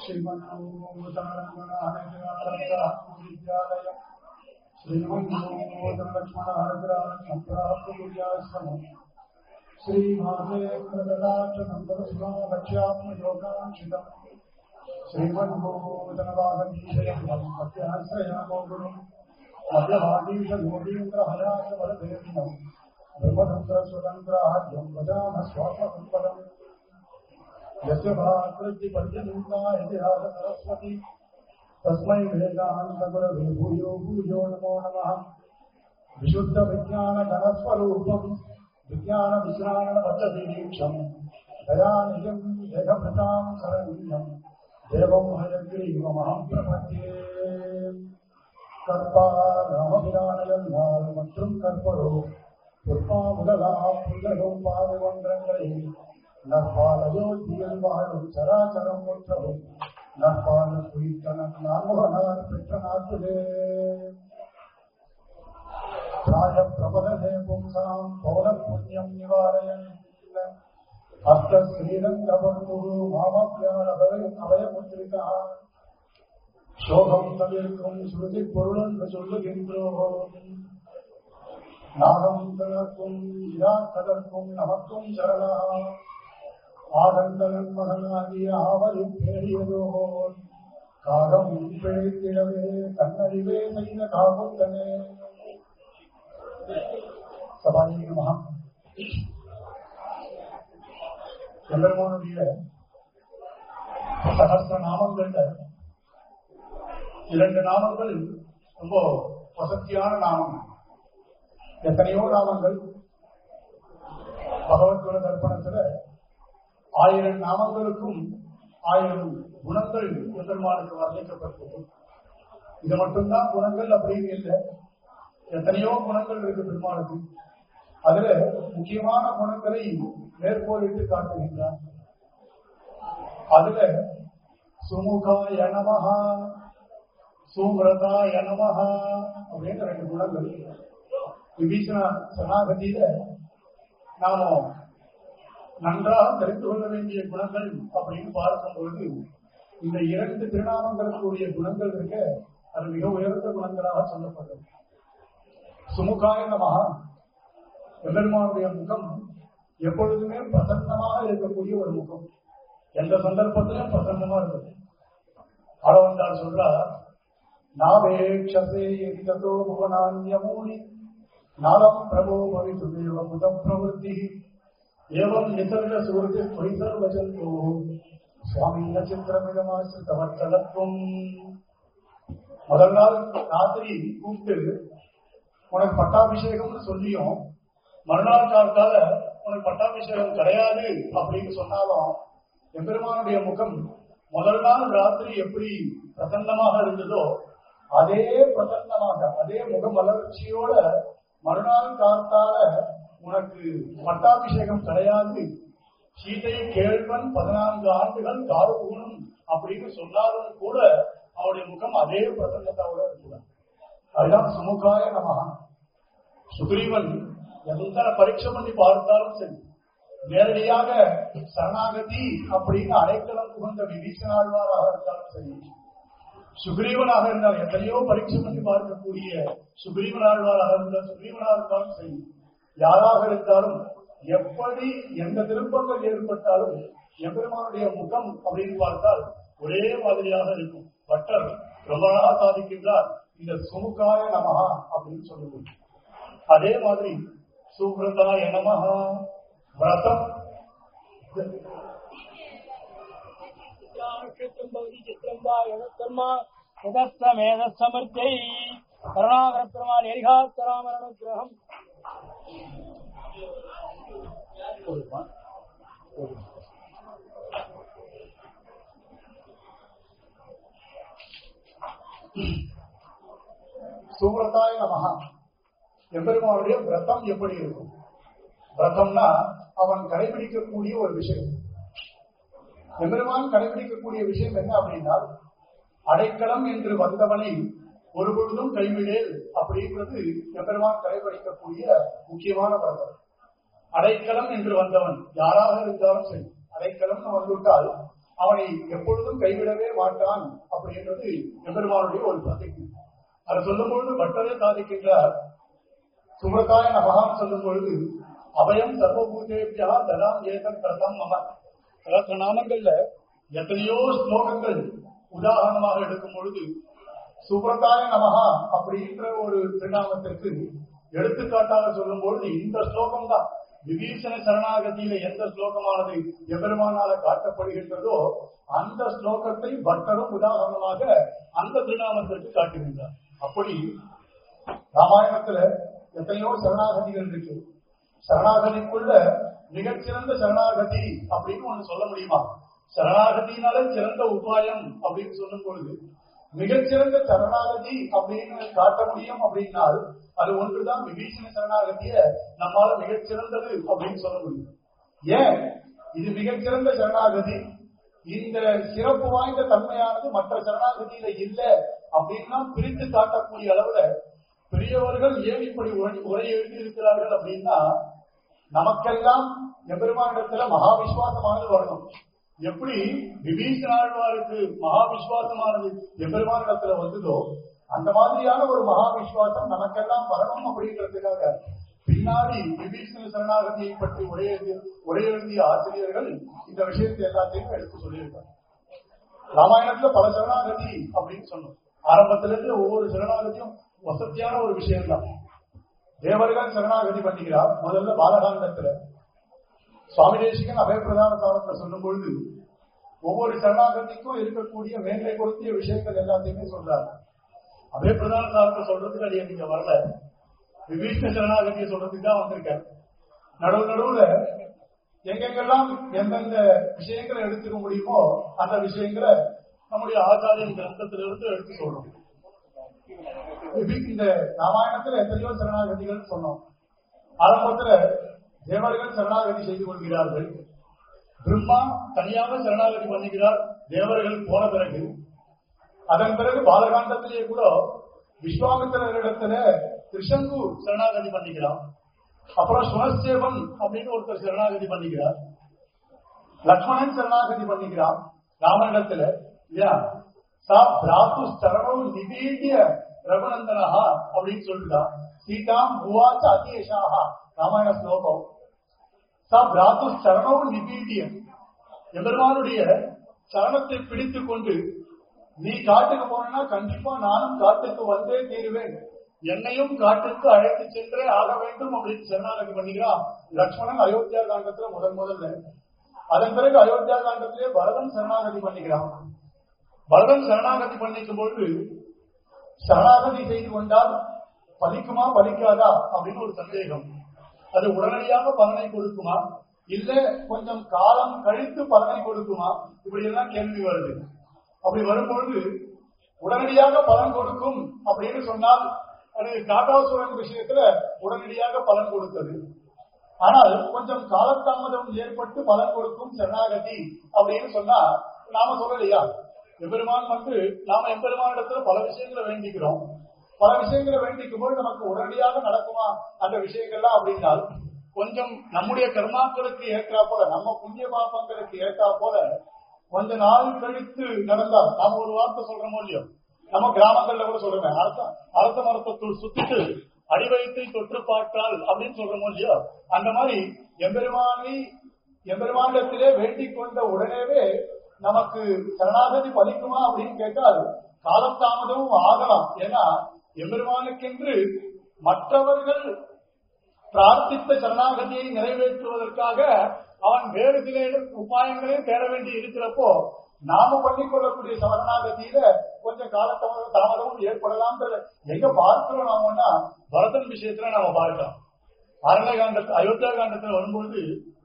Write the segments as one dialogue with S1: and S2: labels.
S1: श्रीमन्नूतनरङ्गनाथविद्यालयम् श्रीमन्नूतनलक्ष्मणहरग्रामसम्प्राप्तविद्याश्रमम् श्रीमाधवेन्द्रददाक्षनन्दरस्वामक्ष्यात्मयोगांशितम् श्रीमन्नूतनवागीशयम् मध्याश्रयामो गुरुम् मध्यवागीशयोगीन्द्रहयासवरदेविनम् ब्रह्मतन्त्रस्वतन्त्राद्यम् वदामः स्वात्मसम्पदम् यस्य भाकृतिपर्यन्ता इतिहास सरस्वती तस्मै वेदान्तगुरवे भूयो भूयो नमो नमः विशुद्धविज्ञानगणस्वरूपम् विज्ञानविश्राणबद्धदीक्षम् दयानिजम् देहभृताम् शरण्यम् देवम् हयग्रीवमहम् प्रपद्ये கற்பாராமபிரானையல்லால் மற்றும் கற்பரோ புற்பாமுதலாம் புதரும் பாதவன்றங்களை நற்பாலயோத்தியில் வாழும் சராச்சரம் முற்றவும் நற்பால குறித்தன நான்முகனார் பெற்ற நாட்டிலே பிராய பிரபதனே பும்சாம் பௌர புண்ணியம் நிவாரயன் அர்த்த ஸ்ரீரங்கபந்துரு மாமத்யான அபயமுத்திரிகா சோகம் தவிர்க்கும் சுருதி பொருள் என்று சொல்லுகின்றோம் நாகம் தளர்க்கும் இராக்கதற்கும் நமக்கும் சரணா ஆடந்தலன் மகனாகிய ஆவலி பேரியதோ காகம் பிழைத்திடவே கண்ணறிவே செய்த காகுத்தனே சபாஜி மகா எம்பெருமானுடைய சகஸ்ர நாமங்கள்ல இரண்டு நாமங்கள் ரொம்ப வசதியான நாமம் எத்தனையோ நாமங்கள் பகவத்குண தர்ப்பணத்துல ஆயிரம் நாமங்களுக்கும் ஆயிரம் குணங்கள் பெருமானுக்கு வர்ணிக்கப்பட்டது இது மட்டும்தான் குணங்கள் அப்படின்னு இல்லை எத்தனையோ குணங்கள் இருக்கு பெருமாளுக்கு அதுல முக்கியமான குணங்களை மேற்கோளிட்டு காட்டுகின்றார் அதுல சுமுகாய நமஹா சுமிரதாய நமஹா அப்படின்னு ரெண்டு குணங்கள் விபீஷண சனாகதியில நாம நன்றாக தெரிந்து கொள்ள வேண்டிய குணங்கள் அப்படின்னு பார்க்கும் பொழுது இந்த இரண்டு திருநாமங்களுக்குரிய குணங்கள் இருக்க அது மிக உயர்ந்த குணங்களாக சொல்லப்பட்டது சுமுகாய நமஹா எம்பெருமானுடைய முகம் எப்பொழுதுமே பிரசன்னமாக இருக்கக்கூடிய ஒரு முகம் எந்த சந்தர்ப்பத்திலும் பிரசன்னமா இருக்குது அளவந்தார் சொல்றார் நாவேட்சசே எதிகதோ புவனான்யமூனி நாலம் பிரபோ பவிதுதேவ புத பிரவருத்தி ஏவம் நிசர்க சுருதி பொய்சர் வஜந்தோ சுவாமி நட்சத்திரமிதமாசிரித்தவர்த்தலத்துவம் முதல் நாள் ராத்திரி கூப்பிட்டு உனக்கு பட்டாபிஷேகம்னு சொல்லியும் மறுநாள் காலத்தால உனக்கு பட்டாபிஷேகம் கிடையாது அப்படின்னு சொன்னாலும் எம்பெருமானுடைய முகம் முதல் நாள் ராத்திரி எப்படி பிரசன்னமாக இருந்ததோ அதே பிரசன்னமாக அதே முக மலர்ச்சியோட மறுநாள் காலத்தால உனக்கு பட்டாபிஷேகம் கிடையாது சீதை கேள்வன் பதினான்கு ஆண்டுகள் காரு ஊனும் அப்படின்னு சொன்னாலும் கூட அவருடைய முகம் அதே பிரசன்னத்தோட இருக்கிறார் அதுதான் சுமுகாய நமகா சுக்ரீவன் எந்த பரீட்சை பண்ணி பார்த்தாலும் சரி நேரடியாக சரணாகதி அப்படின்னு அடைக்கலம் புகுந்த விபீஷணாழ்வாராக இருந்தாலும் சரி சுக்ரீவனாக இருந்தால் எத்தனையோ பரீட்சை பண்ணி பார்க்கக்கூடிய சுக்ரீவனாழ்வாராக இருந்தால் சுக்ரீவனாக இருந்தாலும் சரி யாராக இருந்தாலும் எப்படி எந்த திருப்பங்கள் ஏற்பட்டாலும் எம்பெருமானுடைய முகம் அப்படின்னு பார்த்தால் ஒரே மாதிரியாக இருக்கும் பட்டர் ரொம்ப அழகா சாதிக்கின்றார் இந்த சுமுகாய நமகா அப்படின்னு சொல்லுவோம் அதே மாதிரி சுப்ரதாய நமகா விரதம்
S2: நட்சத்திரம் பகுதி சித்திரம் வா எதற்கர்மா எதஸ்தமேதஸ்தமர்த்தை கருணாகர பெருமாள் எரிகாத்தராமர் அனுகிரகம்
S1: சுப்ரதாய நமகா எம்பெருமானுடைய விரதம் எப்படி இருக்கும் விரதம்னா அவன் கடைபிடிக்கக்கூடிய ஒரு விஷயம் எம்பெருமான் கடைபிடிக்கக்கூடிய விஷயம் என்ன அப்படின்னா அடைக்கலம் என்று வந்தவனை ஒரு பொழுதும் கைவிடேல் அப்படின்றது எம்பெருமான் கடைபிடிக்கக்கூடிய முக்கியமான விரதம் அடைக்கலம் என்று வந்தவன் யாராக இருந்தாலும் சரி அடைக்கலம் வந்துவிட்டால் அவனை எப்பொழுதும் கைவிடவே மாட்டான் அப்படின்றது எம்பெருமானுடைய ஒரு பிரதிக்கு அதை சொல்லும் பொழுது பட்டரே சாதிக்கின்றார் சுமதாய நமகான் சொல்லும் பொழுது அபயம் சர்வபூதேபியா ததாம் ஏதம் பிரதம் மம நாமங்கள்ல எத்தனையோ ஸ்லோகங்கள் உதாரணமாக எடுக்கும் பொழுது சுப்ரதாய நமகா அப்படின்ற ஒரு திருநாமத்திற்கு எடுத்துக்காட்டாக சொல்லும் பொழுது இந்த ஸ்லோகம் தான் விபீஷண சரணாகதியில எந்த ஸ்லோகமானது எபெருமானால காட்டப்படுகின்றதோ அந்த ஸ்லோகத்தை பட்டரும் உதாரணமாக அந்த திருநாமத்திற்கு காட்டுகின்றார் அப்படி ராமாயணத்துல எத்தனையோ சரணாகதிகள் இருக்கு சரணாகதிக்குள்ள மிகச்சிறந்த சரணாகதி அப்படின்னு ஒண்ணு சொல்ல முடியுமா சரணாகதியினால சிறந்த உபாயம் அப்படின்னு சொல்லும் பொழுது மிகச்சிறந்த சரணாகதி அப்படின்னு காட்ட முடியும் அப்படின்னால் அது ஒன்றுதான் விபீஷண சரணாகதிய நம்மால மிகச்சிறந்தது அப்படின்னு சொல்ல முடியும் ஏன் இது மிகச்சிறந்த சரணாகதி இந்த சிறப்பு வாய்ந்த தன்மையானது மற்ற சரணாகதியில இல்ல அப்படின்னா பிரித்து காட்டக்கூடிய அளவுல பெரியவர்கள் ஏன் இப்படி உரை உரை எழுதி இருக்கிறார்கள் அப்படின்னா நமக்கெல்லாம் எம்பெருமானிடத்துல மகா விசுவாசமானது வரணும் எப்படி விபீஷணாழ்வாருக்கு மகா விசுவாசமானது எம்பெருமானிடத்துல வந்ததோ அந்த மாதிரியான ஒரு மகா விசுவாசம் நமக்கெல்லாம் வரணும் அப்படின்றதுக்காக பின்னாடி விபீஷண சரணாகதியை பற்றி உரை எழுதிய உரை எழுதிய ஆசிரியர்கள் இந்த விஷயத்தை எல்லாத்தையும் எடுத்து சொல்லியிருக்காங்க ராமாயணத்துல பல சரணாகதி அப்படின்னு சொன்னோம் ஆரம்பத்துல இருந்து ஒவ்வொரு சரணாகதியும் வசதியான ஒரு விஷயம் தான் தேவர்கள் சரணாகதி பண்ணிக்கிறார் முதல்ல பாலகாண்டத்துல சுவாமி தேசிகன் அபயப்பிரதான சாரத்துல சொல்லும் பொழுது ஒவ்வொரு சரணாகதிக்கும் இருக்கக்கூடிய மேன்மை கொடுத்திய விஷயங்கள் எல்லாத்தையுமே சொல்றாரு அபயப்பிரதான சாரத்தை சொல்றதுக்கு அது நீங்க வரல விபீஷ்ண சரணாகதியை சொல்றதுக்கு தான் வந்திருக்கேன் நடுவு நடுவுல எங்கெங்கெல்லாம் எந்தெந்த விஷயங்களை எடுத்துக்க முடியுமோ அந்த விஷயங்களை நம்முடைய ஆச்சாரியன் கிரந்தத்திலிருந்து எடுத்து சொல்றோம் இந்த ராமாயணத்துல எத்தனையோ சரணாகதிகள் சொன்னோம் ஆரம்பத்துல தேவர்கள் சரணாகதி செய்து கொள்கிறார்கள் பிரம்மா தனியாக சரணாகதி பண்ணுகிறார் தேவர்கள் போன பிறகு அதன் பிறகு பாலகாண்டத்திலேயே கூட விஸ்வாமித்திரரிடத்துல திருஷங்கு சரணாகதி பண்ணிக்கிறான் அப்புறம் சுனசேவன் அப்படின்னு ஒருத்தர் சரணாகதி பண்ணிக்கிறார் லக்ஷ்மணன் சரணாகதி பண்ணிக்கிறான் ராமனிடத்துல இல்லையா சா பிராத்து சரணம் நிவேதிய ரகுநந்தனஹா அப்படின்னு சொல்லுதா சீதாம் புவாச அதியேஷாஹா ராமாயண ஸ்லோகம் சா பிராத்து சரணம் நிபீடிய எம்பெருமானுடைய சரணத்தை பிடித்துக் கொண்டு நீ காட்டுக்கு போனா கண்டிப்பா நானும் காட்டுக்கு வந்தே தீருவேன் என்னையும் காட்டுக்கு அழைத்து சென்றே ஆக வேண்டும் அப்படின்னு சரணாகதி பண்ணிக்கிறான் லக்ஷ்மணன் அயோத்தியா காண்டத்துல முதன் முதல்ல அதன் பிறகு அயோத்தியா காண்டத்திலே பரதன் சரணாகதி பண்ணிக்கிறான் பரதன் சரணாகதி பண்ணிக்கும் பொழுது சரணாகதி செய்து கொண்டால் பலிக்குமா பலிக்காதா அப்படின்னு ஒரு சந்தேகம் அது உடனடியாக பலனை கொடுக்குமா இல்ல கொஞ்சம் காலம் கழித்து பலனை கொடுக்குமா இப்படி எல்லாம் கேள்வி வருது அப்படி வரும்பொழுது உடனடியாக பலன் கொடுக்கும் அப்படின்னு சொன்னால் அது காட்டாசுரன் விஷயத்துல உடனடியாக பலன் கொடுத்தது ஆனால் கொஞ்சம் காலதாமதம் ஏற்பட்டு பலன் கொடுக்கும் சரணாகதி அப்படின்னு சொன்னா நாம சொல்லலையா எம்பெருமான் வந்து நாம எம்பெருமானிடத்துல பல விஷயங்களை வேண்டிக்கிறோம் பல விஷயங்களை வேண்டிக்கும் போது நமக்கு உடனடியாக நடக்குமா அந்த விஷயங்கள்லாம் அப்படின்னால் கொஞ்சம் நம்முடைய கர்மாக்களுக்கு ஏற்றா போல நம்ம புண்ணிய பாபங்களுக்கு ஏற்றா போல கொஞ்ச நாள் கழித்து நடந்தால் நாம ஒரு வார்த்தை சொல்றோமோ இல்லையோ நம்ம கிராமங்கள்ல கூட சொல்றோமே அரச அரச மரத்தை சுத்திட்டு அடிவயத்தை தொற்று பார்த்தால் அப்படின்னு சொல்றோமோ இல்லையோ அந்த மாதிரி எம்பெருமானை எம்பெருமானிடத்திலே வேண்டிக் கொண்ட உடனேவே நமக்கு சரணாகதி பலிக்குமா அப்படின்னு கேட்டால் காலதாமதமும் ஆகலாம் ஏன்னா எம்பெருமானுக்கென்று மற்றவர்கள் பிரார்த்தித்த சரணாகதியை நிறைவேற்றுவதற்காக அவன் வேறு சில உபாயங்களையும் தேட வேண்டி இருக்கிறப்போ நாம பண்ணிக்கொள்ளக்கூடிய சரணாகதியில கொஞ்சம் காலத்தாமத தாமதமும் ஏற்படலாம்ன்றது எங்க பார்க்கிறோம் நாமன்னா பரதன் விஷயத்துல நாம பார்க்கலாம் அரண்ய காண்டத்தில் அயோத்தியா காண்டத்தில் வரும்பொழுது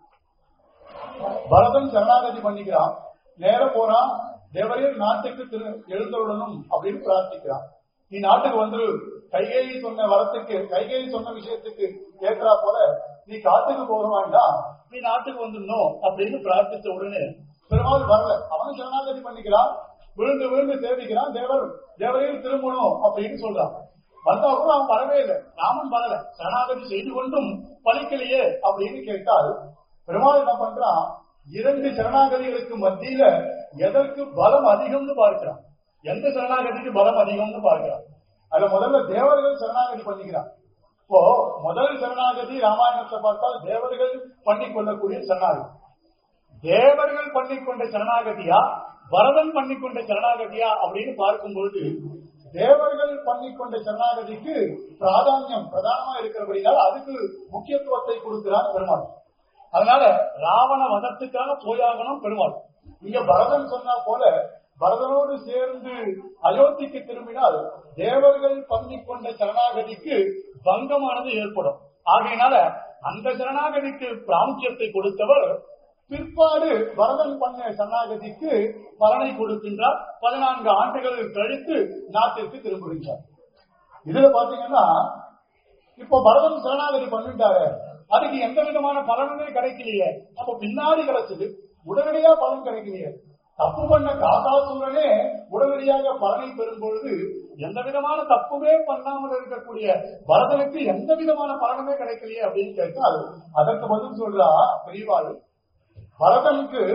S1: பரதன் சரணாகதி பண்ணிக்கிறான் நேரம் போறான் தேவரீர் நாட்டுக்கு திரு எழுந்தருடணும் அப்படின்னு பிரார்த்திக்கிறான் நீ நாட்டுக்கு வந்துரு கைகேயி சொன்ன வரத்துக்கு கைகேயி சொன்ன விஷயத்துக்கு ஏற்றா போல நீ காட்டுக்கு போக வேண்டாம் நீ நாட்டுக்கு வந்துடணும் அப்படின்னு பிரார்த்தித்த உடனே பெருமாள் வரல அவனும் சரணாகதி பண்ணிக்கிறான் விழுந்து விழுந்து சேவிக்கிறான் தேவர் தேவரையும் திரும்பணும் அப்படின்னு சொல்றான் வந்தா கூட அவன் வரவே இல்லை ராமன் வரல சரணாகதி செய்து கொண்டும் பலிக்கலையே அப்படின்னு கேட்டால் பெருமாள் என்ன பண்றான் இரண்டு சரணாகதிகளுக்கு மத்தியில எதற்கு பலம் அதிகம்னு பார்க்கிறான் எந்த சரணாகதிக்கு பலம் அதிகம்னு பார்க்கிறான் அதுல முதல்ல தேவர்கள் சரணாகதி பண்ணிக்கிறான் இப்போ முதல் சரணாகதி ராமாயணத்தை பார்த்தால் தேவர்கள் பண்ணிக் கொள்ளக்கூடிய சரணாகதி தேவர்கள் பண்ணிக்கொண்ட சரணாகதியா பரதன் பண்ணிக்கொண்ட சரணாகதியா அப்படின்னு பார்க்கும்போது தேவர்கள் பண்ணிக்கொண்ட சரணாகதிக்கு பிராதானியம் பிரதானமா இருக்கிறபடினால அதுக்கு முக்கியத்துவத்தை கொடுக்கிறார் பெருமாள் அதனால ராவண வதத்துக்காக போயாகணும் பெருமாள் இங்க பரதன் சொன்னா போல பரதனோடு சேர்ந்து அயோத்திக்கு திரும்பினால் தேவர்கள் பண்ணிக்கொண்ட சரணாகதிக்கு பங்கமானது ஏற்படும் ஆகையினால அந்த சரணாகதிக்கு பிராமுக்கியத்தை கொடுத்தவர் பிற்பாடு பரதன் பண்ண சரணாகதிக்கு பலனை கொடுக்கின்றார் பதினான்கு ஆண்டுகள் கழித்து நாட்டிற்கு திரும்புகின்றார் இதுல பாத்தீங்கன்னா இப்போ பரதன் சரணாகதி பண்ணிட்டாரு அதுக்கு எந்த விதமான பலனுமே கிடைக்கலையே அப்ப பின்னாடி கிடைச்சது உடனடியா பலன் கிடைக்கலையே தப்பு பண்ண காகாசுரனே உடனடியாக பலனை பெறும் பொழுது எந்த விதமான தப்புமே பண்ணாமல் இருக்கக்கூடிய பரதனுக்கு எந்த விதமான பலனுமே கிடைக்கலையே அப்படின்னு கேட்டால் அதற்கு பதில் சொல்றா பெரியவாள் பரதனுக்கு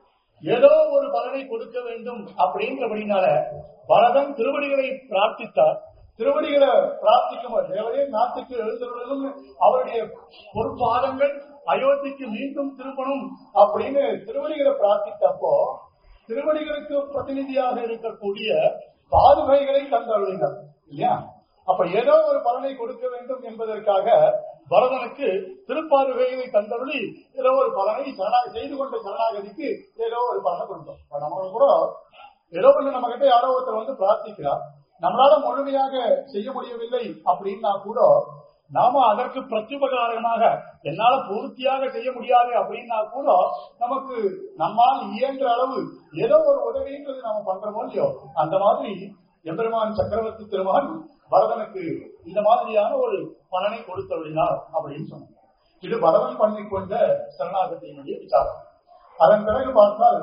S1: ஏதோ ஒரு பலனை கொடுக்க வேண்டும் அப்படிங்கிறபடினால பரதன் திருவடிகளை பிரார்த்தித்தார் திருவடிகளை பிரார்த்திக்கும் தேவரே நாட்டுக்கு எழுந்துள்ளதும் அவருடைய பொறுப்பாதங்கள் அயோத்திக்கு மீண்டும் திரும்பணும் அப்படின்னு திருவடிகளை பிரார்த்தித்தப்போ திருவடிகளுக்கு பிரதிநிதியாக இருக்கக்கூடிய பாதுகைகளை தந்தருளினார் இல்லையா அப்ப ஏதோ ஒரு பலனை கொடுக்க வேண்டும் என்பதற்காக பரதனுக்கு திருப்பாதுகைகளை தந்தருளி ஏதோ ஒரு பலனை சரணாக செய்து கொண்ட சரணாகதிக்கு ஏதோ ஒரு பலனை கொடுத்தோம் இப்ப நம்மளும் கூட ஏதோ ஒண்ணு நம்ம கிட்ட யாரோ ஒருத்தர் வந்து பிரார்த்திக்கிறார் நம்மளால முழுமையாக செய்ய முடியவில்லை அப்படின்னா கூட நாம அதற்கு பிரத்யுபகாரமாக என்னால பூர்த்தியாக செய்ய முடியாது அப்படின்னா கூட நமக்கு நம்மால் இயன்ற அளவு ஏதோ ஒரு உதவின்றது நாம பண்றோமோ இல்லையோ அந்த மாதிரி எம்பெருமான் சக்கரவர்த்தி திருமகன் பரதனுக்கு இந்த மாதிரியான ஒரு பலனை கொடுத்தருளினார் அப்படின்னு சொன்னார் இது பரதன் பண்ணிக்கொண்ட சரணாகதியினுடைய விசாரம் அதன் பிறகு பார்த்தால்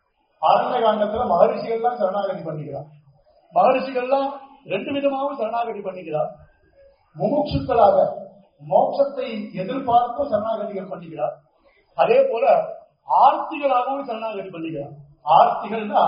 S1: ஆரண்ய காண்டத்துல மகரிஷிகள் தான் சரணாகதி பண்ணிக்கிறார் மகரிஷிகள்லாம் ரெண்டு விதமாகவும் சரணாகதி பண்ணிக்கிறார் முமுட்சுக்களாக மோட்சத்தை எதிர்பார்த்து சரணாகதிகள் பண்ணிக்கிறார் அதே போல ஆர்த்திகளாகவும் சரணாகதி பண்ணிக்கிறார் ஆர்த்திகள்னா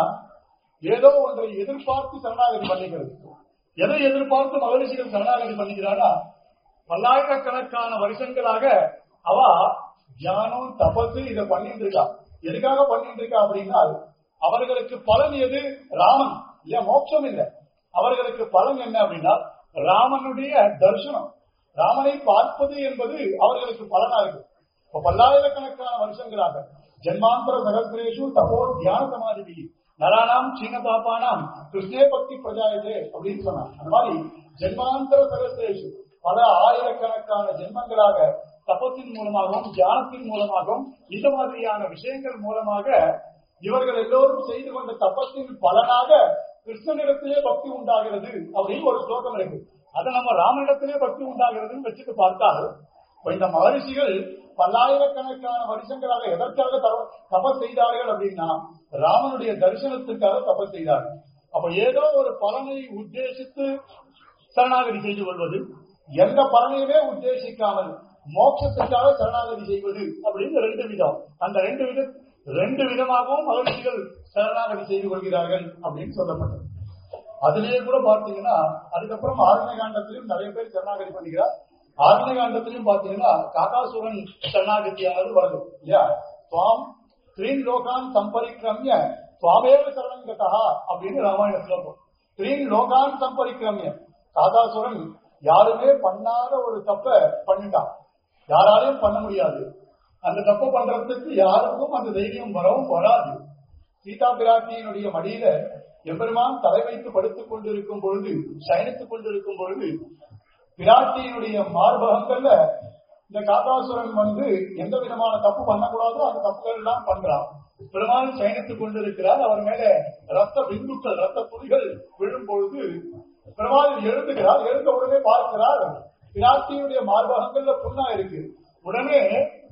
S1: ஏதோ ஒன்றை எதிர்பார்த்து சரணாகதி பண்ணிக்கிறது எதை எதிர்பார்த்து மகரிஷிகள் சரணாகதி பண்ணிக்கிறாரா பல்லாயிரக்கணக்கான வருஷங்களாக அவ தியானம் தபசு இதை பண்ணிட்டு இருக்கா எதுக்காக பண்ணிட்டு இருக்கா அப்படின்னா அவர்களுக்கு பலன் எது ராமன் இல்ல மோட்சம் இல்லை அவர்களுக்கு பலன் என்ன அப்படின்னா ராமனுடைய தரிசனம் ராமனை பார்ப்பது என்பது அவர்களுக்கு பலனா இருக்கு இப்ப பல்லாயிரக்கணக்கான வருஷங்களாக ஜென்மாந்தர சகசிரேஷு தபோ தியான சமாதி நரானாம் சீன பாப்பானாம் கிருஷ்ணே பக்தி பிரஜாயதே அப்படின்னு சொன்னான் அந்த மாதிரி ஜென்மாந்தர சகசிரேஷு பல ஆயிரக்கணக்கான ஜென்மங்களாக தபத்தின் மூலமாகவும் தியானத்தின் மூலமாகவும் இந்த மாதிரியான விஷயங்கள் மூலமாக இவர்கள் எல்லோரும் செய்து கொண்ட தப்பத்தின் பலனாக கிருஷ்ணனிடத்திலே பக்தி உண்டாகிறது அப்படின்னு ஒரு ஸ்லோகம் இருக்கு அதை நம்ம ராமனிடத்திலே பக்தி உண்டாகிறதுன்னு வச்சுட்டு பார்த்தால் இப்ப இந்த மகரிஷிகள் பல்லாயிரக்கணக்கான வருஷங்களாக எதற்காக தப- தபஸ் செய்தார்கள் அப்படின்னா ராமனுடைய தரிசனத்துக்காக தபஸ் செய்தார்கள் அப்ப ஏதோ ஒரு பலனை உத்தேசித்து சரணாகதி செய்து கொள்வது எந்த பலனையுமே உத்தேசிக்காமல் மோட்சத்துக்காக சரணாகதி செய்வது அப்படின்னு ரெண்டு விதம் அந்த ரெண்டு வித ரெண்டு விதமாகவும் மகிழ்ச்சிகள் சரணாகதி செய்து கொள்கிறார்கள் அப்படின்னு சொல்லப்பட்டது அதிலேயே கூட பார்த்தீங்கன்னா அதுக்கப்புறம் ஆரண்ய காண்டத்திலும் நிறைய பேர் சரணாகதி பண்ணிக்கிறார் ஆரண்ய காண்டத்திலும் பார்த்தீங்கன்னா காகாசுரன் சரணாகதியானது வருது இல்லையா சுவாம் த்ரீன் லோகான் சம்பரிக்கிரமிய சுவாமேவ சரணங்கதா அப்படின்னு ராமாயண ஸ்லோகம் த்ரீன் லோகான் சம்பரிக்கிரமிய காகாசுரன் யாருமே பண்ணாத ஒரு தப்ப பண்ணிட்டான் யாராலையும் பண்ண முடியாது அந்த தப்பு பண்றதுக்கு யாருக்கும் அந்த தைரியம் வரவும் வராது சீதா பிராட்டியினுடைய மடியில எம்பெருமான் தலை வைத்து படுத்துக் கொண்டிருக்கும் பொழுது சயனித்துக் கொண்டிருக்கும் பொழுது பிராட்டியினுடைய மார்பகங்கள்ல இந்த காகாசுரன் வந்து எந்த விதமான தப்பு பண்ணக்கூடாதோ அந்த தப்புகள் எல்லாம் பண்றான் பெருமாள் சயனித்துக் கொண்டிருக்கிறார் அவர் மேல ரத்த பிந்துக்கள் ரத்த துளிகள் விழும் பொழுது பெருமாள் எழுந்துகிறார் எழுந்த உடனே பார்க்கிறார் பிராட்டியுடைய மார்பகங்கள்ல புண்ணா இருக்கு உடனே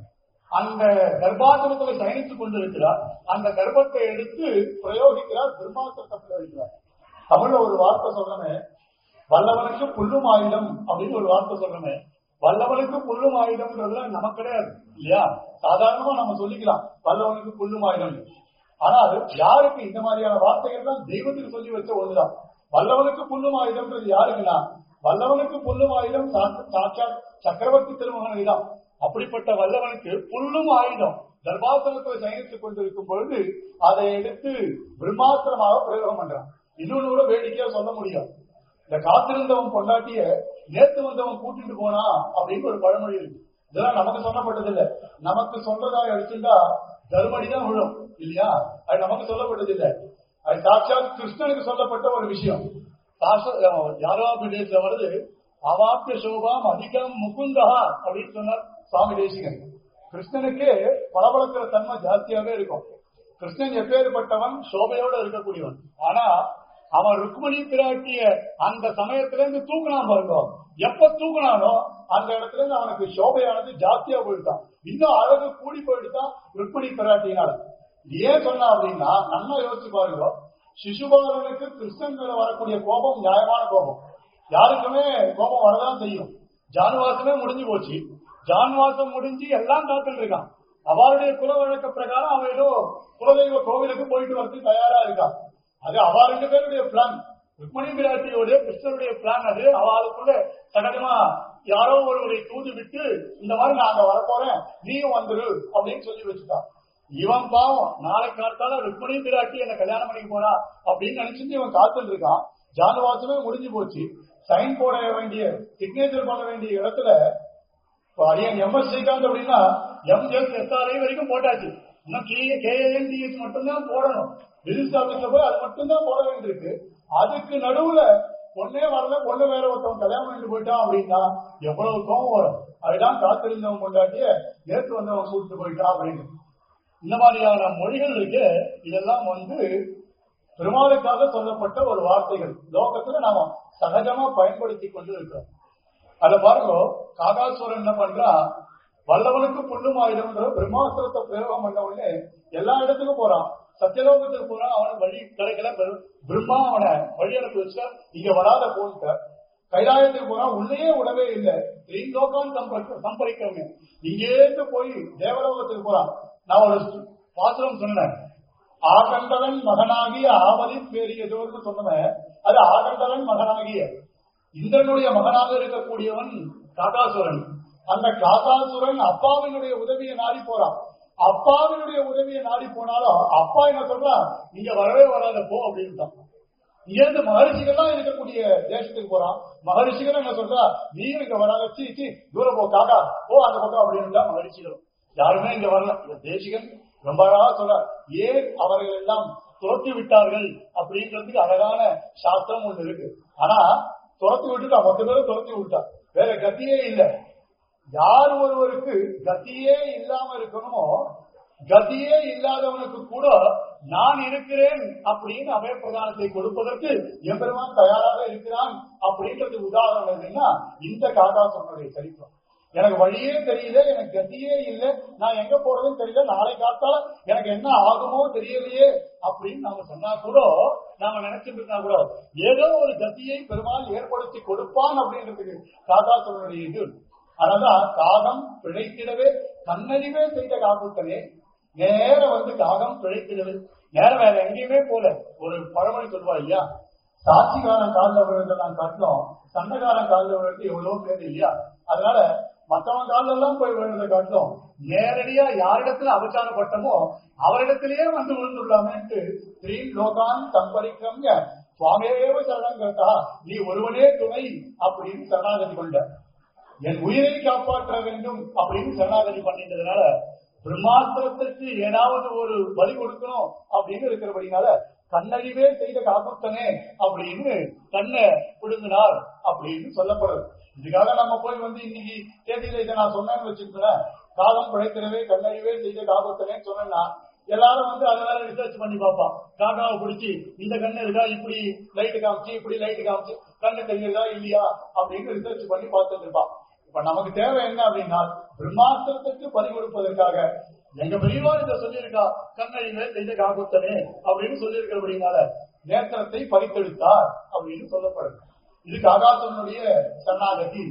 S1: அந்த கர்ப்பாசனத்துல சயனித்துக் கொண்டிருக்கிறார் அந்த கர்ப்பத்தை எடுத்து பிரயோகிக்கிறார் பிரம்மாஸ்திரத்தை பிரயோகிக்கிறார் தமிழ்ல ஒரு வார்த்தை சொல்றமே வல்லவனுக்கு புல்லும் ஆயுதம் அப்படின்னு ஒரு வார்த்தை சொல்றமே வல்லவனுக்கு புல்லும் ஆயுதம்ன்றதுல நமக்கு கிடையாது இல்லையா சாதாரணமா நம்ம சொல்லிக்கலாம் வல்லவனுக்கு புல்லும் ஆயுதம் ஆனால் யாருக்கு இந்த மாதிரியான வார்த்தைகள் தான் தெய்வத்துக்கு சொல்லி வச்ச ஒண்ணுதான் வல்லவனுக்கு புல்லும் ஆயுதம்ன்றது யாருக்குன்னா வல்லவனுக்கு புல்லும் ஆயுதம் சா- சாட்சாத் சக்கரவர்த்தி திருமகனுக்கு தான் அப்படிப்பட்ட வல்லவனுக்கு புல்லும் ஆயுதம் தர்பாசனத்தில் சயனித்துக் கொண்டிருக்கும் பொழுது அதை எடுத்து பிரம்மாஸ்திரமாக பிரயோகம் பண்றான் இன்னொன்னு கூட வேடிக்கையா சொல்ல முடியும் இந்த காத்திருந்தவன் பொண்டாட்டிய நேத்து வந்தவன் கூட்டிட்டு போனா அப்படின்னு ஒரு பழமொழி இருக்கு இதெல்லாம் நமக்கு சொல்லப்பட்டது இல்ல நமக்கு சொல்றதா எடுத்துட்டா தருமடி தான் விழும் இல்லையா அது நமக்கு சொல்லப்பட்டது இல்ல அது சாட்சாத் கிருஷ்ணனுக்கு சொல்லப்பட்ட ஒரு விஷயம் யாரோபிடேஸ்ல வருது அவாப்பிய சோபாம் அதிகம் முகுந்தா அப்படின்னு சொன்னார் சுவாமி தேசிகன் கிருஷ்ணனுக்கு பளபளக்கிற தன்மை ஜாஸ்தியாவே இருக்கும் கிருஷ்ணன் எப்பேற்பட்டவன் சோபையோட இருக்கக்கூடியவன் ஆனா அவன் ருக்மணி பிராட்டிய அந்த சமயத்துல இருந்து தூக்கினான் பாருங்க எப்ப தூக்கினானோ அந்த இடத்துல இருந்து அவனுக்கு சோபையானது ஜாஸ்தியா போயிட்டான் இன்னும் அழகு கூடி போயிட்டுதான் ருக்மணி பிராட்டியினால இது ஏன் சொன்னா அப்படின்னா நல்லா யோசிச்சு பாருங்க சிசுபாலனுக்கு கிருஷ்ணன் மேல வரக்கூடிய கோபம் நியாயமான கோபம் யாருக்குமே கோபம் வரதான் செய்யும் ஜானுவாசமே முடிஞ்சு போச்சு ஜான்வாசம் முடிஞ்சு எல்லாம் காத்துட்டு இருக்கான் அவருடைய குல வழக்க பிரகாரம் அவன் ஏதோ குலதெய்வ கோவிலுக்கு போயிட்டு வரதுக்கு தயாரா இருக்கான் அது அவ ரெண்டு பேருடைய பிளான் ருக்மணி பிராட்டியோட கிருஷ்ணருடைய பிளான் அது அவளுக்குள்ள சகஜமா யாரோ ஒருவரை தூது விட்டு இந்த மாதிரி நான் அங்க வரப்போறேன் நீயும் வந்துரு அப்படின்னு சொல்லி வச்சுட்டான் இவன் பாவம் நாளை காத்தால ருக்மணி பிராட்டி என்ன கல்யாணம் பண்ணிக்க போறா அப்படின்னு நினைச்சிட்டு இவன் காத்துட்டு இருக்கான் ஜானுவாசமே முடிஞ்சு போச்சு சைன் போட வேண்டிய சிக்னேச்சர் பண்ண வேண்டிய இடத்துல இப்போ அடியன் எம் எஸ் ஸ்ரீகாந்த் அப்படின்னா எம் எஸ் எஸ்ஆர்ஐ வரைக்கும் போட்டாச்சு இன்னும் கேஏஎன் டிஎஸ் மட்டும்தான் போடணும் ரிஜிஸ்டர் ஆபீஸ்ல போய் அது மட்டும்தான் போட வேண்டியிருக்கு அதுக்கு நடுவுல பொண்ணே வரல பொண்ணு வேற ஒருத்தவன் கல்யாணம் பண்ணிட்டு போயிட்டான் அப்படின்னா எவ்வளவு கோபம் வரும் அதுதான் காத்திருந்தவன் கொண்டாட்டிய நேற்று வந்தவன் கூட்டிட்டு போயிட்டான் அப்படின்னு இந்த மாதிரியான மொழிகள் இருக்கு இதெல்லாம் வந்து பெருமாளுக்காக சொல்லப்பட்ட ஒரு வார்த்தைகள் லோகத்துல நாம சகஜமா பயன்படுத்தி கொண்டு இருக்கிறோம் அத பாருங்க காகாசுரன் என்ன பண்றான் வல்லவனுக்கு புல்லும் ஆயுதம்ன்ற பிரம்மாஸ்திரத்தை பிரயோகம் பண்ண உடனே எல்லா இடத்துக்கும் போறான் சத்தியலோகத்துக்கு போறான் அவனை வழி கிடைக்கல பெரு- பிரம்மா அவனை வழி அனுப்பி வச்சா இங்க வராத போன்ட்ட கைலாயத்துக்கு போறான் உள்ளேயே விடவே இல்லை லோகான் சம்பரிக்க சம்பரிக்கிறவங்க இங்கேருந்து போய் தேவலோகத்துக்கு போறான் நான் ஒரு பாசுரம் சொன்னேன் ஆகண்டவன் மகனாகிய ஆவலி பேரியதோர்னு சொன்னவன் அது ஆகண்டவன் மகனாகிய இந்திரனுடைய மகனாக இருக்கக்கூடியவன் காகாசுரன் அந்த காகாசுரன் அப்பாவினுடைய உதவியை நாடி போறான் அப்பாவினுடைய உதவியை நாடி போனாலும் அப்பா என்ன சொல்றான் நீங்க வரவே வராத போ அப்படின்ட்டான் இங்க இருந்து மகரிஷிகள்லாம் இருக்கக்கூடிய தேசத்துக்கு போறான் மகரிஷிகள் என்ன சொல்றா நீயும் இங்க வராத சீ சீ தூரம் போ காக்கா போ அந்த பக்கம் அப்படின்ட்டா மகரிஷிகளும் யாருமே இங்க வரல இந்த தேசிகன் ரொம்ப அழகா சொல்ற ஏன் அவர்கள் எல்லாம் துரத்தி விட்டார்கள் அப்படின்றதுக்கு அழகான சாஸ்திரம் ஒண்ணு இருக்கு ஆனா துரத்தி விட்டுட்டா மொத்த பேரும் துரத்தி விட்டா வேற கத்தியே இல்லை யார் ஒருவருக்கு கத்தியே இல்லாம இருக்கணுமோ கதியே இல்லாதவனுக்கு கூட நான் இருக்கிறேன் அப்படின்னு அபயப்பிரதானத்தை கொடுப்பதற்கு எம்பெருமான் தயாராக இருக்கிறான் அப்படின்றது உதாரணம் என்னன்னா இந்த காகாசனுடைய சரித்திரம் எனக்கு வழியே தெரியல எனக்கு கதியே இல்லை நான் எங்க போறதுன்னு தெரியல நாளை காத்தால எனக்கு என்ன ஆகுமோ தெரியலையே அப்படின்னு நாம சொன்னா கூட நாம நினைச்சிட்டு இருந்தா கூட ஏதோ ஒரு கத்தியை பெருமாள் ஏற்படுத்தி கொடுப்பான் அப்படின்றதுக்கு காகாசனுடைய இது அதனால காகம் பிழைத்திடவே தன்னறிவே செய்த காக்குத்தனே நேர வந்து காகம் பிழைத்திடவே நேர வேற எங்கேயுமே போல ஒரு பழமொழி சொல்வா இல்லையா சாட்சிகாரன் காலில் விழுறதெல்லாம் காட்டிலும் சண்டைக்காரன் காலில் விழுறது எவ்வளவு பேர் இல்லையா அதனால மத்தவன் காலில் எல்லாம் போய் விழுறத காட்டிலும் நேரடியா யாரிடத்துல அபச்சாரப்பட்டமோ அவரிடத்திலேயே வந்து விழுந்துள்ளாமேன்ட்டு ஸ்ரீ லோகான் சம்பரிக்கம்ய சுவாமியேவ சரணம் கேட்டா நீ ஒருவனே துணை அப்படின்னு சரணாகதி கொண்ட என் உயிரை காப்பாற்ற வேண்டும் அப்படின்னு சரணாகதி பண்ணிட்டதுனால பிரம்மாஸ்திரத்திற்கு ஏதாவது ஒரு பலி கொடுக்கணும் அப்படின்னு இருக்கிறபடினால கண்ணறிவே செய்த காப்புத்தனே அப்படின்னு கண்ணை பிடுங்கினார் அப்படின்னு சொல்லப்படுது இதுக்காக நம்ம போய் வந்து இன்னைக்கு தேதியில இதை நான் சொன்னேன்னு வச்சுக்கோங்களேன் காலம் பிழைத்திடவே கண்ணறிவே செய்த காப்புத்தனேன்னு சொன்னேன்னா எல்லாரும் வந்து அதை வேற ரிசர்ச் பண்ணி பார்ப்பான் காக்காவை பிடிச்சி இந்த கண்ணு இருக்கா இப்படி லைட்டு காமிச்சு இப்படி லைட்டு காமிச்சு கண்ணு தெரியுதா இல்லையா அப்படின்னு ரிசர்ச் பண்ணி பார்த்துட்டு இருப்பான் இப்ப நமக்கு தேவை என்ன அப்படின்னா பிரம்மாஸ்திரத்துக்கு பறி கொடுப்பதற்காக எங்க பெரியவா இதை சொல்லியிருக்கா கண்ணழிவே செய்த காகுத்தனே அப்படின்னு சொல்லியிருக்கிறபடினால நேத்திரத்தை பறித்தெடுத்தார் அப்படின்னு சொல்லப்படுது இதுக்கு ஆகாசனுடைய சரணாகதி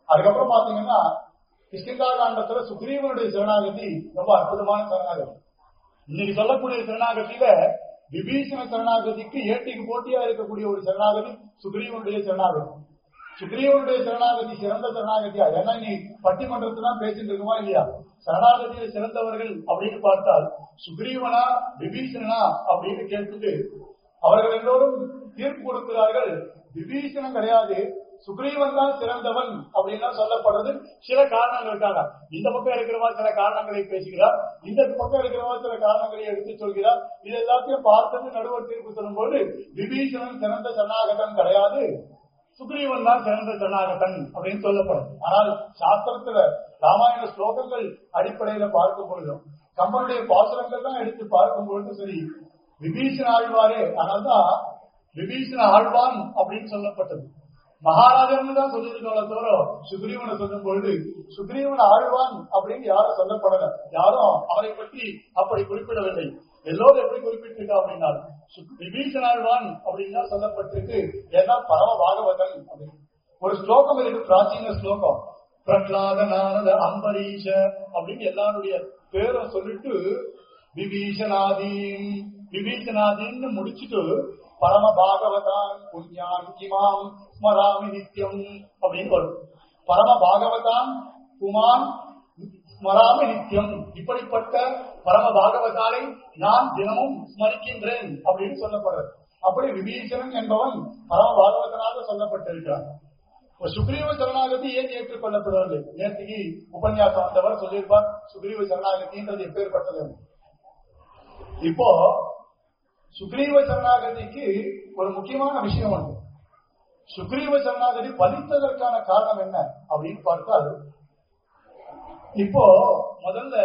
S1: அதுக்கப்புறம் பாத்தீங்கன்னா கிருஷ்ணகா காண்டத்துல சுக்ரீவனுடைய சரணாகதி ரொம்ப அற்புதமான சரணாகதி இன்னைக்கு சொல்லக்கூடிய சரணாகதியில விபீஷண சரணாகதிக்கு ஏட்டிக்கு போட்டியா இருக்கக்கூடிய ஒரு சரணாகதி சுக்ரீவனுடைய சரணாகதி சுக்ரீவனுடைய சரணாகதி சிறந்த சரணாகதியா ஏன்னா நீ பட்டிமன்றத்துல தான் பேசிட்டு இருக்குமா இல்லையா சரணாகதியில சிறந்தவர்கள் அப்படின்னு பார்த்தால் சுக்ரீவனா விபீஷணனா அப்படின்னு கேட்டுட்டு அவர்கள் எல்லோரும் தீர்ப்பு கொடுக்கிறார்கள் விபீஷணன் கிடையாது சுக்ரீவன் தான் சிறந்தவன் அப்படின்னு சொல்லப்படுறது சில காரணங்களுக்காக இந்த பக்கம் இருக்கிறவா சில காரணங்களை பேசுகிறார் இந்த பக்கம் இருக்கிறவா சில காரணங்களை எடுத்து சொல்கிறார் இது எல்லாத்தையும் பார்த்தது நடுவர் தீர்ப்பு சொல்லும்போது விபீஷணன் சிறந்த சரணாகதன் கிடையாது சுக்ரீவன் தான் சிறந்த சரணாகதன் அப்படின்னு சொல்லப்படும் ஆனால் சாஸ்திரத்துல ராமாயண ஸ்லோகங்கள் அடிப்படையில பார்க்கும் பொழுதும் கம்பனுடைய பாசுரங்கள் தான் எடுத்து பார்க்கும் பொழுது சரி விபீஷண ஆழ்வாரே அதனால்தான் விபீஷண ஆழ்வான் அப்படின்னு சொல்லப்பட்டது மகாராஜன் தான் சொல்லியிருக்காங்களே தவிர சுக்ரீவனை சொல்லும் பொழுது சுக்ரீவன் ஆழ்வான் அப்படின்னு யாரும் சொல்லப்படல யாரும் அவரை பற்றி அப்படி குறிப்பிடவில்லை எல்லோரும் எப்படி குறிப்பிட்டிருக்கா அப்படின்னா சு- விபீஷண ஆழ்வான் அப்படின்னு தான் சொல்லப்பட்டிருக்கு ஏன்னா பரம பாகவதன் அப்படின்னு ஒரு ஸ்லோகம் இருக்கு பிராச்சீன ஸ்லோகம் பிரகலாத நாரத அம்பரீஷ அப்படின்னு எல்லாருடைய பேரை சொல்லிட்டு விபீஷணாதீன் விபீஷணாதீன்னு முடிச்சிட்டு பரம பாகவதான் புண்ணியான் கிமாம் ஸ்மராமி நித்யம் அப்படின்னு வரும் பரம பாகவதான் குமான் ஸ்மராமி நித்யம் இப்படிப்பட்ட பரம பாகவதாலை நான் தினமும் ஸ்மரிக்கின்றேன் அப்படின்னு சொல்லப்படுறது அப்படி விபீஷணன் என்பவன் பரம பாகவதனாக சொல்லப்பட்டிருக்கிறான் இப்ப சுக்ரீவ சரணாகதி ஏன் ஏற்றுக்கொள்ளப்படவில்லை நேற்றுக்கு உபன்யாசம் வந்தவர் சொல்லியிருப்பார் சுக்ரீவ சரணாகதின்றது எப்பேற்பட்டது இப்போ சுக்ரீவ சரணாகதிக்கு ஒரு முக்கியமான விஷயம் உண்டு சுக்ரீவ சரணாகதி பலித்ததற்கான காரணம் என்ன அப்படின்னு பார்த்தால் இப்போ முதல்ல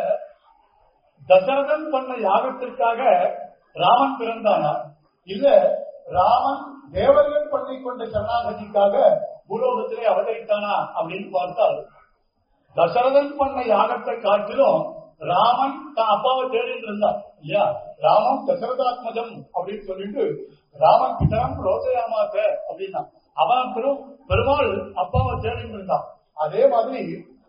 S1: தசரதன் பண்ண யாகத்திற்காக ராமன் பிறந்தானா இல்ல ராமன் தேவர்கள் பண்ணி கொண்ட சரணாகதிக்காக பூலோகத்திலே அவதரித்தானா அப்படின்னு பார்த்தால் தசரதன் பண்ண யாகத்தை காட்டிலும் ராமன் தான் அப்பாவை தேடிட்டு இருந்தான் இல்லையா ராமன் தசரதாத்மஜம் அப்படின்னு சொல்லிட்டு ராமன் பிதரம் ரோசையாமாத்த அப்படின்னா அவன் பெரும் பெருமாள் அப்பாவை தேடிட்டு இருந்தான் அதே மாதிரி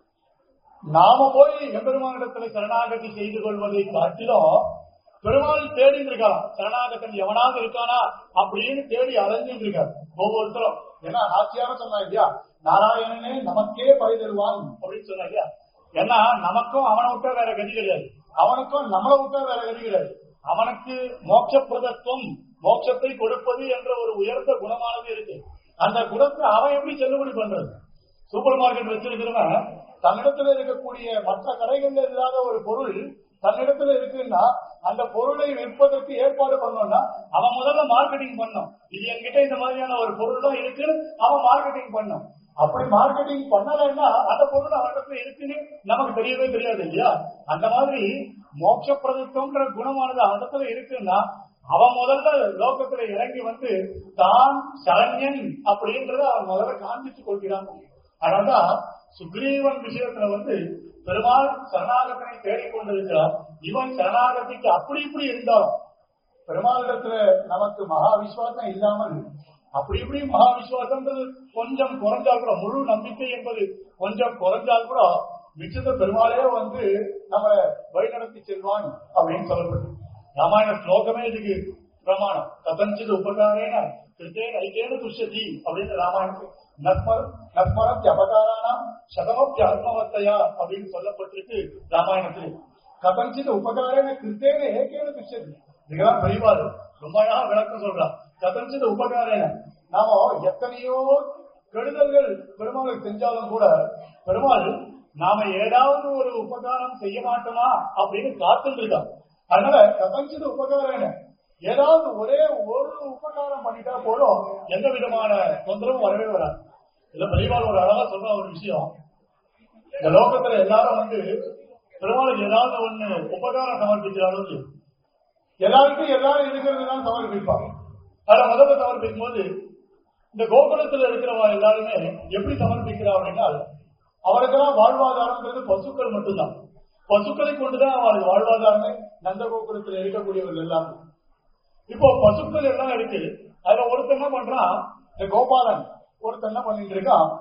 S1: நாம போய் எம்பெருமானிடத்துல சரணாகதி செய்து கொள்வதை காட்டிலும் பெருமாள் தேடிட்டு இருக்கான் சரணாகத்தன் எவனாவது இருக்கானா அப்படின்னு தேடி அலைஞ்சிட்டு இருக்காரு ஒவ்வொருத்தரும் ஏன்னா நாச்சியான சொன்னா இல்லையா நாராயணனே நமக்கே பழி தருவான் அப்படின்னு சொன்னா இல்லையா ஏன்னா நமக்கும் அவனை விட்டா வேற கதி கிடையாது அவனுக்கும் நம்மளை விட்டா வேற கதி கிடையாது அவனுக்கு மோட்ச பிரதத்துவம் மோட்சத்தை கொடுப்பது என்ற ஒரு உயர்ந்த குணமானது இருக்கு அந்த குணத்தை அவன் எப்படி செல்லுபடி பண்றது சூப்பர் மார்க்கெட் வச்சிருக்கிறவன் தன்னிடத்துல இருக்கக்கூடிய மற்ற கடைகள்ல இல்லாத ஒரு பொருள் தன்னிடத்துல இருக்குன்னா அந்த பொருளை விற்பதற்கு ஏற்பாடு பண்ணோம்னா அவன் முதல்ல மார்க்கெட்டிங் பண்ணும் இது என்கிட்ட இந்த மாதிரியான ஒரு பொருள் தான் இருக்குன்னு அவன் மார்க்கெட்டிங் பண்ணும் அப்படி மார்க்கெட்டிங் பண்ணலைன்னா அந்த பொருள் அவனிடத்துல இருக்குன்னு நமக்கு தெரியவே தெரியாது இல்லையா அந்த மாதிரி மோட்ச பிரதத்துவம்ன்ற குணமானது அவனிடத்துல இருக்குன்னா அவன் முதல்ல லோகத்துல இறங்கி வந்து தான் சரண்யன் அப்படின்றத அவன் முதல்ல காண்பிச்சு கொள்கிறான் அதனால்தான் சுக்ரீவன் விஷயத்துல வந்து பெருமாள் சரணாகத்தனை தேடிக்கொண்டிருக்கிறார் இவன் சரணாகதிக்கு அப்படி இப்படி இருந்தாலும் பெருமாளிடத்துல நமக்கு மகா விசுவாசம் இல்லாமல் அப்படி இப்படி மகா விசுவாசம்ன்றது கொஞ்சம் குறைஞ்சால் கூட முழு நம்பிக்கை என்பது கொஞ்சம் குறைஞ்சால் கூட மிச்சத்தை பெருமாளே வந்து நம்ம வழிநடத்தி செல்வான் அப்படின்னு சொல்லப்படுது ராமாயண ஸ்லோகமே இதுக்கு பிரமாணம் கதஞ்சித் உபகாரேன கிருத்தேன் ஐக்கேன துஷதி அப்படின்னு ராமாயணத்துக்கு நஸ்மரம் நஸ்மரம் அபகாரானாம் சதமப்தி ஆத்மவத்தையா அப்படின்னு சொல்லப்பட்டிருக்கு ராமாயணத்தில் கதஞ்சித் உபகாரேன கிருத்தேன ஏகேன துஷதி இதெல்லாம் பெரியவாள் ரொம்ப அழகா விளக்கம் சொல்றான் கதஞ்சித் உபகாரேன நாம எத்தனையோ கெடுதல்கள் பெருமாளுக்கு செஞ்சாலும் கூட பெருமாள் நாம ஏதாவது ஒரு உபகாரம் செய்ய மாட்டோமா அப்படின்னு காத்துட்டு இருக்கான் அதனால கதஞ்சித உபகாரம் ஏதாவது ஒரே ஒரு உபகாரம் பண்ணிட்டா போதும் எந்த விதமான தொந்தரவும் வரவே வராது இல்ல பெரியவாள் ஒரு அழகா சொல்ற ஒரு விஷயம் இந்த லோகத்துல எல்லாரும் வந்து பெருமாளுக்கு ஏதாவது ஒண்ணு உபகாரம் சமர்ப்பிக்கிறாலும் இல்லையோ, எல்லாருக்கும் எல்லாரும் இருக்கிறது தான் சமர்ப்பிப்பாங்க அதுல முதல்ல சமர்ப்பிக்கும் போது இந்த கோகுலத்துல இருக்கிறவா எல்லாருமே எப்படி சமர்ப்பிக்கிறா அப்படின்னா அவருக்கெல்லாம் வாழ்வாதாரம்ன்றது பசுக்கள் மட்டும்தான் பசுக்களை கொண்டுதான் அவளுக்கு வாழ்வாதாரமே நந்த கோகுலத்தில் இருக்கக்கூடியவர்கள் எல்லாரும் இப்போ பசுக்கள் எல்லாம் இருக்கு அதுல ஒருத்தன் என்ன பண்றான் இந்த கோபாலன் ஒருத்தன் என்ன பண்ணிட்டு இருக்கான்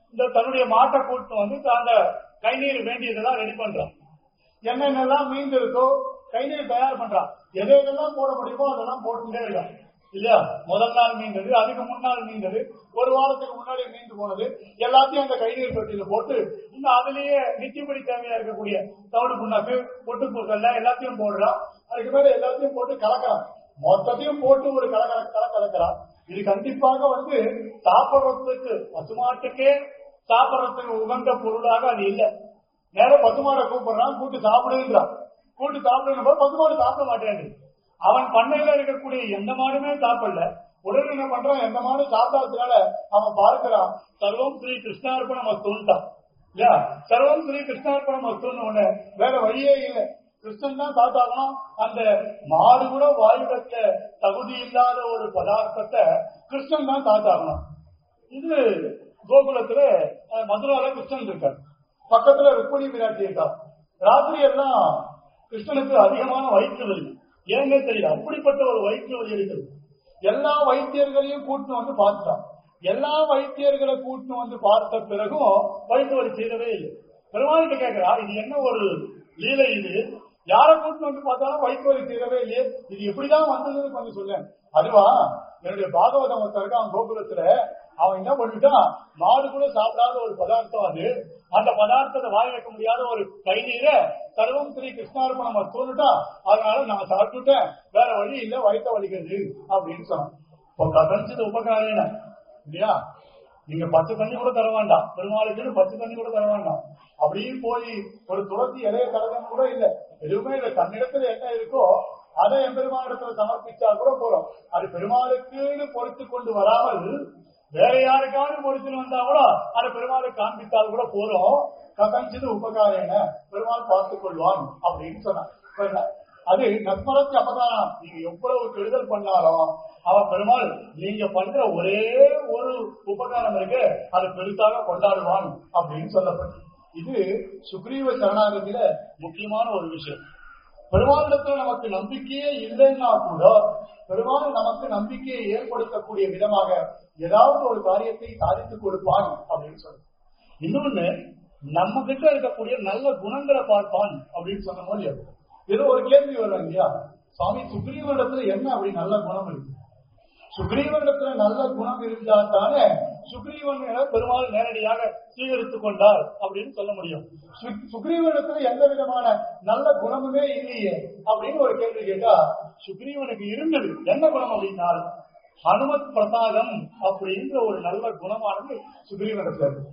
S1: இந்த தன்னுடைய மாட்டை கூட்டு வந்து அந்த கை நீர் வேண்டியதெல்லாம் ரெடி பண்றான் என்னென்னலாம் மீன் இருக்கோ கை நீர் தயார் பண்றான் எதை எதெல்லாம் போட முடியுமோ அதெல்லாம் போட்டுட்டே இருக்கான் இல்லையா முதல் நாள் மீண்டது அதுக்கு முன்னாள் மீண்டது ஒரு வாரத்துக்கு முன்னாடி மீண்டு போனது எல்லாத்தையும் அந்த கைநீர் தொட்டியில போட்டு இன்னும் அதுலயே நித்தியப்படி தேவையா இருக்கக்கூடிய தவிடு புண்ணாக்கு பொட்டு பூக்கல்ல எல்லாத்தையும் போடுறான் அதுக்கு மேல எல்லாத்தையும் போட்டு கலக்கிறான் மொத்தத்தையும் போட்டு ஒரு கலக்கல கல கலக்கிறான் இது கண்டிப்பாக வந்து சாப்பிடுறதுக்கு பசுமாட்டுக்கே சாப்பிடுறதுக்கு உகந்த பொருளாக அது இல்லை நேரம் பசுமாடை கூப்பிடுறான் கூட்டு சாப்பிடுங்கிறான் கூட்டு சாப்பிடுங்க பசுமாடு சாப்பிட மாட்டேங்குது அவன் பண்ணையில இருக்கக்கூடிய எந்த மாடுமே சாப்பிடல உடனே என்ன பண்றான் எந்த மாடு சாப்பிடாததுனால அவன் பார்க்கிறான் சர்வம் ஸ்ரீ கிருஷ்ணார்பண மஸ்துன்ட்டான் இல்லையா சர்வம் ஸ்ரீ கிருஷ்ணார்பண மஸ்துன்னு ஒண்ணு வேற வழியே இல்லை கிருஷ்ணன் தான் சாப்பிட்டாலும் அந்த மாடு கூட வாய் வைக்க தகுதி இல்லாத ஒரு பதார்த்தத்தை கிருஷ்ணன் தான் சாப்பிட்டாகணும் இது கோகுலத்துல அஹ், மதுரால கிருஷ்ணன் இருக்கார் பக்கத்துல ருக்மிணி விராட்டி இருக்கா ராத்திரி எல்லாம் கிருஷ்ணனுக்கு அதிகமான வயிற்று வலி ஏன்னே தெரியல அப்படிப்பட்ட ஒரு வயிற்று வலி இருக்குது எல்லா வைத்தியர்களையும் கூட்டிட்டு வந்து பார்த்துட்டான் எல்லா வைத்தியர்களை கூட்டிட்டு வந்து பார்த்த பிறகும் வயிற்று வலி செய்யவே இல்லை பெருமாள்கிட்ட கேட்கிறா இது என்ன ஒரு லீலை இது யாரை கூட்டிட்டு வந்து பார்த்தாலும் வயிற்று வலி தீரவே இல்லையே இது எப்படிதான் வந்ததுன்னு கொஞ்சம் சொல்லேன் அதுவா என்னுடைய பாகவதம் ஒருத்தர் இருக்கான் கோகுலத்துல அவன் என்ன பண்ணிட்டான் மாடு கூட சாப்பிடாத ஒரு பதார்த்தம் அது அந்த பதார்த்தத்தை வாய் வைக்க முடியாத ஒரு கைநீரை சர்வம் ஸ்ரீ கிருஷ்ணார்பணம் சொல்லிட்டான் அதனால நான் சாப்பிட்டுட்டேன் வேற வழி இல்ல வயிற்ற வலிக்கிறது அப்படின்னு சொன்னான் இப்போ கதஞ்சது உபகாரம் இல்லையா நீங்க பச்சை தண்ணி கூட தர வேண்டாம் பெருமாளுக்கு பச்சை தண்ணி கூட தர வேண்டாம் அப்படியே போய் ஒரு துளசி இலைய கலகம் கூட இல்ல எதுவுமே இல்ல தன்னிடத்துல என்ன இருக்கோ அதை எம்பெருமானிடத்துல சமர்ப்பிச்சா கூட போறோம் அது பெருமாளுக்குன்னு பொறுத்து கொண்டு வராமல் வேற யாருக்காவது பொறுத்துன்னு வந்தா கூட அதை பெருமாளுக்கு காண்பித்தால் கூட போறோம் கதஞ்சது உபகாரம் பெருமாள் பார்த்துக் கொள்வான் அப்படின்னு சொன்னான் இப்ப என்ன? அது நத்மரத்து அபகாரம் நீங்க எவ்வளவு கெடுதல் பண்ணாலும் அவன் பெருமாள் நீங்க பண்ற ஒரே ஒரு உபகாரம் இருக்கு அது பெருசாக கொண்டாடுவான் அப்படின்னு சொல்லப்பட்டு இது சுக்ரீவ சரணாகத்தில முக்கியமான ஒரு விஷயம் பெருமாளிடத்துல நமக்கு நம்பிக்கையே இல்லைன்னா கூட பெருமாள் நமக்கு நம்பிக்கையை ஏற்படுத்தக்கூடிய விதமாக ஏதாவது ஒரு காரியத்தை சாதித்து கொடுப்பான் அப்படின்னு சொல்லு இன்னொன்னு நம்ம கிட்ட இருக்கக்கூடிய நல்ல குணங்களை பார்ப்பான் அப்படின்னு சொன்ன போது ஏதோ ஒரு கேள்வி வரும் இல்லையா சுவாமி சுக்ரீவனிடத்துல என்ன அப்படி நல்ல குணம் இருக்கு சுக்ரீவனிடத்துல நல்ல குணம் இருந்தா தானே சுக்ரீவன் பெருமாள் நேரடியாக சீகரித்துக் கொண்டார் அப்படின்னு சொல்ல முடியும் சு- சுக்ரீவனிடத்துல எந்த விதமான நல்ல குணமுமே இல்லையே அப்படின்னு ஒரு கேள்வி கேட்டா சுக்ரீவனுக்கு இருந்தது என்ன குணம் அப்படின்னா ஹனுமத் பிரசாதம் அப்படின்ற ஒரு நல்ல குணமானது சுக்ரீவனிடத்துல இருக்கு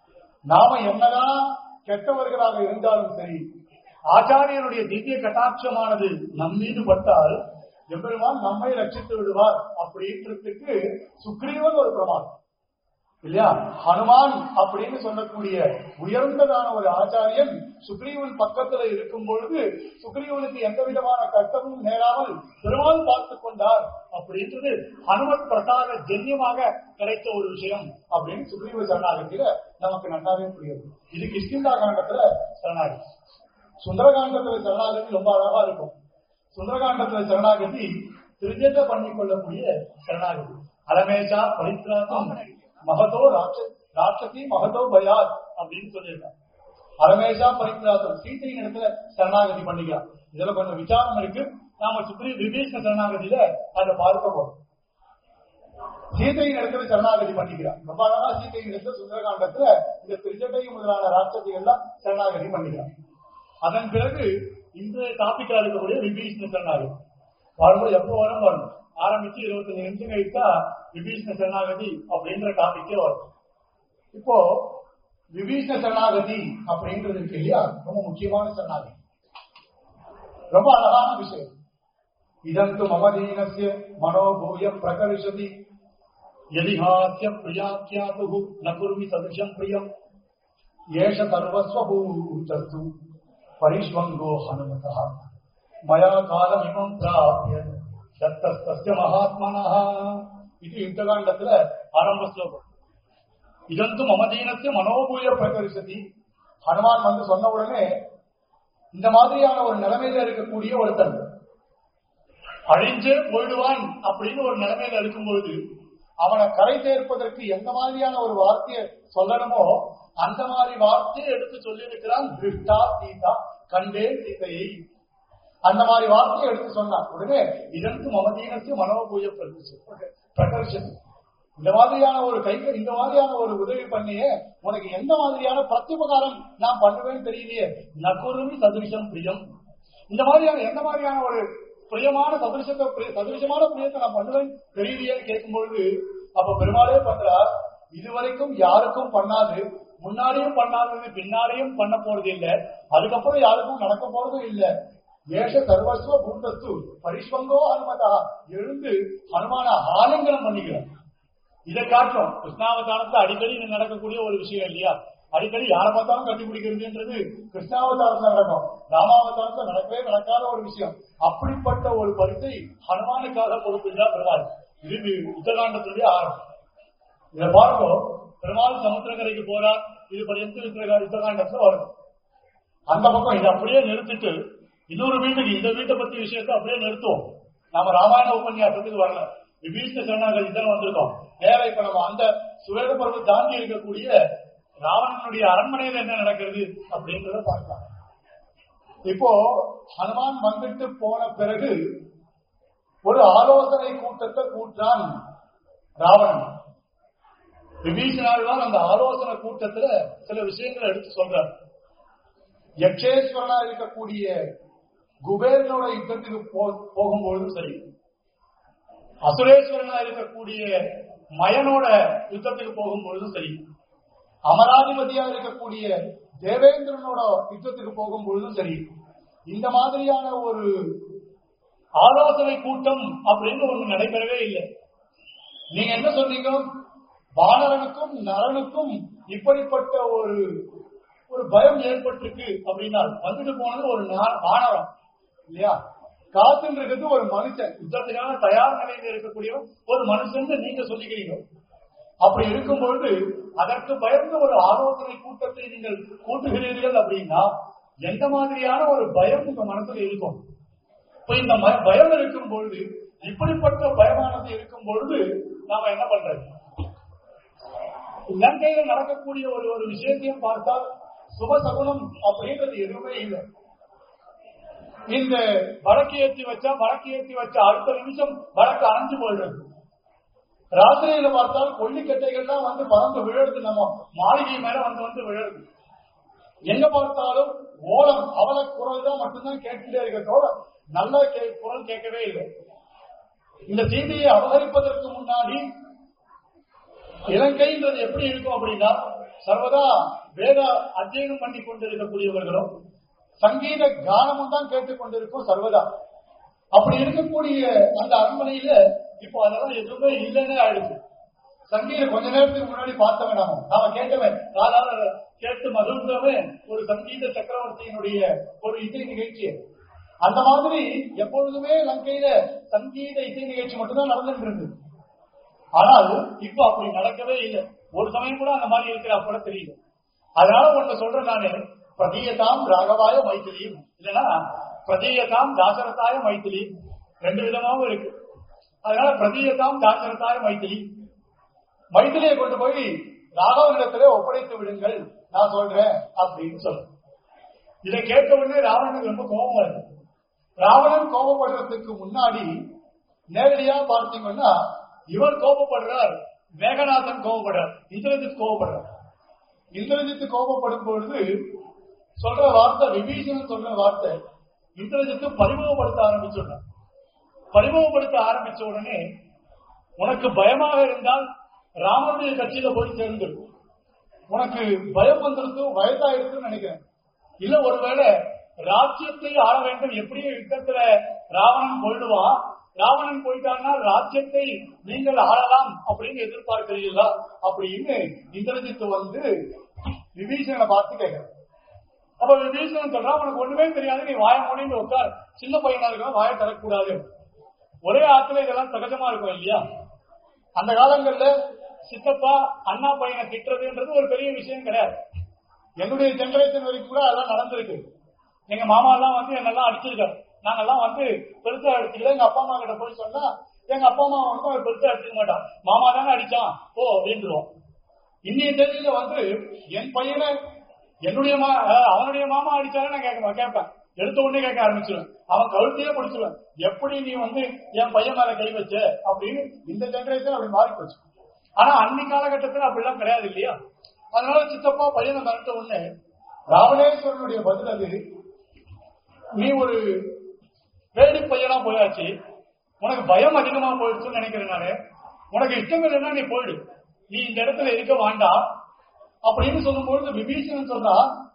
S1: நாம என்னதான் கெட்டவர்களாக இருந்தாலும் சரி ஆச்சாரியனுடைய திவ்ய கட்டாட்சமானது நம் மீது பட்டால் எம்பெருமான் நம்மை ரட்சித்து விடுவார் அப்படின்றதுக்கு சுக்ரீவன் ஒரு பிரமாணம் இல்லையா ஹனுமான் அப்படின்னு சொல்லக்கூடிய உயர்ந்ததான ஒரு ஆச்சாரியன் சுக்ரீவன் பக்கத்துல இருக்கும் பொழுது சுக்ரீவனுக்கு எந்த விதமான கஷ்டமும் நேராமல் பெருமாள் பார்த்துக் கொண்டார் அப்படின்றது ஹனுமத் பிரசாத ஜென்யமாக கிடைத்த ஒரு விஷயம் அப்படின்னு சுக்ரீவ சரணாகத்தில நமக்கு நல்லாவே புரியுது இது கிஷ்கிந்தா காண்டத்துல சரணாகதி சுந்தரகாண்டத்துல சரணாகதி ரொம்ப அழகா இருக்கும் சுந்தரகாண்டத்துல சரணாகதி திருஜேத பண்ணிக் கொள்ளக்கூடிய சரணாகதி அலமேஷா பரித்ராசம் மகதோ ராட்ச ராட்சசி மகதோ பயாத் அப்படின்னு சொல்லியிருக்காங்க அலமேஷா பரித்ராசம் சீத்தையின் இடத்துல சரணாகதி பண்ணிக்கலாம் இதுல கொஞ்சம் விசாரம் இருக்கு நாம சுப்ரீ விபீஷ்ண சரணாகதியில அதை பார்க்க போறோம் சீதையின் இடத்துல சரணாகதி பண்ணிக்கிறான் ரொம்ப அழகா சீதையின் இடத்துல சுந்தரகாண்டத்துல இந்த திருச்சட்டை முதலான ராட்சசிகள்லாம் சரணாகதி பண்ணிக்கிறான் அதன் பிறகு இன்றைய டாபிக்கா இருக்கக்கூடிய விபீஷ்ண சரணாகதி வரும்போது எப்போ வரும் வரும் ஆரம்பிச்சு இருபத்தஞ்சு நிமிஷம் கழித்தா விபீஷ்ண சரணாகதி அப்படின்ற டாபிக்கே வரும் இப்போ விபீஷ்ண சரணாகதி அப்படின்றது இருக்கு இல்லையா ரொம்ப முக்கியமான சரணாகதி ரொம்ப அழகான விஷயம் இதந்து மமதீனஸ்ய மனோபூய பிரகர்ஷதி யதிஹாஸ்ய பிரியாக்கியாத்து ந குர்மி சதுஷம் பிரியம் ஏஷ சர்வஸ்வபூச்சஸ்து பரிஷ்வங்கோ ஹனுமதः மயா காலமிமம் பிராப்ய தத்தஸ்தஸ்ய மகாத்மனः இது யுத்தகாண்டத்துல ஆரம்ப ஸ்லோகம் இதந்து மமதீனத்தை மனோபூய பிரகரிசதி ஹனுமான் வந்து சொன்ன உடனே இந்த மாதிரியான ஒரு நிலைமையில இருக்கக்கூடிய ஒருத்தன் அழிஞ்சே போயிடுவான் அப்படின்னு ஒரு நிலைமையில இருக்கும்பொழுது அவனை கரை சேர்ப்பதற்கு எந்த மாதிரியான ஒரு வார்த்தையை சொல்லணுமோ அந்த மாதிரி வார்த்தையை எடுத்து சொல்லியிருக்கிறான் திருஷ்டா சீதா கண்டே சீதையை அந்த மாதிரி வார்த்தையை எடுத்து சொன்னான் உடனே இதற்கு மமதீனத்து மனோபூய பிரகர்ஷன் இந்த மாதிரியான ஒரு கை இந்த மாதிரியான ஒரு உதவி பண்ணியே உனக்கு எந்த மாதிரியான பிரத்யுபகாரம் நான் பண்ணுவேன்னு தெரியலையே நகுருமி சதுரிஷம் பிரியம் இந்த மாதிரியான எந்த மாதிரியான ஒரு பிரியமான சதுரிசத்தை பிரிய- சதுரிசமான பிரியத்தை நான் பண்ணுவேன் தெரியலையேன்னு கேட்கும்பொழுது அப்ப பெருமாளே பண்றார் இதுவரைக்கும் யாருக்கும் பண்ணாது முன்னாடியும் பண்ணாதது பின்னாடியும் பண்ண போறது இல்ல அதுக்கப்புறம் யாருக்கும் நடக்க போறதும் இல்ல ஏஷ சர்வஸ்வ பூந்தஸ்து பரிஷ்வங்கோ ஹனுமதா எழுந்து ஹனுமான ஆலிங்கனம் பண்ணிக்கிறார் இதை காட்டும் கிருஷ்ணாவதாரத்துல அடிக்கடி இது நடக்கக்கூடிய ஒரு விஷயம் இல்லையா அடிக்கடி யாரை பார்த்தாலும் கட்டி பிடிக்கிறதுன்றது கிருஷ்ணாவதாரத்துல நடக்கும் ராமாவதாரத்துல நடக்கவே நடக்காத ஒரு விஷயம் அப்படிப்பட்ட ஒரு பரிசை ஹனுமானுக்காக கொடுக்கின்றார் பெருமாள் இது உத்தகாண்டத்துடைய ஆரம்பம் இதை பாருங்க பெருமாள் சமுத்திரக்கரைக்கு போறார் இது பரியந்து யுத்தகாண்டத்துல வரும் அந்த பக்கம் இதை அப்படியே நிறுத்திட்டு இன்னொரு வீட்டுக்கு இந்த வீட்டை பத்தி விஷயத்தை அப்படியே நிறுத்துவோம் நாம ராமாயண உபன்யாசத்துக்கு வரல விபீஷ்ண சரணாகதி தான் வந்திருக்கோம் நேரா இப்ப நம்ம அந்த சுவேத பருவம் தாண்டி இருக்கக்கூடிய ராவணனுடைய அரண்மனையில என்ன நடக்கிறது அப்படின்றத பார்க்கலாம் இப்போ ஹனுமான் வந்துட்டு போன பிறகு ஒரு ஆலோசனை கூட்டத்தை கூட்டான் ராவணன் விபீஷணாழ்வான் அந்த ஆலோசனை கூட்டத்துல சில விஷயங்களை எடுத்து சொல்றார் யக்ஷேஸ்வரனா இருக்கக்கூடிய குபேரனோட யுத்தத்துக்கு போ- போகும்பொழுதும் சரி அசுரேஸ்வரனா இருக்கக்கூடிய மயனோட யுத்தத்துக்கு போகும்பொழுதும் சரி அமராதிபதியா இருக்கக்கூடிய தேவேந்திரனோட யுத்தத்துக்கு போகும்பொழுதும் சரி இந்த மாதிரியான ஒரு ஆலோசனை கூட்டம் அப்படின்னு ஒண்ணு நடைபெறவே இல்லை நீங்க என்ன சொன்னீங்க வானரனுக்கும் நரனுக்கும் இப்படிப்பட்ட ஒரு ஒரு பயம் ஏற்பட்டிருக்கு அப்படின்னா வந்துட்டு போனது ஒரு நா- வானரம் இல்லையா காத்துன்னு இருக்கிறது ஒரு மனுஷன் யுத்தத்துக்கான தயார் நிலையில் இருக்கக்கூடிய ஒரு மனுஷன் நீங்க சொல்லிக்கிறீங்க அப்படி இருக்கும் பொழுது அதற்கு பயந்து ஒரு ஆலோசனை கூட்டத்தை நீங்கள் கூட்டுகிறீர்கள் அப்படின்னா எந்த மாதிரியான ஒரு பயம் உங்க மனசுல இருக்கும் இப்ப இந்த ம- பயம் இருக்கும் பொழுது இப்படிப்பட்ட பயமானது இருக்கும் பொழுது நாம என்ன பண்றது இலங்கையில நடக்கக்கூடிய ஒரு ஒரு விஷயத்தையும் பார்த்தால் சுபசகுனம் அப்படின்றது எதுவுமே இல்லை இந்த வடக்கு ஏற்றி வச்சா வடக்கு ஏற்றி வச்சா அடுத்த நிமிஷம் வடக்கு அணைஞ்சு போயிடுறது ராத்திரியில பார்த்தால் கொல்லிக்கட்டைகள்லாம் வந்து பறந்து விழுறது நம்ம மாளிகை மேல வந்து வந்து விழுறது எங்க பார்த்தாலும் ஓலம் அவல குரல் தான் மட்டும்தான் கேட்டுட்டே இருக்க தவிர நல்ல கே- குரல் கேட்கவே இல்லை இந்த செய்தியை அபகரிப்பதற்கு முன்னாடி இலங்கைன்றது எப்படி இருக்கும் அப்படின்னா சர்வதா வேத அத்தியனம் பண்ணி கொண்டிருக்கக்கூடியவர்களும் சங்கீத கானமும் தான் கேட்டுக்கொண்டிருக்கும் சர்வதா அப்படி இருக்கக்கூடிய அந்த அரண்மனையில இப்போ அதெல்லாம் எதுவுமே இல்லைன்னே ஆயிடுச்சு சங்கீதம் கொஞ்ச நேரத்துக்கு முன்னாடி பார்த்தவன் நாம நாம கேட்டவன் காலால கேட்டு மகிழ்ந்தவன் ஒரு சங்கீத சக்கரவர்த்தியினுடைய ஒரு இசை நிகழ்ச்சி அந்த மாதிரி எப்பொழுதுமே லங்கையில சங்கீத இசை நிகழ்ச்சி மட்டும்தான் நடந்துட்டு இருந்தது ஆனால் இப்ப அப்படி நடக்கவே இல்லை ஒரு சமயம் கூட அந்த மாதிரி இருக்கிற கூட தெரியல அதனால ஒண்ணு சொல்றேன் நானு பிரதீயதாம் ராகவாய மைத்திலி இல்லைன்னா பிரதீயதாம் தாசரதாய மைத்திலி ரெண்டு விதமாவும் இருக்கு அதனால பிரதீயதாம் தாசரதாய மைத்திலி மைத்திலியை கொண்டு போய் ராகவனிடத்திலே ஒப்படைத்து விடுங்கள் நான் சொல்றேன் அப்படின்னு சொல்றேன் இதை கேட்ட உடனே ராவணனுக்கு ரொம்ப கோபம் வருது ராவணன் கோபப்படுறதுக்கு முன்னாடி நேரடியா பார்த்தீங்கன்னா இவர் கோபப்படுறார் மேகநாதன் கோபப்படுறார் இந்திரஜித் கோபப்படுறார் இந்திரஜித் கோபப்படும் பொழுது சொல்ற வார்த்தை விபீஷணன் சொல்ற வார்த்தை இந்திரஜித்து பரிமுகப்படுத்த ஆரம்பிச்சுட்டார் பரிமுகப்படுத்த ஆரம்பிச்ச உடனே உனக்கு பயமாக இருந்தால் ராமனுடைய கட்சியில போய் சேர்ந்து உனக்கு பயம் வந்துருக்கு வயதாயிருக்குன்னு நினைக்கிறேன் இல்ல ஒருவேளை ராஜ்யத்தை ஆள வேண்டும் எப்படியும் யுத்தத்துல ராவணன் போயிடுவான் ராவணன் போயிட்டான்னா ராஜ்யத்தை நீங்கள் ஆளலாம் அப்படின்னு எதிர்பார்க்கிறீர்களா அப்படின்னு இந்திரஜித்து வந்து விபீஷணனை பார்த்து கேட்கிறேன் அப்ப விபீஷணன் சொல்றான் உனக்கு ஒண்ணுமே தெரியாது நீ வாய மூடின்னு உட்கார் சின்ன பையனா இருக்கலாம் வாயை தரக்கூடாது ஒரே ஆத்துல இதெல்லாம் சகஜமா இருக்கும் இல்லையா அந்த காலங்கள்ல சித்தப்பா அண்ணா பையனை திட்டுறதுன்றது ஒரு பெரிய விஷயம் கிடையாது என்னுடைய ஜெனரேஷன் வரைக்கும் கூட அதெல்லாம் நடந்திருக்கு எங்க மாமா எல்லாம் வந்து என்னெல்லாம் அடிச்சிருக்காரு நாங்கெல்லாம் வந்து பெருசா அடிச்சுக்கல எங்க அப்பா அம்மா கிட்ட போய் சொன்னா எங்க அப்பா அம்மா வந்து அவர் பெருசா எடுத்துக்க மாட்டான் மாமா தானே அடிச்சான் ஓ அப்படின்றோம் இன்னைய தேதியில வந்து என் பையனை என்னுடைய மா அஹ் அவனுடைய மாமா அடிச்சாலும் நான் கேட்க கேட்பேன் எடுத்த உடனே கேட்க ஆரம்பிச்சிருவேன் அவன் கழுத்தையே பிடிச்சிருவேன் எப்படி நீ வந்து என் பையன் மேல கை வச்ச அப்படின்னு இந்த ஜெனரேஷன் அப்படி மாறி போச்சு ஆனா அன்னி காலகட்டத்துல அப்படிலாம் கிடையாது இல்லையா அதனால சித்தப்பா பையனை மிரட்ட உடனே ராவணேஸ்வரனுடைய பதில் அது நீ ஒரு வேடி பையனா போயாச்சு உனக்கு பயம் அதிகமா போயிடுச்சுன்னு நினைக்கிறேன் நானு உனக்கு இஷ்டம் இல்லைன்னா நீ போயிடு நீ இந்த இடத்துல இருக்க வேண்டாம் அப்படின்னு சொல்லும்பொழுது விபீஷணன் சொன்னா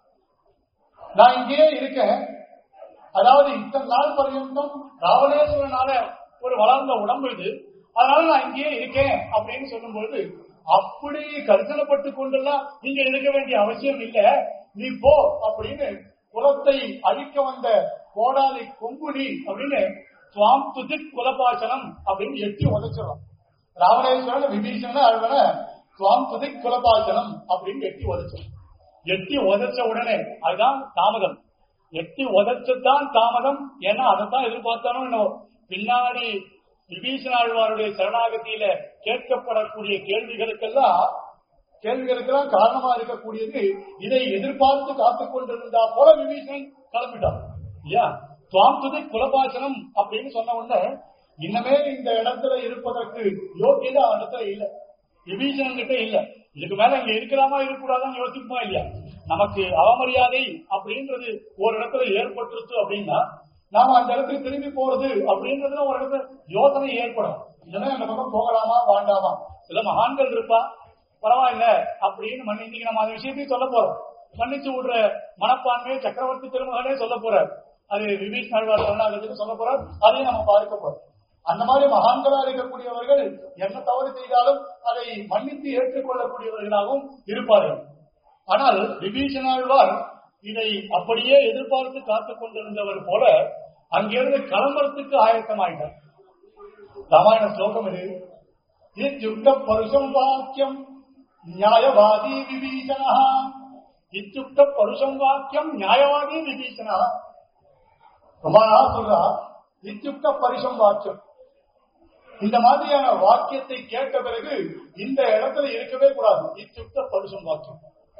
S1: நான் இங்கேயே இருக்கேன் அதாவது இத்தனை நாள் பர்யந்தம் ராவணேஸ்வரனால ஒரு வளர்ந்த உடம்பு இது அதனால நான் இங்கேயே இருக்கேன் அப்படின்னு சொல்லும்பொழுது அப்படி கர்ஜனப்பட்டு கொண்டெல்லாம் நீங்க இருக்க வேண்டிய அவசியம் இல்ல நீ போ அப்படின்னு குலத்தை அழிக்க வந்த கோடாலி கொம்புடி அப்படின்னு சுவாம் துதிக் குலபாசனம் அப்படின்னு எட்டி உதைச்சிடலாம் ராவணேஸ்வரன் விபீஷணன் அழுவன சுவாம் துதிக் குலபாசனம் அப்படின்னு எட்டி உதைச்சிடும் எட்டி உதைச்ச உடனே அதுதான் தாமதம் எட்டி உதைச்சதான் தாமதம் ஏன்னா அதைத்தான் எதிர்பார்த்தாலும் இன்னும் பின்னாடி விபீஷணாழ்வாருடைய சரணாகதியில கேட்கப்படக்கூடிய கேள்விகளுக்கெல்லாம் கேள்விகளுக்கெல்லாம் காரணமா இருக்கக்கூடியது இதை எதிர்பார்த்து காத்துக் கொண்டிருந்தா போல விபீஷணன் கிளம்பிட்டான் இல்லையா துவாம் துதி குலபாசனம் அப்படின்னு சொன்ன உடனே இன்னமே இந்த இடத்துல இருப்பதற்கு யோகியதை அந்த இடத்துல இல்ல விபீஷணன் கிட்ட இல்ல இதுக்கு மேல இங்க இருக்கலாமா இருக்கக்கூடாதான்னு யோசிப்போமா இல்லையா நமக்கு அவமரியாதை அப்படின்றது ஒரு இடத்துல ஏற்பட்டுருச்சு அப்படின்னா நாம அந்த இடத்துக்கு திரும்பி போறது அப்படின்றதுல ஒரு இடத்துல யோசனை ஏற்படும் இதெல்லாம் அந்த பக்கம் போகலாமா வேண்டாமா சில மகான்கள் இருப்பா பரவாயில்ல அப்படின்னு மன்னி இன்னைக்கு நம்ம அந்த விஷயத்தையும் சொல்ல போறோம் மன்னிச்சு விடுற மனப்பான்மையை சக்கரவர்த்தி திருமகனே சொல்ல போறார் அது விபீஷ் நழ்வார் சரணாகத்துக்கு சொல்ல போறார் அதையும் நம்ம பார்க்க போறோம் அந்த மாதிரி மகான்களா இருக்கக்கூடியவர்கள் என்ன தவறு செய்தாலும் அதை மன்னித்து ஏற்றுக்கொள்ளக்கூடியவர்களாகவும் இருப்பார்கள் ஆனால் விபீஷணாழ்வார் இதை அப்படியே எதிர்பார்த்து காத்துக் கொண்டிருந்தவர் போல அங்கிருந்து கிளம்புறதுக்கு ஆயத்தமாயிட்டார் ராமாயண ஸ்லோகம் இது இத்யுக்த பருஷம் வாக்கியம் நியாயவாதி விபீஷணா இத்யுக்த பருஷம் வாக்கியம் நியாயவாதி விபீஷணா ரொம்ப நாள் சொல்றா இத்யுக்த பரிசம் வாக்கியம் இந்த மாதிரியான வாக்கியத்தை கேட்ட பிறகு இந்த இடத்துல இருக்கவே கூடாது இத்யுக்த பருஷம் வாக்கியம்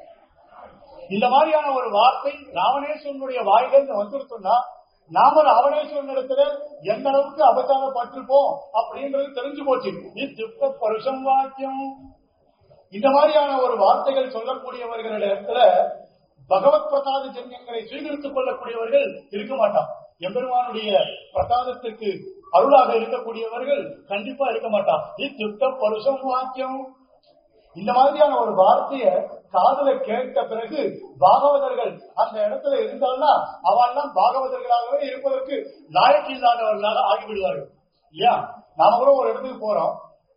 S1: இந்த மாதிரியான ஒரு வார்த்தை ராவணேஸ்வரனுடைய வாயிலிருந்து வந்துருச்சுன்னா நாம ராவணேஸ்வரன் இடத்துல எந்த அளவுக்கு அபச்சாரப்பட்டிருப்போம் அப்படின்றது தெரிஞ்சு போச்சு இத்யுக்த பருஷம் வாக்கியம் இந்த மாதிரியான ஒரு வார்த்தைகள் சொல்லக்கூடியவர்களிடத்துல பகவத் பிரசாத ஜன்யங்களை சுவீகரித்துக் கொள்ளக்கூடியவர்கள் இருக்க மாட்டான் எம்பெருமானுடைய பிரசாதத்துக்கு அருளாக இருக்கக்கூடியவர்கள் கண்டிப்பா இருக்க மாட்டான் இத்யுக்த பருஷம் வாக்கியம் இந்த மாதிரியான ஒரு வார்த்தைய காதல கேட்ட பிறகு பாகவதர்கள் அந்த இடத்துல இருந்தால்னா அவெல்லாம் பாகவதர்களாகவே இருப்பதற்கு லாயக்கு இல்லாதவர்களாக ஆகிவிடுவார்கள் இல்லையா நாம கூட ஒரு இடத்துக்கு போறோம்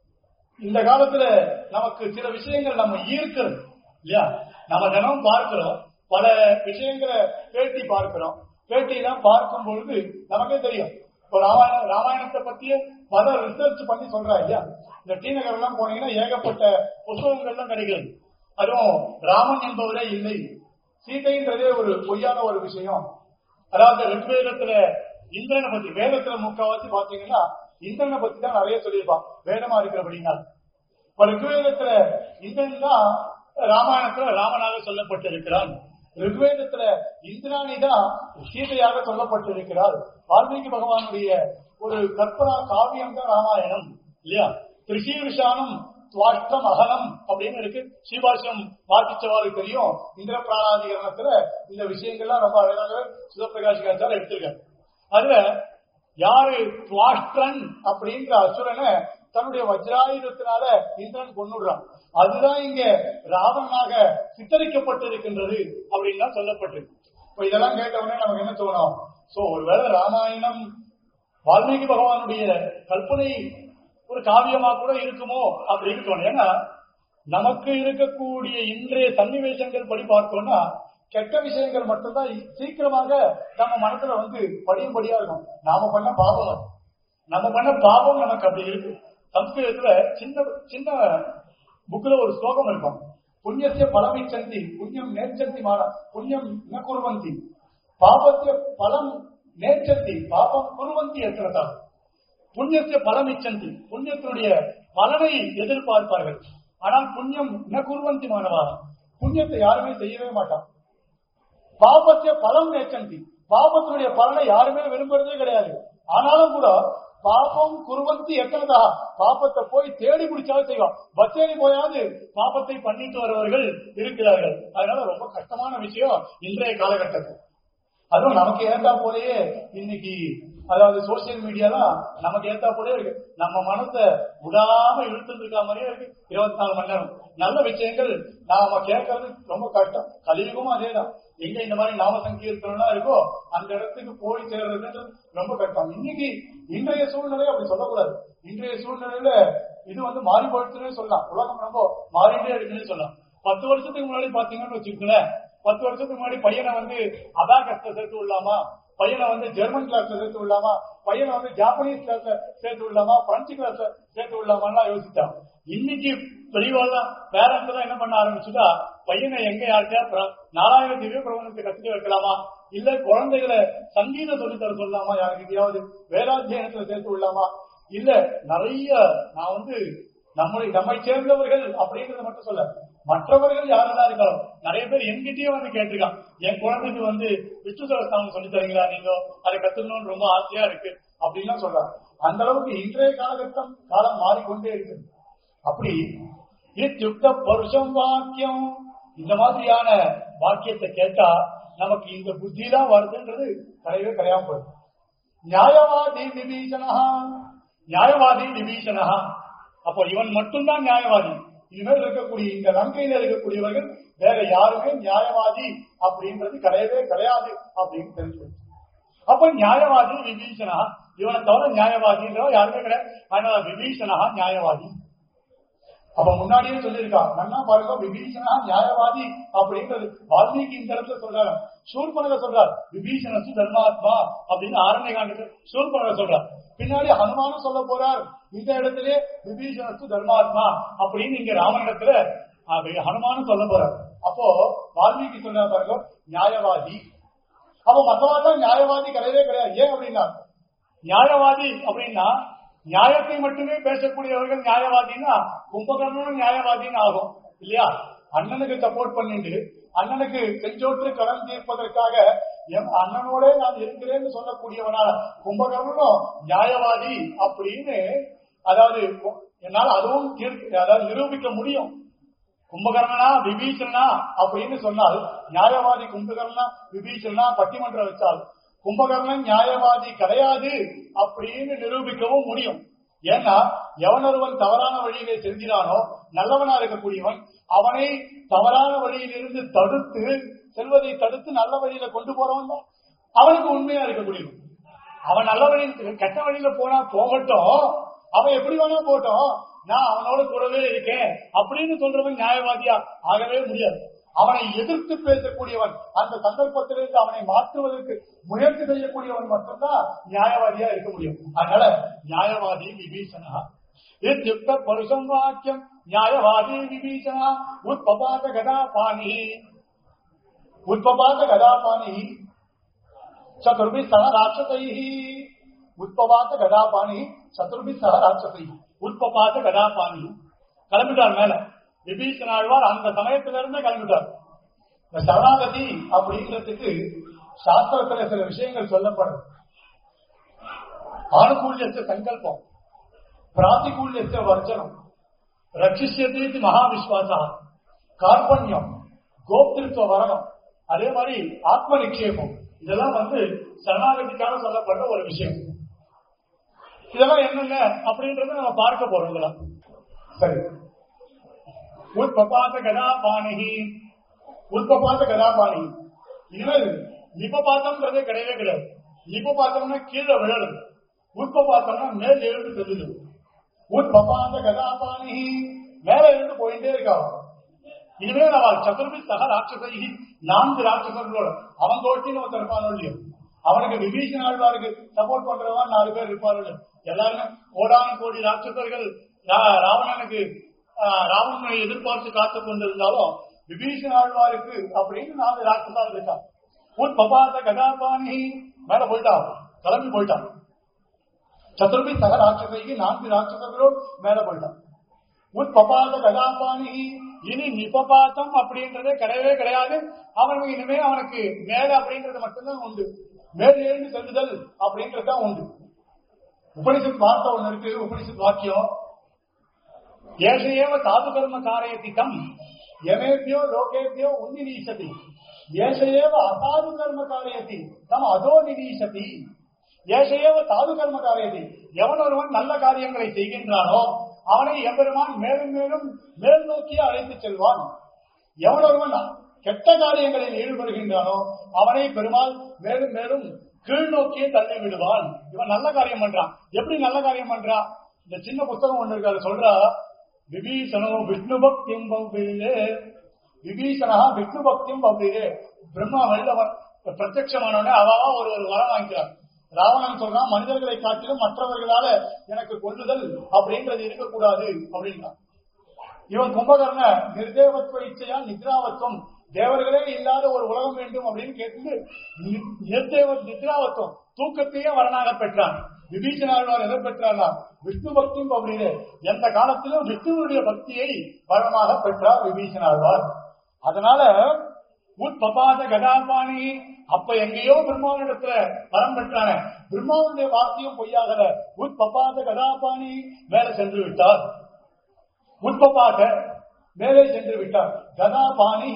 S1: இந்த காலத்துல நமக்கு சில விஷயங்கள் நம்ம ஈர்க்கிறது இல்லையா நம்ம தினமும் பார்க்கிறோம் பல விஷயங்களை பேட்டி பார்க்கிறோம் பேட்டியெல்லாம் பார்க்கும் பொழுது நமக்கே தெரியும் இப்போ ராமாயண ராமாயணத்தை பத்தியே பல ரிசர்ச் பண்ணி சொல்றா இல்லையா இந்த டி நகர் எல்லாம் போனீங்கன்னா ஏகப்பட்ட புத்தகங்கள்லாம் கிடைக்கிறது அதுவும் ராமன் என்பவரே இல்லை சீதைன்றதே ஒரு பொய்யான ஒரு விஷயம் அதாவது ரிக்வேதத்துல இந்திரனை பத்தி வேதத்துல முக்காவாசி பாத்தீங்கன்னா இந்திரனை பத்தி தான் நிறைய சொல்லியிருப்பான் வேதமா இருக்கிறபடினா இப்ப ரிக்வேதத்துல இந்திரன் தான் ராமாயணத்துல ராமனாக சொல்லப்பட்டிருக்கிறான் ரிக்வேதத்துல இந்திராணி தான் சீதையாக சொல்லப்பட்டிருக்கிறார் வால்மீகி பகவானுடைய ஒரு கற்பனா காவியம் தான் ராமாயணம் இல்லையா திரிசீர்ஷானம் துவாஷ்டம் அகலம் அப்படின்னு இருக்கு ஸ்ரீபாஷ்யம் வாசிச்சவாருக்கு தெரியும் இந்திர பிராணாதிகரணத்துல இந்த விஷயங்கள்லாம் ரொம்ப அழகாக சிவபிரகாஷிகாச்சார எடுத்திருக்காரு அதுல யாரு துவாஷ்டன் அப்படின்ற அசுரனை தன்னுடைய வஜ்ராயுதத்தினால இந்திரன் கொண்டுடுறான் அதுதான் இங்க ராவணனாக சித்தரிக்கப்பட்டிருக்கின்றது அப்படின்னு தான் சொல்லப்பட்டு இப்ப இதெல்லாம் கேட்ட உடனே நமக்கு என்ன தோணும் சோ ஒருவேளை ராமாயணம் வால்மீகி பகவானுடைய கல்பனை ஒரு காவியமா கூட இருக்குமோ அப்படின்னு தோணும் ஏன்னா நமக்கு இருக்கக்கூடிய இன்றைய சன்னிவேசங்கள் படி பார்த்தோம்னா கெட்ட விஷயங்கள் மட்டும்தான் சீக்கிரமாக நம்ம மனசுல வந்து படியும்படியா இருக்கும் நாம பண்ண பாவம் அது. நம்ம பண்ண பாவம் நமக்கு அப்படி இருக்கு சம்ஸ்கிருதத்துல சின்ன சின்ன புக்ல ஒரு ஸ்லோகம் இருக்கும் புண்ணியசிய பலமிச்சந்தி புண்ணியம் நேர்ச்சந்தி மான புண்ணியம் ந குருவந்தி பாபத்திய பலம் நேர்ச்சந்தி பாபம் குருவந்தி எத்தனதா புண்ணியத்தை பலம் இச்சந்தி புண்ணியத்தினுடைய பலனை எதிர்பார்ப்பார்கள் ஆனால் புண்ணியம் ந குருவந்தி மாணவா புண்ணியத்தை யாருமே செய்யவே மாட்டான் பாபத்தை பலம் நேச்சந்தி பாபத்தினுடைய பலனை யாருமே விரும்புறதே கிடையாது ஆனாலும் கூட பாபம் குருவந்தி எத்தனதா பாபத்தை போய் தேடி பிடிச்சாலும் செய்வான் பச்சேரி போயாவது பாபத்தை பண்ணிட்டு வருபவர்கள் இருக்கிறார்கள் அதனால ரொம்ப கஷ்டமான விஷயம் இன்றைய காலகட்டத்தில் அதுவும் நமக்கு ஏத்தா போலயே இன்னைக்கு அதாவது சோசியல் மீடியாலாம் நமக்கு ஏத்தா போலயே இருக்கு நம்ம மனசை விடாம இழுத்துட்டு இருக்க மாதிரியே இருக்கு இருபத்தி நாலு மணி நேரம் நல்ல விஷயங்கள் நாம கேட்கறது ரொம்ப கஷ்டம் கலியுகமும் அதேதான் எங்க இந்த மாதிரி நாம சங்கீர்த்தனம் இருக்கோ அந்த இடத்துக்கு போய் சேர்றதுன்றது ரொம்ப கஷ்டம் இன்னைக்கு இன்றைய சூழ்நிலை அப்படி சொல்லக்கூடாது இன்றைய சூழ்நிலையில இது வந்து மாறி போயிடுச்சுன்னே சொல்லலாம் உலகம் ரொம்ப மாறிட்டே இருக்குன்னு சொல்லலாம் பத்து வருஷத்துக்கு முன்னாடி பாத்தீங்கன்னு வச்சுக்கோங்களேன் பத்து வருஷத்துக்கு முன்னாடி பையனை வந்து அபாகஸ்ல சேர்த்து விடலாமா பையனை வந்து ஜெர்மன் கிளாஸ்ல சேர்த்து விடலாமா பையனை வந்து ஜாப்பனீஸ் கிளாஸ்ல சேர்த்து விடலாமா பிரெஞ்சு கிளாஸ்ல சேர்த்து விடலாமான்னு யோசிச்சான் இன்னைக்கு பெரியவாள்லாம் பேரண்ட்ஸ் தான் என்ன பண்ண ஆரம்பிச்சுட்டா பையனை எங்க யார்கிட்டயா பிர- நாலாயிரம் திவ்ய பிரபந்தத்தை கத்துக்க வைக்கலாமா இல்ல குழந்தைகளை சங்கீத சொல்லித்தர சொல்லலாமா யாருக்கிட்டயாவது வேதாத்தியனத்துல சேர்த்து விடலாமா இல்ல நிறைய நான் வந்து நம்மளை நம்மை சேர்ந்தவர்கள் அப்படிங்கறத மட்டும் சொல்ல மற்றவர்கள் யாரெல்லாம் இருக்காலும் நிறைய பேர் என்கிட்டயே வந்து கேட்டிருக்கான் என் குழந்தைக்கு வந்து விஷ்ணு சகஸ்தானம் சொல்லி தரீங்களா நீங்க அதை கத்துக்கணும்னு ரொம்ப ஆசையா இருக்கு அப்படின்லாம் சொல்றாங்க அந்த அளவுக்கு இன்றைய காலகட்டம் காலம் மாறிக்கொண்டே இருக்கு அப்படி இத்தியுக்த பருஷம் வாக்கியம் இந்த மாதிரியான வாக்கியத்தை கேட்டா நமக்கு இந்த புத்தி தான் வருதுன்றது கிடையவே கிடையாம போயிடும் நியாயவாதி விபீஷணா நியாயவாதி விபீஷணா அப்போ இவன் மட்டும்தான் நியாயவாதி இனிமேல் இருக்கக்கூடிய இந்த லங்கையில இருக்கக்கூடியவர்கள் வேற யாருமே நியாயவாதி அப்படின்றது கிடையவே கிடையாது அப்படின்னு தெரிஞ்சு வச்சு. அப்ப நியாயவாதி விபீஷணா இவனை தவிர நியாயவாதின்றவன் யாருமே கிடையாது அதனால விபீஷணா நியாயவாதி அப்ப முன்னாடியே சொல்லியிருக்கான் நன்னா பாருங்க விபீஷணா நியாயவாதி அப்படின்றது வால்மீகி இந்த இடத்துல சொல்றாரு சூர்பனக சொல்றார் விபீஷணசு தர்மாத்மா அப்படின்னு ஆரண்ய காண்டத்தில் சூர்பனக சொல்றார் பின்னாடி ஹனுமானும் சொல்ல போறார் இந்த இடத்திலே விபீஷணசு தர்மாத்மா அப்படின்னு இங்க ராமனிடத்துல ஆஹ், ஹனுமானும் சொல்ல போறார் அப்போ வால்மீகி சொல்ற பாருங்க நியாயவாதி அப்ப மத்தவெல்லாம் நியாயவாதி கிடையவே கிடையாது ஏன் அப்படின்னா நியாயவாதி அப்படின்னா நியாயத்தை மட்டுமே பேசக்கூடியவர்கள் நியாயவாதின்னா கும்பகர்ணனும் நியாயவாதின்னு ஆகும் இல்லையா அண்ணனுக்கு சப்போர்ட் பண்ணிட்டு அண்ணனுக்கு செஞ்சோற்று கடன் தீர்ப்பதற்காக என் அண்ணனோட நான் இருக்கிறேன்னு சொல்லக்கூடியவனால கும்பகர்ணனும் நியாயவாதி அப்படின்னு அதாவது கு- என்னால அதுவும் தீர்க்க அதாவது நிரூபிக்க முடியும் கும்பகர்ணனா விபீஷணனா அப்படின்னு சொன்னால் நியாயவாதி கும்பகர்ணனா விபீஷணனா பட்டிமன்றம் வச்சால் கும்பகர்ணன் நியாயவாதி கிடையாது அப்படின்னு நிரூபிக்கவும் முடியும் ஏன்னா எவனொருவன் தவறான வழியிலே செல்கிறானோ நல்லவனா இருக்கக்கூடியவன் அவனை தவறான வழியிலிருந்து தடுத்து செல்வதை தடுத்து நல்ல வழியில கொண்டு போறவன் தான் அவனுக்கு உண்மையா இருக்கக்கூடியவன் அவன் நல்ல வழியில் கெட்ட வழியில போனா போகட்டும் அவன் எப்படி வேணா போகட்டும் நான் அவனோட கூடவே இருக்கேன் அப்படின்னு சொல்றவன் நியாயவாதியா ஆகவே முடியாது அவனை எதிர்த்து பேசக்கூடியவன் அந்த சந்தர்ப்பத்திலிருந்து அவனை மாற்றுவதற்கு முயற்சி செய்யக்கூடியவன் மட்டும்தான் நியாயவாதியா இருக்க முடியும் அதனால நியாயவாதி விபீஷணா இத்தியுக்த பருஷம் வாக்கியம் நியாயவாதி விபீஷணா உட்பபாத கதா பாணி உட்பபாத கதா பாணி चतुर्भि सह राक्षसै உட்பபாத்த கதாபாணி சதுர்பி சக ராட்சசை உட்பபாத்த கதாபாணி கிளம்பிட்டார் மேல விபீஷன் ஆழ்வார் அந்த சமயத்துல இருந்தே கிளம்பிட்டார் இந்த சரணாகதி அப்படிங்கிறதுக்கு சாஸ்திரத்துல சில விஷயங்கள் சொல்லப்படுது ஆணுகூல்யத்தை சங்கல்பம் பிராதிகூல்யத்தை வர்ஜனம் ரட்சிஷ்யதீதி மகாவிஸ்வாசா கார்பண்யம் கோப்திருத்துவ வரணம் அதே மாதிரி ஆத்ம நிக்ஷேபம் இதெல்லாம் வந்து சரணாகதிக்காக சொல்லப்படுற ஒரு விஷயம் இதெல்லாம் என்னென்ன அப்படின்றத நம்ம பார்க்க போறோம் இதெல்லாம் சரி உட்பபாத கதாபாணிகி உட்பபாத கதாபாணி இனிமேல் நிபபாத்தம்ன்றதே கிடையவே கிடையாது நிபபாத்தம்னா கீழே விழறது உட்பபாத்தம்னா மேல் எழுந்து செல்லுது உட்பபாத கதாபாணி மேல இருந்து போயிட்டே இருக்காங்க இதுவே நம்ம சதுர்பி சக ராட்சசை நான்கு ராட்சசர்களோட அவன் கோட்டின்னு ஒருத்தர் இருப்பானோ இல்லையோ அவனுக்கு விபீஷன் ஆழ்வாருக்கு சப்போர்ட் பண்றவன் நாலு பேர் இருப்பார்கள் எல்லாருமே கோடான கோடி ராட்சசர்கள் ரா- ராவணனுக்கு ஆஹ், ராவணனை எதிர்பார்த்து காத்துக் கொண்டிருந்தாலும் விபீஷன் ஆழ்வாருக்கு அப்படின்னு நாலு ராட்சசால் இருக்கான் உன் பபாத கதாபாணி மேல போயிட்டான் கிளம்பி போயிட்டான் சதுர்பி சக ராட்சதைக்கு நான்கு ராட்சசர்களோடு மேல போயிட்டான் உட்பபாத கதாபாணி இனி நிபபாத்தம் அப்படின்றதே கிடையவே கிடையாது அவனுக்கு இனிமே அவனுக்கு மேல அப்படின்றது மட்டும்தான் உண்டு மேல் எழுந்து செல்லுதல் அப்படின்றது தான் உண்டு உபனிஷத் வார்த்தை ஒண்ணு இருக்கு உபனிஷத் வாக்கியம் ஏஷையேவ சாது கர்ம காரயதி தம் யமேபியோ லோகேபியோ உன்னிநீசதி ஏஷையேவ அசாது கர்ம காரயதி தம் அதோ நிநீசதி ஏஷையேவ சாது கர்ம காரயதி எவன் ஒருவன் நல்ல காரியங்களை செய்கின்றானோ அவனை எம்பெருமான் மேலும் மேலும் மேல் நோக்கியே அழைத்து செல்வான் எவன் ஒருவன் கெட்ட காரியங்களில் ஈடுபடுகின்றானோ அவனை பெருமாள் மேலும் மேலும் கீழ் நோக்கியே தள்ளி விடுவான் இவன் நல்ல காரியம் பண்றான் எப்படி நல்ல காரியம் பண்றான் இந்த சின்ன புத்தகம் ஒண்ணு இருக்கு அது சொல்றா விபீஷணோ விஷ்ணு பக்தியும் பவ்விலே விபீஷணா விஷ்ணு பக்தியும் பவ்விலே பிரம்மா வெளில பிரத்யமானோட அவாவா ஒரு ஒரு வரம் வாங்கிக்கிறார் ராவணன் சொல்றான் மனிதர்களை காட்டிலும் மற்றவர்களால எனக்கு கொல்லுதல் அப்படின்றது இருக்கக்கூடாது அப்படின்றான் இவன் கும்பகர்ண நிர்தேவத்துவ இச்சையா நித்ராவத்துவம் தேவர்களே இல்லாத ஒரு உலகம் வேண்டும் அப்படின்னு கேட்டு நி- நிர்தேவ நித்ராவத்துவம் தூக்கத்தையே வரனாக பெற்றான் விபீஷணாழ்வார் எதை பெற்றாரா விஷ்ணு பக்தியும் அப்படியே எந்த காலத்திலும் விஷ்ணுவனுடைய பக்தியை வரமாக பெற்றார் விபீஷணாழ்வார் அதனால உட்பபாத கதாபாணி அப்ப எங்கேயோ பிரம்மாவனிடத்துல வரம் பெற்றான பிரம்மாவுடைய வாக்கியம் பொய்யாகல உட்பபாத கதாபாணி மேல சென்று விட்டார் உட்பபாக மேலே சென்று விட்டார் கதாபாணி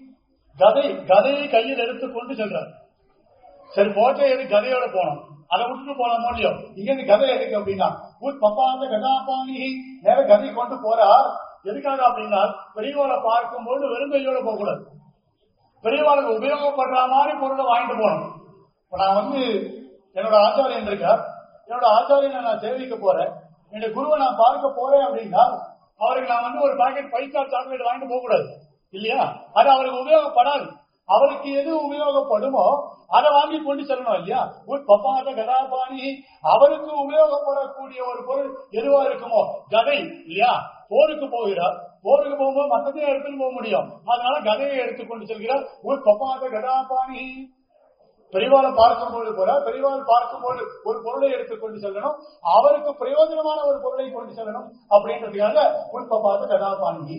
S1: கதை கதையை கையில் எடுத்துக்கொண்டு சென்றார் சரி போட்ட எது கதையோட போனோம் அதை விட்டுட்டு போனோம் இல்லையோ இங்க இருந்து கதை எதுக்கு அப்படின்னா உட்பபாத கதாபாணி மேல கதை கொண்டு போறார் எதுக்காக அப்படின்னா பெரியவரை பார்க்கும்போது வெறும் கையோட போகக்கூடாது பெரியவாளுக்கு உபயோகப்படுற மாதிரி பொருளை வாங்கிட்டு போகணும் இப்ப நான் வந்து என்னோட ஆச்சாரியன் இருக்கார் என்னோட ஆச்சாரியனை நான் சேவிக்க போறேன் என்னோட குருவை நான் பார்க்க போறேன் அப்படின்னா அவருக்கு நான் வந்து ஒரு பாக்கெட் பைசா சாக்லேட் வாங்கிட்டு போக கூடாது இல்லையா அது அவருக்கு உபயோகப்படாது அவருக்கு எது உபயோகப்படுமோ அதை வாங்கி கொண்டு செல்லணும் இல்லையா உட் பப்பாத கதாபாணி அவருக்கு உபயோகப்படக்கூடிய ஒரு பொருள் எதுவா இருக்குமோ கதை இல்லையா போருக்கு போகிறார் போருக்கு போகும்போது மத்தத்தையும் எடுத்துட்டு போக முடியும் அதனால கதையை எடுத்துக்கொண்டு செல்கிறார் உட் பப்பாத கதாபாணி பெரியவாளை பார்க்கும்போது போல பெரியவாள் பார்க்கும்போது ஒரு பொருளை எடுத்துக்கொண்டு செல்லணும் அவருக்கு பிரயோஜனமான ஒரு பொருளை கொண்டு செல்லணும் அப்படின்றதுக்காக உட்பப்பாத கதாபாணி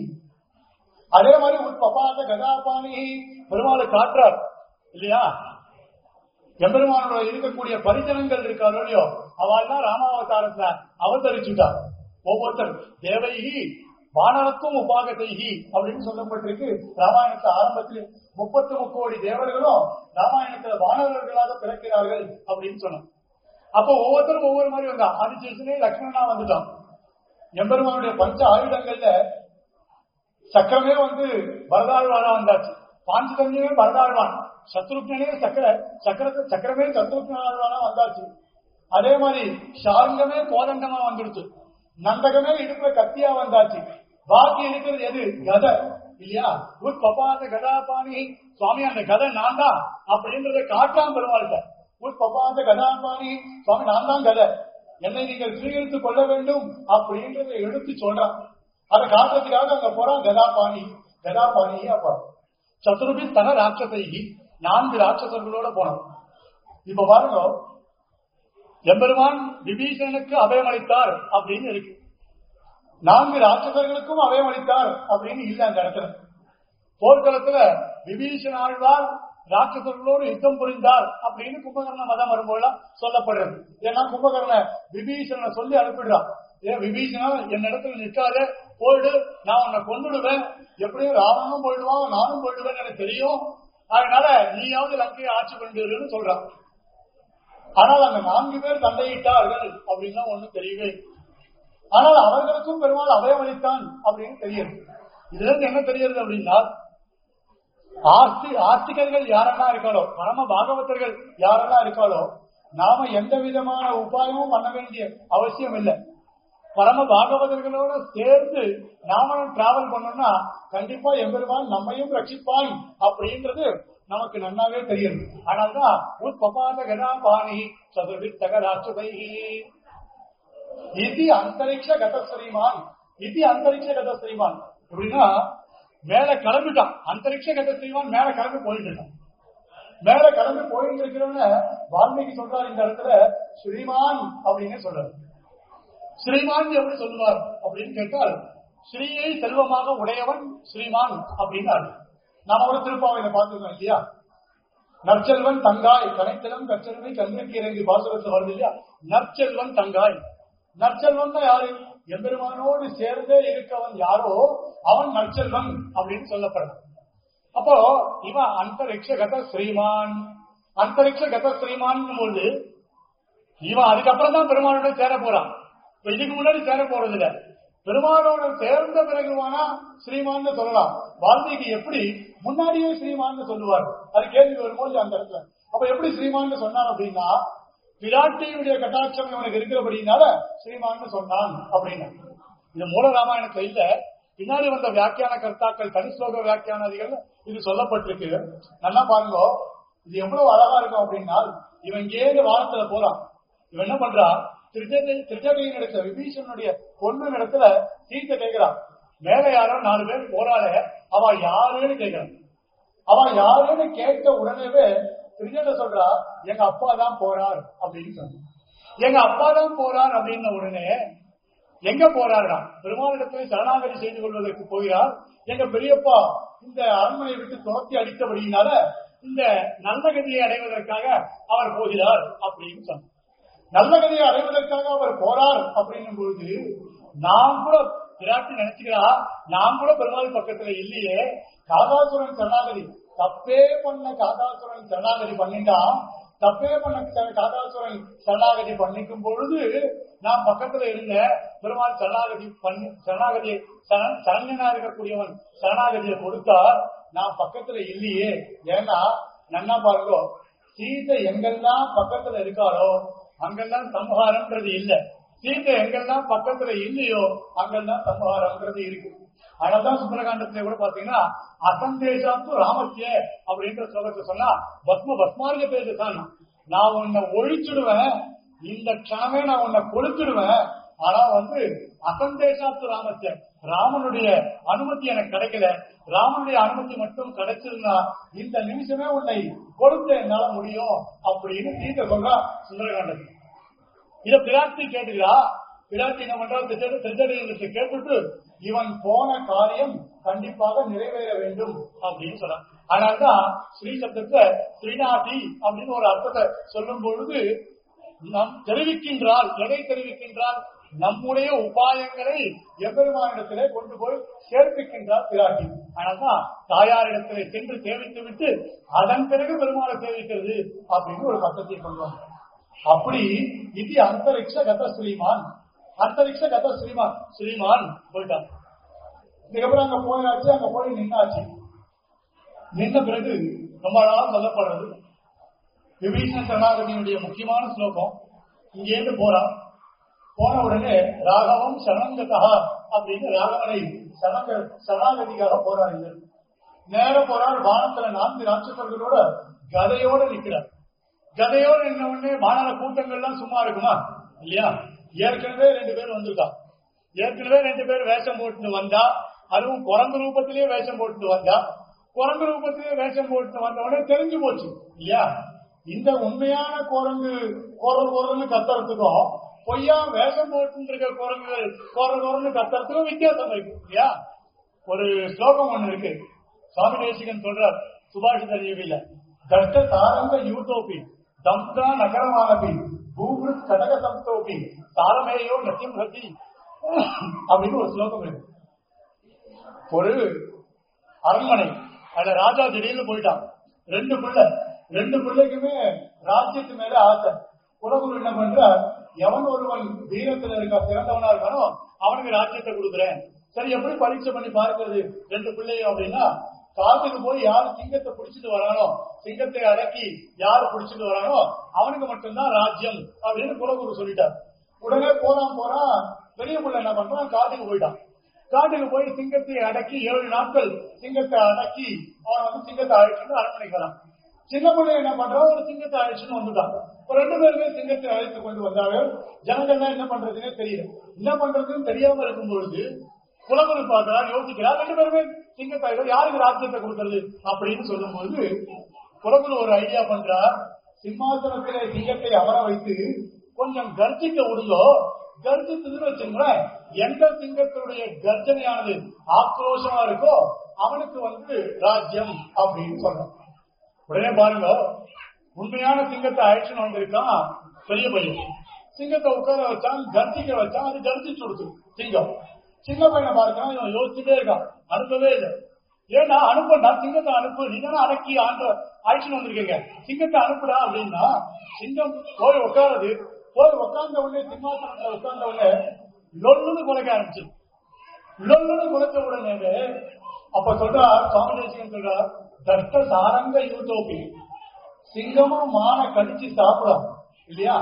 S1: அதே மாதிரி உட்பப்பாத கதாபாணி பெருமாளை காட்டுறார் இல்லையா எம்பெருமானோட இருக்கக்கூடிய பரிஜனங்கள் இருக்காரோ இல்லையோ அவள் தான் ராமாவதாரத்துல அவதரிச்சுட்டார் ஒவ்வொருத்தர் தேவைகி வானரத்தும் உபாகதைகி அப்படின்னு சொல்லப்பட்டிருக்கு ராமாயணத்துல ஆரம்பத்தில் முப்பத்து முக்கோடி தேவர்களும் ராமாயணத்துல வானவர்களாக பிறக்கிறார்கள் அப்படின்னு சொன்னோம் அப்போ ஒவ்வொருத்தரும் ஒவ்வொரு மாதிரி வந்தா ஆதிசேஷனே லக்ஷ்மணனா வந்துட்டான் எம்பெருமானுடைய பஞ்ச ஆயுதங்கள்ல சக்கரமே வந்து வரதாழ்வானா வந்தாச்சு பாஞ்சதன்யமே வரதாழ்வான் சத்ருக்னே சக்கர சக்கர சக்கரமே சத்ருக்னாழ்வானா வந்தாச்சு அதே மாதிரி ஷாருங்கமே கோதண்டமா வந்துடுச்சு நந்தகமே இடுப்புல கத்தியா வந்தாச்சு பாக்கி இருக்கிறது எது கதை இல்லையா உட் பப்பாத கதாபாணி சுவாமி அந்த கதை நான் தான் அப்படின்றத காட்டாம பெருமாள்கிட்ட உட் பப்பாத கதாபாணி சுவாமி நான் தான் கதை என்னை நீங்கள் சுவீகரித்துக் கொள்ள வேண்டும் அப்படின்றத எடுத்து சொல்றான் அதை காட்டுறதுக்காக அங்க போறான் கதாபாணி கதாபாணி அப்பா சதுர்பி சக ராட்சசைகி நான்கு ராட்சசர்களோட போனோம் இப்ப பாருங்க எம்பெருமான் விபீஷணனுக்கு அபயமளித்தார் அப்படின்னு இருக்கு நான்கு ராட்சசர்களுக்கும் அபயமளித்தார் அப்படின்னு இல்ல அந்த இடத்துல போர்க்களத்துல விபீஷண ஆழ்வார் ராட்சசர்களோடு யுத்தம் புரிந்தார் அப்படின்னு கும்பகர்ண மதம் வரும்போதெல்லாம் சொல்லப்படுறது ஏன்னா கும்பகர்ண விபீஷணனை சொல்லி அனுப்பிடுறான் ஏன் விபீஷணா என் இடத்துல நிற்காத போயிடு நான் உன்னை கொண்டுடுவேன் எப்படியும் ராவணனும் போயிடுவான் நானும் போயிடுவேன் எனக்கு தெரியும் அதனால நீயாவது லங்கையை ஆட்சி பண்ணிடுன்னு சொல்றான் ஆனால் அந்த நான்கு பேர் சண்டையிட்டார்கள் அப்படின்னா ஒண்ணும் தெரியவே இல்லை. ஆனால் அவர்களுக்கும் பெருமாள் அபயமளித்தான் அப்படின்னு தெரியுது இதுல இருந்து என்ன தெரியுது அப்படின்னா ஆஸ்தி ஆஸ்திகர்கள் யாரெல்லாம் இருக்காளோ பரம பாகவதர்கள் யாரெல்லாம் இருக்காளோ நாம எந்த விதமான உபாயமும் பண்ண வேண்டிய அவசியம் இல்லை பரம பாகவதர்களோட சேர்ந்து நாமளும் டிராவல் பண்ணோம்னா கண்டிப்பா எம்பெருமான் நம்மையும் ரட்சிப்பான் அப்படின்றது நமக்கு நன்னாவே தெரியும் ஆனால்தான் உன் பபாத கதாபாணி சதுர்வித்தக ராட்சதை இது அந்தரிக்ஷ கதஸ்ரீமான் இது அந்தரிக்ஷ கதஸ்ரீமான் எப்படின்னா மேல கிளம்பிட்டான் அந்தரிக்ஷ கதஸ்ரீமான் மேல கிளம்பி போயிட்டு இருக்கான் மேல கடந்து போயிட்டு இருக்கிறவன வால்மீகி சொல்றாரு இந்த இடத்துல ஸ்ரீமான் அப்படின்னு சொல்றாரு ஸ்ரீமான் எப்படி சொல்லுவார் அப்படின்னு கேட்டால் ஸ்ரீயை செல்வமாக உடையவன் ஸ்ரீமான் அப்படின்னாரு நாம ஒரு திருப்பாவையில பார்த்துருக்கோம் இல்லையா நற்செல்வன் தங்காய் கனைத்தலம் கச்செல்வை கண்ணுக்கு இறங்கி பாசுரத்தில் வருது இல்லையா நற்செல்வன் தங்காய் நற்செல்வன் தான் யாரு எம்பெருமானோடு சேர்ந்தே இருக்கவன் யாரோ அவன் நற்செல்வன் அப்படின்னு சொல்லப்படுறான் அப்போ இவன் அந்தரிக்ஷ கத ஸ்ரீமான் அந்தரிக்ஷ கத ஸ்ரீமான் போது இவன் அதுக்கப்புறம் தான் பெருமானோட சேர போறான் இப்ப இதுக்கு முன்னாடி சேர போறது இல்ல பெருமானோட சேர்ந்த பிறகுவானா ஸ்ரீமான்னு சொல்லலாம் வால்மீகி எப்படி முன்னாடியே ஸ்ரீமான்னு சொல்லுவார் அது கேள்வி வரும்போது அந்த இடத்துல அப்ப எப்படி ஸ்ரீமான்னு சொன்னார் அப்படின்னா பிராட்டியுடைய கட்டாட்சம் இவனுக்கு இருக்கிறபடினால ஸ்ரீமான்னு சொன்னான் அப்படின்னு இது மூல ராமாயணத்துல இல்ல பின்னாடி வந்த வியாக்கியான கர்த்தாக்கள் தனிஸ்லோக வியாக்கியானதிகள் இது சொல்லப்பட்டிருக்கு நல்லா பாருங்க இது எவ்வளவு அழகா இருக்கும் அப்படின்னா இவன் இங்கேருந்து வானத்துல போறான் இவன் என்ன பண்றான் திருச்சகை திருச்சகையின் இடத்துல விபீஷனுடைய பொண்ணு இடத்துல சீத்தை கேட்கிறான் மேல யாரோ நாலு பேர் போறாளே அவ யாருன்னு கேட்கிறான் அவ யாருன்னு கேட்ட உடனேவே திருச்சகை சொல்றா எங்க அப்பா தான் போறார் அப்படின்னு சொன்ன எங்க அப்பா தான் போறார் அப்படின்ன உடனே எங்க போறாருடா பெருமாளிடத்தில் சரணாகதி செய்து கொள்வதற்கு போகிறார் எங்க பெரியப்பா இந்த அரண்மனையை விட்டு துரத்தி அடித்தபடியினால இந்த நல்ல கதியை அடைவதற்காக அவர் போகிறார் அப்படின்னு சொன்னார் நல்ல கதியை அடைவதற்காக அவர் போறார் அப்படின்னும் பொழுது நான் கூட விராட்டி நினைச்சுக்கிறா நான் கூட பெருமாள் பக்கத்துல இல்லையே காதாசுரன் சரணாகதி தப்பே பண்ண காதாசுரன் சரணாகதி பண்ணிட்டா தப்பே பண்ண ச- காதாசுரன் சரணாகதி பண்ணிக்கும் பொழுது நான் பக்கத்துல இருந்த பெருமாள் சரணாகதி பண்ணி சரணாகதி சரண் சரண்யனா இருக்கக்கூடியவன் சரணாகதியை கொடுத்தார் நான் பக்கத்துல இல்லையே ஏன்னா நன்னா பாருங்க சீதை எங்கெல்லாம் பக்கத்துல இருக்காளோ அங்கெல்லாம் சம்ஹாரம்ன்றது இல்ல சீதை எங்கெல்லாம் பக்கத்துல இல்லையோ அங்கெல்லாம் சம்ஹாரம்ன்றது இருக்கு அதனால்தான் சுந்தரகாண்டத்துல கூட பாத்தீங்கன்னா அசந்தேசாத்து ராமத்திய அப்படின்ற ஸ்லோகத்தை சொன்னா பஸ்ம பஸ்மாரிய பேசுதான் நான் உன்னை ஒழிச்சிடுவேன் இந்த க்ஷணமே நான் உன்னை கொளுத்திடுவேன் ஆனா வந்து அசந்தேசாத்து ராமத்திய ராமனுடைய அனுமதி எனக்கு கிடைக்கல ராமனுடைய அனுமதி மட்டும் கிடைச்சிருந்தா இந்த நிமிஷமே உன்னை கொளுத்த என்னால முடியும் அப்படின்னு சீதை சொல்றா சுந்தரகாண்டத்தில் இத பிராட்டி கேட்டுக்கிறா பிராட்டி என்ன பண்றா திருச்சடையத்தை கேட்டுட்டு இவன் போன காரியம் கண்டிப்பாக நிறைவேற வேண்டும் அப்படின்னு சொல்றான் அதனால்தான் ஸ்ரீ சப்தத்தை ஸ்ரீநாதி அப்படின்னு ஒரு அர்த்தத்தை சொல்லும் பொழுது நம் தெரிவிக்கின்றால் எதை தெரிவிக்கின்றால் நம்முடைய உபாயங்களை எம்பெருமானிடத்திலே கொண்டு போய் சேர்ப்பிக்கின்றார் பிராட்டி அதனால்தான் தாயாரிடத்திலே சென்று சேவித்து விட்டு அதன் பிறகு பெருமாளை சேவிக்கிறது அப்படின்னு ஒரு பக்கத்தை சொல்லுவாங்க அப்படி இது அந்தரிக்ஷ கத ஸ்ரீமான் அந்தரிக்ஷ கத ஸ்ரீமான் ஸ்ரீமான் போயிட்டான் இதுக்கப்புறம் அங்க போயாச்சு அங்க போய் நின்னாச்சு நின்ன பிறகு ரொம்ப நாளா சொல்லப்படுறது விபீஷண சரணாகதியினுடைய முக்கியமான ஸ்லோகம் இங்கேருந்து போறான் போன உடனே ராகவம் சரணங்கதா அப்படின்னு ராகவனை சரணங்க சரணாகதிக்காக போறார் இவர் நேர போறார் வானத்துல நான்கு ராட்சசர்களோட கதையோட நிக்கிறார் கதையோட நின்ன உடனே வானர கூட்டங்கள்லாம் சும்மா இருக்குமா இல்லையா ஏற்கனவே ரெண்டு பேர் வந்திருக்கா ஏற்கனவே ரெண்டு பேர் வேஷம் போட்டு வந்தா அதுவும் குரங்கு ரூபத்திலேயே வேஷம் போட்டு வந்தா குரங்கு ரூபத்திலேயே வேஷம் போட்டு வந்த உடனே தெரிஞ்சு போச்சு இல்லையா இந்த உண்மையான குரங்கு குரல் குரல்னு கத்துறதுக்கும் பொய்யா வேஷம் போட்டு இருக்க குரங்குகள் குரல் குரல்னு கத்துறதுக்கும் வித்தியாசம் இருக்கு இல்லையா ஒரு ஸ்லோகம் ஒண்ணு இருக்கு சுவாமி தேசிகன் சொல்றார் சுபாஷித ஜீவில கஷ்ட தாரங்க யூட்டோபி தம்சா நகரமானபி பூமிருத் கடக சம்தோபி தாரமேயோ நத்தியம் ரத்தி அப்படின்னு ஒரு ஸ்லோகம் இருக்கு ஒரு அரண்மனை அதுல ராஜா திடீர்னு போயிட்டான் ரெண்டு பிள்ளை ரெண்டு பிள்ளைக்குமே ராஜ்யத்து மேல ஆசை குலகுரு என்ன பண்ற எவன் ஒருவன் வீரத்துல இருக்கா சிறந்தவனா இருக்கானோ அவனுக்கு ராஜ்யத்தை கொடுக்குறேன் சரி எப்படி பரீட்சை பண்ணி பார்க்கிறது ரெண்டு பிள்ளையும் அப்படின்னா காட்டுக்கு போய் யாரு சிங்கத்தை பிடிச்சிட்டு வரானோ சிங்கத்தை அடக்கி யாரு பிடிச்சிட்டு வரானோ அவனுக்கு மட்டும்தான் ராஜ்யம் அப்படின்னு குலகுரு சொல்லிட்டார் உடனே போறான் போறான் பெரிய பிள்ளை என்ன பண்றான் காட்டுக்கு போயிட்டான் காட்டுக்கு போய் சிங்கத்தை அடக்கி ஏழு நாட்கள் சிங்கத்தை அடக்கி அவன் வந்து சிங்கத்தை அழைச்சிட்டு அரண்மனைக்கு வரான் சின்ன பிள்ளை என்ன பண்றான் ஒரு சிங்கத்தை அழைச்சுன்னு வந்துட்டான் ஒரு ரெண்டு பேருமே சிங்கத்தை அழைத்து கொண்டு வந்தாங்க ஜனங்கள்லாம் என்ன பண்றதுன்னே தெரியல என்ன பண்றதுன்னு தெரியாம இருக்கும் பொழுது குலகுரு பார்க்கிறார் யோசிக்கிறார் ரெண்டு பேருமே சிங்கத்தை அழைத்து யாருக்கு ராஜ்யத்தை கொடுக்கறது அப்படின்னு சொல்லும்போது குலகுரு ஒரு ஐடியா பண்றார் சிம்மாசனத்திலே சிங்கத்தை அமர வைத்து கொஞ்சம் கர்ஜிக்க விடுங்கோ கர்ஜித்ததுன்னு வச்சுங்களேன் எந்த சிங்கத்தினுடைய கர்ஜனையானது ஆக்ரோஷமா இருக்கோ அவனுக்கு வந்து ராஜ்யம் அப்படின்னு சொல்றான் உடனே பாருங்க உண்மையான சிங்கத்தை அழைச்சுன்னு வந்திருக்கான் பெரிய பையன் சிங்கத்தை உட்கார வச்சான் கர்ஜிக்க வச்சான் அது கர்ஜிச்சு கொடுத்து சிங்கம் சின்ன பையனை பாருங்க இவன் யோசிச்சுட்டே இருக்கான் அனுப்பவே இல்லை ஏன்னா அனுப்பண்டா சிங்கத்தை அனுப்பு நீ தானே அடக்கி ஆண்டு அழைச்சுன்னு வந்திருக்கீங்க சிங்கத்தை அனுப்புடா அப்படின்னா சிங்கம் போய் உட்காருது போய் உட்கார்ந்த உடனே சிம்மாசனத்துல உட்கார்ந்த உடனே லொல்லுன்னு குலைக்க ஆரம்பிச்சு லொல்லுன்னு குலைச்ச உடனே அப்ப சொல்றா சுவாமி தேசிகன் சொல்றா தஷ்ட சாரங்க யூட்டோபி சிங்கமும் மானை கடிச்சு சாப்பிடும் இல்லையா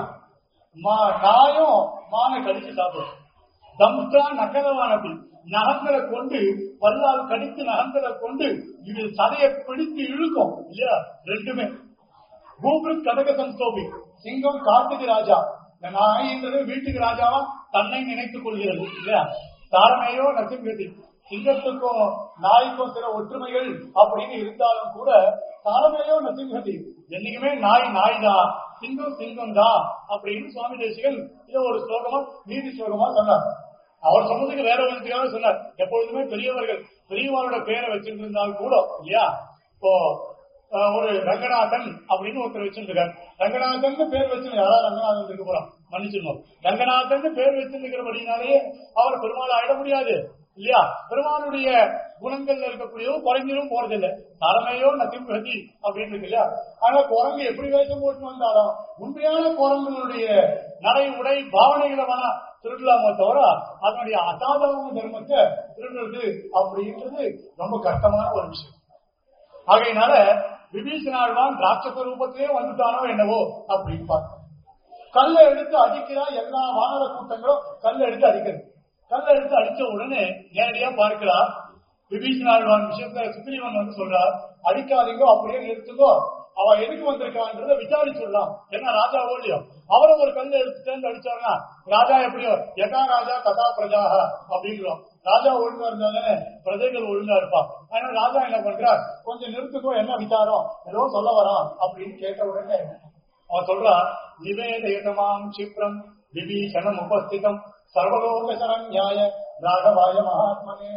S1: மா நாயும் மானை கடிச்சு சாப்பிடும் தம்ஸ்டா நகரவானது நகங்களை கொண்டு பல்லால் கடித்து நகங்களை கொண்டு இது சதையை பிடித்து இழுக்கும் இல்லையா ரெண்டுமே பூபிருத் கடக சம்ஸ்தோபி சிங்கம் காட்டுக்கு ராஜா இந்த நாயின்றது வீட்டுக்கு ராஜாவா தன்னை நினைத்துக் கொள்கிறது இல்லையா தாரணையோ நசிங்கதி சிங்கத்துக்கும் நாய்க்கும் சில ஒற்றுமைகள் அப்படின்னு இருந்தாலும் கூட தாரணையோ நசிங்கதி என்னைக்குமே நாய் நாய் தான் சிங்கம் சிங்கம் தான் அப்படின்னு சுவாமி தேசிகன் இதை ஒரு ஸ்லோகமா நீதி ஸ்லோகமா சொன்னார் அவர் சொன்னதுக்கு வேற விதத்துக்காக சொன்னார் எப்பொழுதுமே பெரியவர்கள் பெரியவரோட பேரை வச்சிருந்தால் கூட இல்லையா இப்போ அஹ், ஒரு ரங்கநாதன் அப்படின்னு ஒருத்தர் வச்சிருக்காரு ரங்கநாதன் பேர் வச்சு யாராவது ரங்கநாதன் இருக்க போறான் மன்னிச்சிருந்தோம் ரங்கநாதன் பேர் வச்சிருக்கிறபடினாலே அவர் பெருமாள் ஆயிட முடியாது இல்லையா பெருமாளுடைய குணங்கள்ல இருக்கக்கூடியவும் குறைஞ்சிரும் போறதில்லை தலைமையோ நசிம்பதி அப்படின்னு இருக்கு இல்லையா ஆனா குரங்கு எப்படி வேஷம் போட்டு வந்தாலும் உண்மையான குரங்குகளுடைய நடை உடை பாவனைகளை வேணா திருடலாமோ தவிர அதனுடைய அசாதாரண தர்மத்தை திருடுறது அப்படின்றது ரொம்ப கஷ்டமான ஒரு விஷயம் ஆகையினால விபீஷணாழ்வான் ராட்சச ரூபத்திலே வந்துட்டானோ என்னவோ அப்படின்னு பார்த்தோம் கல்லை எடுத்து அடிக்கிறா எல்லா வானர கூட்டங்களும் கல்லை எடுத்து அடிக்கிறது கல்லை எடுத்து அடிச்ச உடனே நேரடியா பார்க்கிறா விபீஷணாழ்வான் விஷயத்த சுக்ரீவன் வந்து சொல்றார் அடிக்காதீங்கோ அப்படியே நிறுத்துங்கோ அவ எதுக்கு வந்திருக்கான்றத விசாரிச்சுடலாம் ஏன்னா ராஜா ஓடியோ அவரை ஒரு கல்லை எடுத்து சேர்ந்து அடிச்சாருன்னா ராஜா எப்படியோ எதா ராஜா கதா பிரஜாக அப்படிங்கிறோம் ராஜா ஒழுங்கா இருந்தாலே பிரஜைகள் ஒழுங்கா இருப்பா ஆனா ராஜா என்ன பண்றார் கொஞ்சம் நிறுத்துக்கோ என்ன விசாரம் ஏதோ சொல்ல வரான் அப்படின்னு கேட்ட உடனே அவன் சொல்றா நிவேதயதமாம் சிப்ரம் விபீஷணம் உபஸ்திதம் சர்வலோக சரண்யாய ராகவாய மகாத்மனே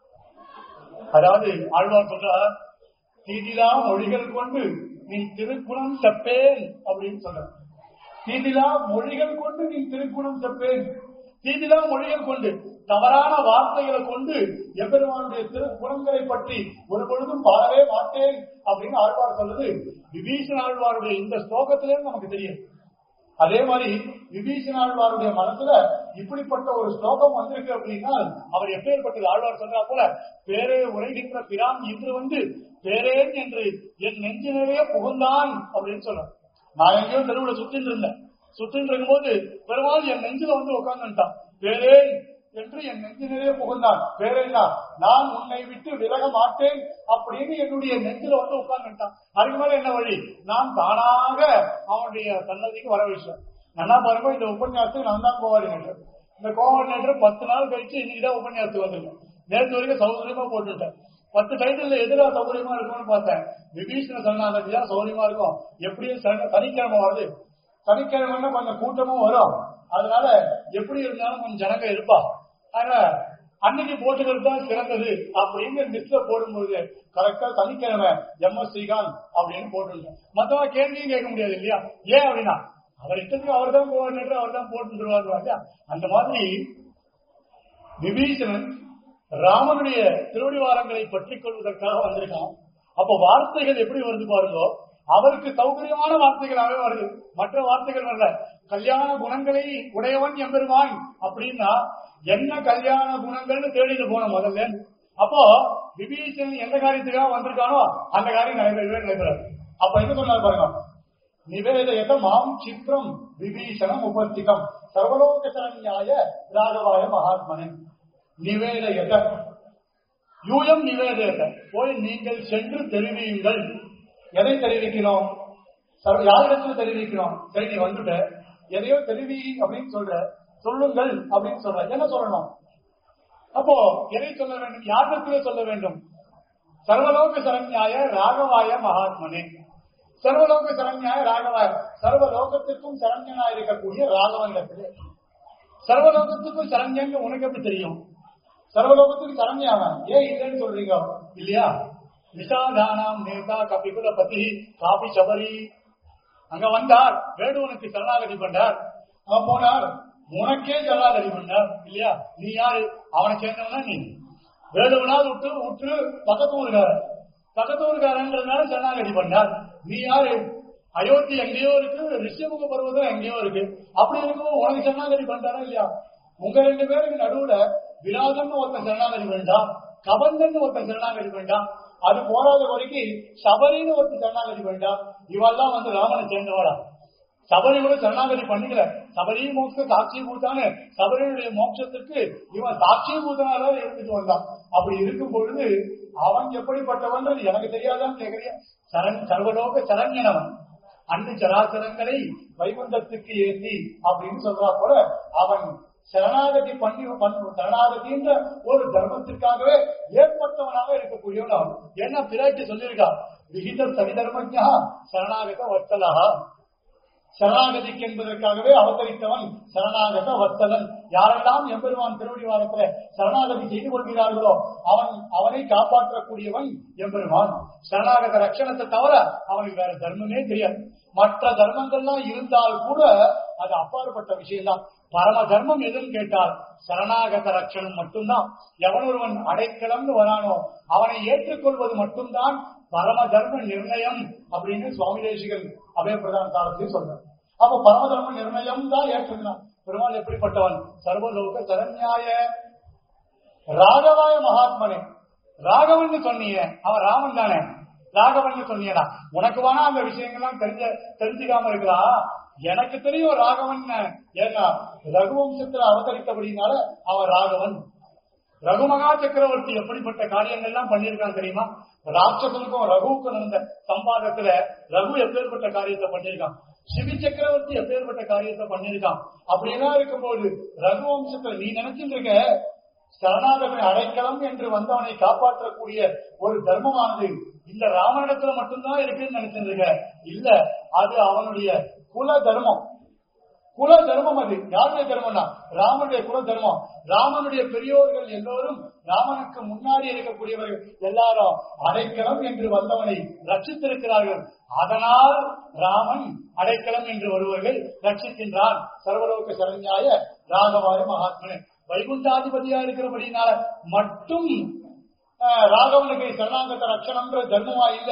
S1: அதாவது ஆழ்வார் சொல்றார் தீதிலா மொழிகள் கொண்டு நீ திருக்குணம் செப்பேன் அப்படின்னு சொல்ற தீதிலா மொழிகள் கொண்டு நீ திருக்குணம் செப்பேன் தீதிலா மொழிகள் கொண்டு தவறான வார்த்தைகளை கொண்டு எம்பெருமானுடைய திருக்குணங்களை பற்றி ஒரு பொழுதும் பாடவே மாட்டேன் அப்படின்னு ஆழ்வார் சொல்றது விபீஷண ஆழ்வாருடைய இந்த ஸ்லோகத்திலே நமக்கு தெரியும் அதே மாதிரி விபீஷணாழ்வாருடைய மனசுல இப்படிப்பட்ட ஒரு ஸ்லோகம் வந்திருக்கு அப்படின்னா அவர் எப்பேற்பட்டது ஆழ்வார் சொல்றா போல பேரே உரைகின்ற பிரான் இன்று வந்து பேரேன் என்று என் நெஞ்சு நிறைய புகுந்தான் அப்படின்னு சொல்றார் நான் எங்கேயோ தெருவுல சுத்தின்னு இருந்தேன் சுத்தின்னு இருக்கும்போது பெருமாள் என் நெஞ்சில வந்து உட்கார்ந்துட்டான் பேரேன் என்று என் நெஞ்சு நிறைய புகுந்தான் பேரேன்னா நான் உன்னை விட்டு விலக மாட்டேன் அப்படின்னு என்னுடைய நெஞ்சில வந்து உட்கார்ந்துட்டான் அதுக்கு மேல என்ன வழி நான் தானாக அவனுடைய சன்னதிக்கு வர விஷயம் நல்லா பாருங்க இந்த உபன்யாசத்துக்கு நான் தான் கோஆர்டினேட்டர் இந்த கோஆர்டினேட்டர் பத்து நாள் கழிச்சு இன்னைக்குதான் உபன்யாசத்துக்கு வந்திருக்கேன் நேற்று வரைக்கும் சௌகரியமா போட்டுட்டேன் பத்து டைட்டில் எதிரா சௌகரியமா இருக்கும்னு பார்த்தேன் விபீஷண சரணாகதி தான் சௌகரியமா இருக்கும் எப்படியும் சனி- சனிக்கிழமை வருது சனிக்கிழமைன்னா கொஞ்சம் கூட்டமும் வரும் அதனால எப்படி இருந்தாலும் கொஞ்சம் ஜனங்க இருப்பா ஆனா அன்னைக்கு போட்டுக்கிறது தான் சிறந்தது அப்படின்னு லிஸ்ட்ல போடும்போது கரெக்டா சனிக்கிழமை எம் எஸ் ஸ்ரீகாந்த் அப்படின்னு போட்டுருந்தேன் மத்தவங்க கேள்வியும் கேட்க முடியாது இல்லையா ஏன் அப்படின்னா அவர் இஷ்டத்துக்கு அவர் தான் கோஆர்டினேட்டர் அவர் தான் போட்டுருவாரு அந்த மாதிரி விபீஷணன் ராமனுடைய திருவடிவாரங்களை பற்றிக் கொள்வதற்காக வந்திருக்கான் அப்ப வார்த்தைகள் எப்படி வருது பாருங்க அவருக்கு சௌகரியமான வார்த்தைகளாகவே வருது மற்ற வார்த்தைகள் வரல கல்யாண குணங்களை உடையவன் எம்பெருமான் அப்படின்னா என்ன கல்யாண குணங்கள்னு தேடிட்டு போனோம் முதல்ல அப்போ விபீஷணன் எந்த காரியத்துக்காக வந்திருக்கானோ அந்த காரியம் நடைபெறவே நடைபெறாது அப்ப என்ன சொன்னார் பாருங்க நிவேதயத மாம் சித்ரம் விபீஷணம் உபஸ்திதம் சர்வலோக சரண்யாய ராகவாய மகாத்மனே நிவேதயத யூயம் நிவேதயத போய் நீங்கள் சென்று தெரிவியுங்கள் எதை தெரிவிக்கணும் சர்வ- யாரிடத்துல தெரிவிக்கணும் சரி நீ வந்துட்ட எதையோ தெரிவி அப்படின்னு சொல்ற சொல்லுங்கள் அப்படின்னு சொல்ற என்ன சொல்லணும் அப்போ எதை சொல்ல வேண்டும் யாரிடத்திலே சொல்ல வேண்டும் சர்வலோக சரண்யாய ராகவாய மகாத்மனே சர்வலோக சரண்யாய ராகவாய சர்வலோகத்திற்கும் சரண்யனா இருக்கக்கூடிய ராகவனிடத்திலே சர்வலோகத்துக்கும் சரண்யன்னு உனக்கு எப்படி தெரியும் சர்வலோகத்துக்கு சரண்யாவன் ஏன் இல்லைன்னு சொல்றீங்க இல்லையா விஷாதானாம் நேதா கபிகுல பதி காபி சபரி அங்க வந்தார் வேடுவனுக்கு சரணாகதி பண்ணார் அவன் போனார் உனக்கே சரணாகதி பண்ணார் இல்லையா நீ யாரு அவனை சேர்ந்தவனா நீ வேடுவனாவது விட்டு விட்டு பக்கத்து ஊருக்காரன் பக்கத்து ஊருக்காரன்றதுனால சரணாகதி பண்ணார் நீ யாரு அயோத்தி எங்கேயோ இருக்கு ரிஷிமுக பருவதம் எங்கேயோ இருக்கு அப்படி இருக்கும் உனக்கு சரணாகதி பண்றாரா இல்லையா உங்க ரெண்டு பேருக்கு நடுவுல விராதம்னு ஒருத்தன் சரணாகதி வேண்டாம் கபந்தன்னு ஒருத்தன் சரணாகதி வேண்டாம் அது போராத வரைக்கும் சபரின்னு ஒருத்தன் சரணாகதி வேண்டாம் இவெல்லாம் வந்து ராமனை சேர்ந்தவாடா சபரி கூட சரணாகதி பண்ணிக்கல சபரி மோட்ச சாட்சி பூத்தானு சபரியுடைய மோட்சத்துக்கு இவன் சாட்சி பூத்தனால இருந்துட்டு வந்தான் அப்படி இருக்கும் பொழுது அவன் எப்படிப்பட்டவன் எனக்கு தெரியாதான்னு கேக்குறியா சரண் சர்வலோக சரண்யனவன் அன்று சராசரங்களை வைகுந்தத்துக்கு ஏற்றி அப்படின்னு சொல்றா போல அவன் சரணாகதி பண்ணி பண்ணு சரணாகதின்ற ஒரு தர்மத்திற்காகவே ஏற்பட்டவனாக இருக்கக்கூடியவன் அவன் என்ன பிராட்டி சொல்லியிருக்கா விகித சனிதர்மஜா சரணாகத வத்தலகா சரணாகதிக்கு என்பதற்காகவே அவதரித்தவன் சரணாகத வத்தலன் யாரெல்லாம் எம்பெருமான் திருவடி வாரத்துல சரணாகதி செய்து கொள்கிறார்களோ அவன் அவனை காப்பாற்றக்கூடியவன் எம்பெருமான் சரணாகத ரட்சணத்தை தவிர அவனுக்கு வேற தர்மமே தெரியாது மற்ற தர்மங்கள்லாம் இருந்தால் கூட அது அப்பாற்பட்ட விஷயம்தான் பரம தர்மம் எதுன்னு கேட்டால் சரணாகத ரட்சணம் மட்டும்தான் எவன் ஒருவன் அடைக்கலம்னு வரானோ அவனை ஏற்றுக்கொள்வது மட்டும்தான் பரம தர்ம நிர்ணயம் அப்படின்னு சுவாமி தேசிகன் அபய பிரதான காலத்தையும் சொல்றார் அப்ப பரம தர்ம நிர்ணயம் தான் ஏற்றுக்கிறான் பெருமாள் எப்படிப்பட்டவன் சர்வலோக சரண்யாய ராகவாய மகாத்மனே ராகவன் சொன்னீங்க அவன் ராமன் தானே ராகவன் சொன்னீங்கடா உனக்கு வேணா அந்த விஷயங்கள்லாம் தெரிஞ்ச தெரிஞ்சுக்காம இருக்கலாம் எனக்கு தெரியும் ராகவன் ஏன்னா ரகுவம்சத்துல அவதரித்தபடினால அவன் ராகவன் ரகுமகா சக்கரவர்த்தி எப்படிப்பட்ட காரியங்கள்லாம் பண்ணியிருக்கான் தெரியுமா ராட்சசனுக்கும் ரகுவுக்கும் நடந்த சம்பாதத்துல ரகு எப்பேற்பட்ட காரியத்தை பண்ணியிருக்கான் சிவி சக்கரவர்த்தி எப்பேற்பட்ட காரியத்தை பண்ணியிருக்கான் அப்படியெல்லாம் இருக்கும்போது ரகுவம்சத்துல நீ நினைச்சிட்டு இருக்க சரணாகதனை அடைக்கலம் என்று வந்தவனை காப்பாற்றக்கூடிய ஒரு தர்மமானது இந்த ராமனிடத்துல மட்டும்தான் இருக்குன்னு நினைச்சிட்டு இருக்க இல்ல அது அவனுடைய குல தர்மம் குல தர்மம் அது யாருடைய தர்மம்னா ராமனுடைய குல தர்மம் ராமனுடைய பெரியோர்கள் எல்லோரும் ராமனுக்கு முன்னாடி இருக்கக்கூடியவர்கள் எல்லாரும் அடைக்கலம் என்று வந்தவனை ரட்சித்திருக்கிறார்கள் அதனால் ராமன் அடைக்கலம் என்று வருவர்கள் ரட்சிக்கின்றான் சர்வலோக சரண்யாய ராகவாய மகாத்மனே வைகுண்டாதிபதியா இருக்கிறபடினால மட்டும் அஹ், ராகவனுக்கு சரணாகத ரட்சணம்ன்ற தர்மமா இல்ல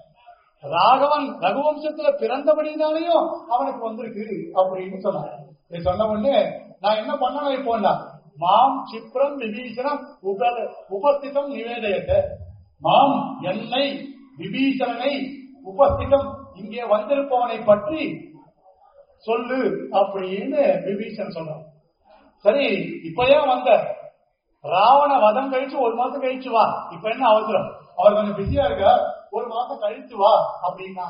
S1: ராகவன் ரகுவம்சத்துல பிறந்தபடினாலையும் அவனுக்கு வந்திருக்கு அப்படின்னு சொன்னான் இதை சொன்ன உடனே நான் என்ன பண்ணணும் இப்போன்னா மாம் சிப்ரம் விபீஷணம் உப உபஸ்திதம் நிவேதயத்தை மாம் என்னை விபீஷணனை உபஸ்திதம் இங்கே வந்திருப்பவனை பற்றி சொல்லு அப்படின்னு விபீஷன் சொன்னான் சரி இப்ப ஏன் வந்த ராவண வதம் கழிச்சு ஒரு மாசம் கழிச்சு வா இப்ப என்ன அவசரம் அவர் கொஞ்சம் பிஸியா இருக்க ஒரு மாசம் கழிச்சு வா அப்படின்னா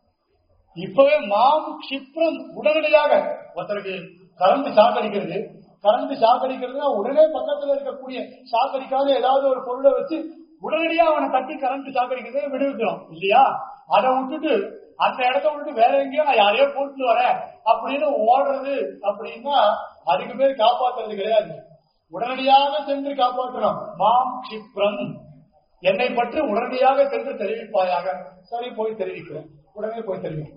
S1: இப்பவே மாம் கஷிப்ரம் உடனடியாக ஒருத்தருக்கு கரண்ட் ஷாக் அடிக்கிறது கரண்ட் ஷாக் அடிக்கிறதுனா உடனே பக்கத்துல இருக்கக்கூடிய ஷாக் அடிக்காத ஏதாவது ஒரு பொருளை வச்சு உடனடியா அவனை தட்டி கரண்ட் ஷாக் அடிக்கிறதே விடுவிக்கிறோம் இல்லையா அதை விட்டுட்டு அந்த இடத்த விட்டுட்டு வேற எங்கேயோ நான் யாரையோ கூட்டிட்டு வரேன் அப்படின்னு ஓடுறது அப்படின்னா அதுக்கு பேர் காப்பாத்துறது கிடையாது உடனடியாக சென்று காப்பாற்றணும் மாம் கஷிப்ரம் என்னை பற்றி உடனடியாக சென்று தெரிவிப்பாயாக சரி போய் தெரிவிக்கிறேன் உடனே போய் தெரிவிக்கிறேன்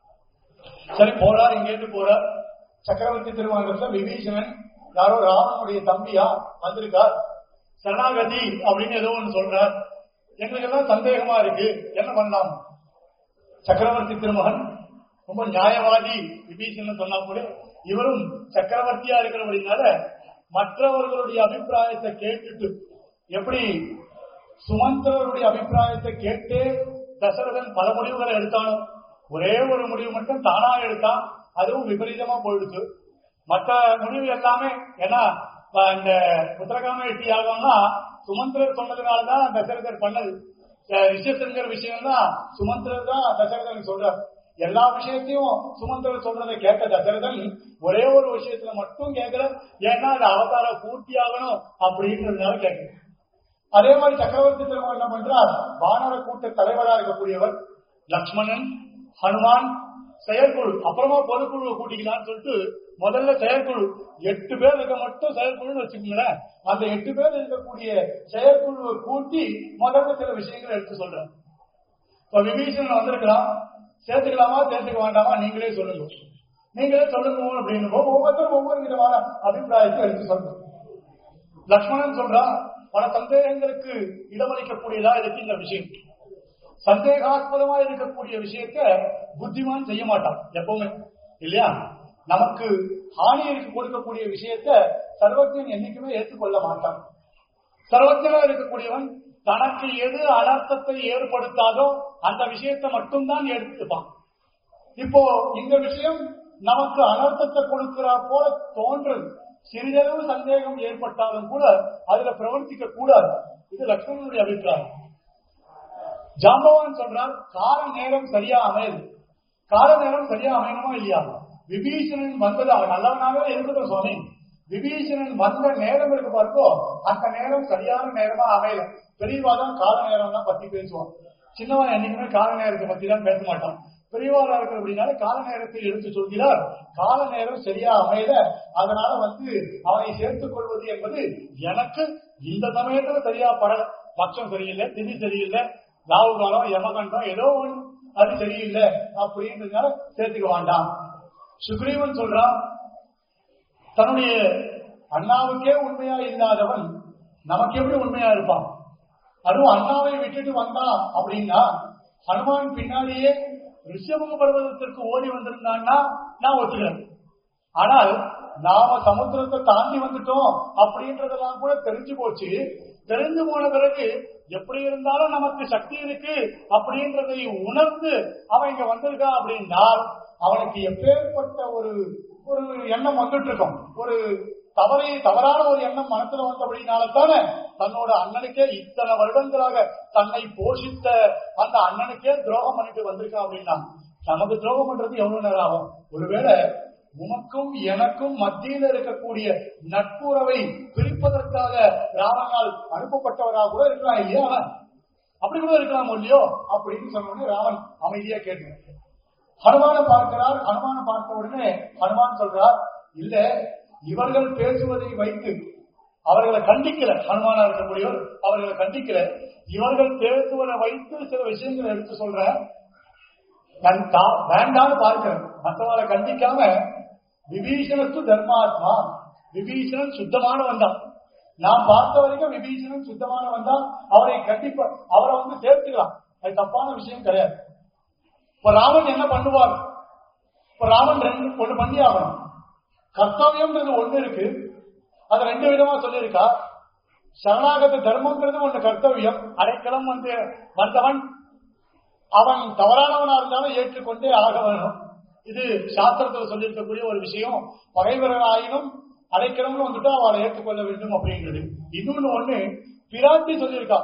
S1: சரி போறார் இங்கேருந்து போறார் சக்கரவர்த்தி திருவாங்கத்துல விபீஷணன் யாரோ ராமனுடைய தம்பியா வந்திருக்கார் சரணாகதி அப்படின்னு ஏதோ ஒண்ணு சொல்றார் எங்களுக்கு எல்லாம் சந்தேகமா இருக்கு என்ன பண்ணலாம் சக்கரவர்த்தி திருமகன் ரொம்ப நியாயவாதி விபீஷணன் சொன்னா கூட இவரும் சக்கரவர்த்தியா இருக்கிறபடினால மற்றவர்களுடைய அபிப்பிராயத்தை கேட்டுட்டு எப்படி சுமந்திரருடைய அபிப்பிராயத்தை கேட்டு தசரதன் பல முடிவுகளை எடுத்தானோ ஒரே ஒரு முடிவு மட்டும் தானா எடுத்தான் அதுவும் விபரீதமா போயிடுச்சு மற்ற முடிவு எல்லாமே ஏன்னா இப்ப இந்த உத்தரகாம எட்டி யாகம்னா சுமந்திரர் சொன்னதுனாலதான் தசரதர் பண்ணது அஹ் ரிஷசங்கர் விஷயம் தான் சுமந்திரர் தான் தசரதன் சொல்றார் எல்லா விஷயத்தையும் சுமந்திரர் சொல்றதை கேட்ட தசரதன் ஒரே ஒரு விஷயத்துல மட்டும் கேட்கல ஏன்னா அது அவதார பூர்த்தி ஆகணும் அப்படின்றதுனால கேட்கல அதே மாதிரி சக்கரவர்த்தி திருமணம் என்ன பண்றார் வானர கூட்ட தலைவரா இருக்கக்கூடியவர் லக்ஷ்மணன் ஹனுமான் செயற்குழு அப்புறமா பொதுக்குழுவை கூட்டிக்கலாம்னு சொல்லிட்டு முதல்ல செயற்குழு எட்டு பேர் இருக்க மட்டும் செயற்குழுன்னு வச்சுக்கோங்களேன் அந்த எட்டு பேர் இருக்கக்கூடிய செயற்குழுவை கூட்டி முதல்ல சில விஷயங்களை எடுத்து சொல்றேன் இப்ப விபீஷணன் வந்திருக்கலாம் சேர்த்துக்கலாமா சேர்த்துக்க வேண்டாமா நீங்களே சொல்லுங்க நீங்களே சொல்லுங்க அப்படின்னு ஒவ்வொருத்தரும் ஒவ்வொரு விதமான அபிப்பிராயத்தை எடுத்து சொல்றோம் லக்ஷ்மணன் சொல்றான் பல சந்தேகங்களுக்கு இடமளிக்கக்கூடியதா இருக்கு இந்த விஷயம் சந்தேகாஸ்பதமா இருக்கக்கூடிய விஷயத்த புத்திமான் செய்ய மாட்டான் எப்பவுமே இல்லையா நமக்கு ஹானியிற்கு கொடுக்கக்கூடிய விஷயத்த சர்வஜன் என்னைக்குமே ஏற்றுக்கொள்ள மாட்டான் சர்வஜனா இருக்கக்கூடியவன் தனக்கு எது அனர்த்தத்தை ஏற்படுத்தாதோ அந்த விஷயத்தை மட்டும்தான் எடுத்துப்பான் இப்போ இந்த விஷயம் நமக்கு அனர்த்தத்தை கொடுக்கிறா போல தோன்றுது சிறிதளவு சந்தேகம் ஏற்பட்டாலும் கூட அதுல பிரவர்த்திக்க கூடாது இது லக்ஷ்மணனுடைய அபிப்பிராயம் ஜாம்பவான் சொல்றார் கால நேரம் சரியா அமையுது கால நேரம் சரியா அமையணுமா இல்லையா விபீஷணன் வந்தது அவன் நல்லவனாகவே இருக்கட்டும் சுவாமி விபீஷணன் வந்த நேரம் இருக்கு பார்ப்போ அந்த நேரம் சரியான நேரமா அமையல பெரியவா தான் கால நேரம் தான் பத்தி பேசுவான் சின்னவன் என்னைக்குமே கால நேரத்தை பத்தி தான் பேச மாட்டான் பெரியவாரா இருக்கிற அப்படின்னால கால நேரத்தை எடுத்து சொல்கிறார் கால நேரம் சரியா அமையல அதனால வந்து அவனை சேர்த்துக் கொள்வது என்பது எனக்கு இந்த சமயத்துல சரியா படல பட்சம் சரியில்லை திதி சரியில்லை ராகு காலம் யமகண்டம் ஏதோ ஒண்ணு அது சரியில்லை அப்படின்றதுனால சேர்த்துக்க வேண்டாம் சுக்ரீவன் சொல்றான் தன்னுடைய அண்ணாவுக்கே உண்மையா இல்லாதவன் நமக்கு எப்படி உண்மையா இருப்பான் அதுவும் அண்ணாவை விட்டுட்டு வந்தான் அப்படின்னா ஹனுமான் பின்னாடியே ரிஷபக பர்வதத்திற்கு ஓடி வந்திருந்தான்னா நான் ஒத்துக்கிறேன் ஆனால் நாம சமுத்திரத்தை தாண்டி வந்துட்டோம் அப்படின்றதெல்லாம் கூட தெரிஞ்சு போச்சு தெரிஞ்சு போன பிறகு எப்படி இருந்தாலும் நமக்கு சக்தி இருக்கு அப்படின்றதை உணர்ந்து அவன் இங்க வந்திருக்கான் அப்படின்னால் அவனுக்கு எப்பேற்பட்ட ஒரு ஒரு எண்ணம் வந்துட்டு இருக்கும் ஒரு தவறை தவறான ஒரு எண்ணம் மனசுல வந்த அப்படின்னால்தானே தன்னோட அண்ணனுக்கே இத்தனை வருடங்களாக தன்னை போஷித்த அந்த அண்ணனுக்கே துரோகம் பண்ணிட்டு வந்திருக்கான் அப்படின்னா நமக்கு துரோகம் பண்றது எவ்வளவு நேரம் ஆகும் ஒருவேளை உனக்கும் எனக்கும் மத்தியில் இருக்கக்கூடிய நட்புறவை பிரிப்பதற்காக ராமனால் அனுப்பப்பட்டவராக கூட இருக்கலாம் இல்லையா அவன்? அப்படி கூட இருக்கலாம் இல்லையோ அப்படின்னு சொன்ன உடனே ராமன் அமைதியா கேட்டு ஹனுமான பார்க்கிறார் ஹனுமான பார்த்த உடனே ஹனுமான் சொல்றார் இல்ல இவர்கள் பேசுவதை வைத்து அவர்களை கண்டிக்கல ஹனுமானா இருக்கக்கூடியவர் அவர்களை கண்டிக்கல இவர்கள் பேசுவதை வைத்து சில விஷயங்களை எடுத்து சொல்றேன் நான் தா- வேண்டாம்னு பார்க்கிறேன் மற்றவரை கண்டிக்காம விபீஷணத்து தர்மாத்மா விபீஷணன் சுத்தமானவன் தான் நான் பார்த்த வரைக்கும் விபீஷணன் சுத்தமானவன் தான் அவரை கண்டிப்பா அவரை வந்து சேர்த்துக்கலாம் அது தப்பான விஷயம் கிடையாது இப்ப ராமன் என்ன பண்ணுவார் இப்ப ராமன் ரெண்டு ஒண்ணு பண்ணி ஆகணும் கர்த்தவியம்ன்றது ஒண்ணு இருக்கு அது ரெண்டு விதமா சொல்லியிருக்கா சரணாகத தர்மங்கிறது ஒண்ணு கர்த்தவியம் அடைக்கலம் வந்து வந்தவன் அவன் தவறானவனா இருந்தாலும் ஏற்றுக்கொண்டே ஆக வேணும் இது சாஸ்திரத்துல சொல்லியிருக்கக்கூடிய ஒரு விஷயம் பகைவராயினும் அடைக்கலம்னு வந்துட்டு அவளை ஏற்றுக்கொள்ள வேண்டும் அப்படின்றது இன்னொன்னு ஒண்ணு பிராட்டி சொல்லியிருக்கா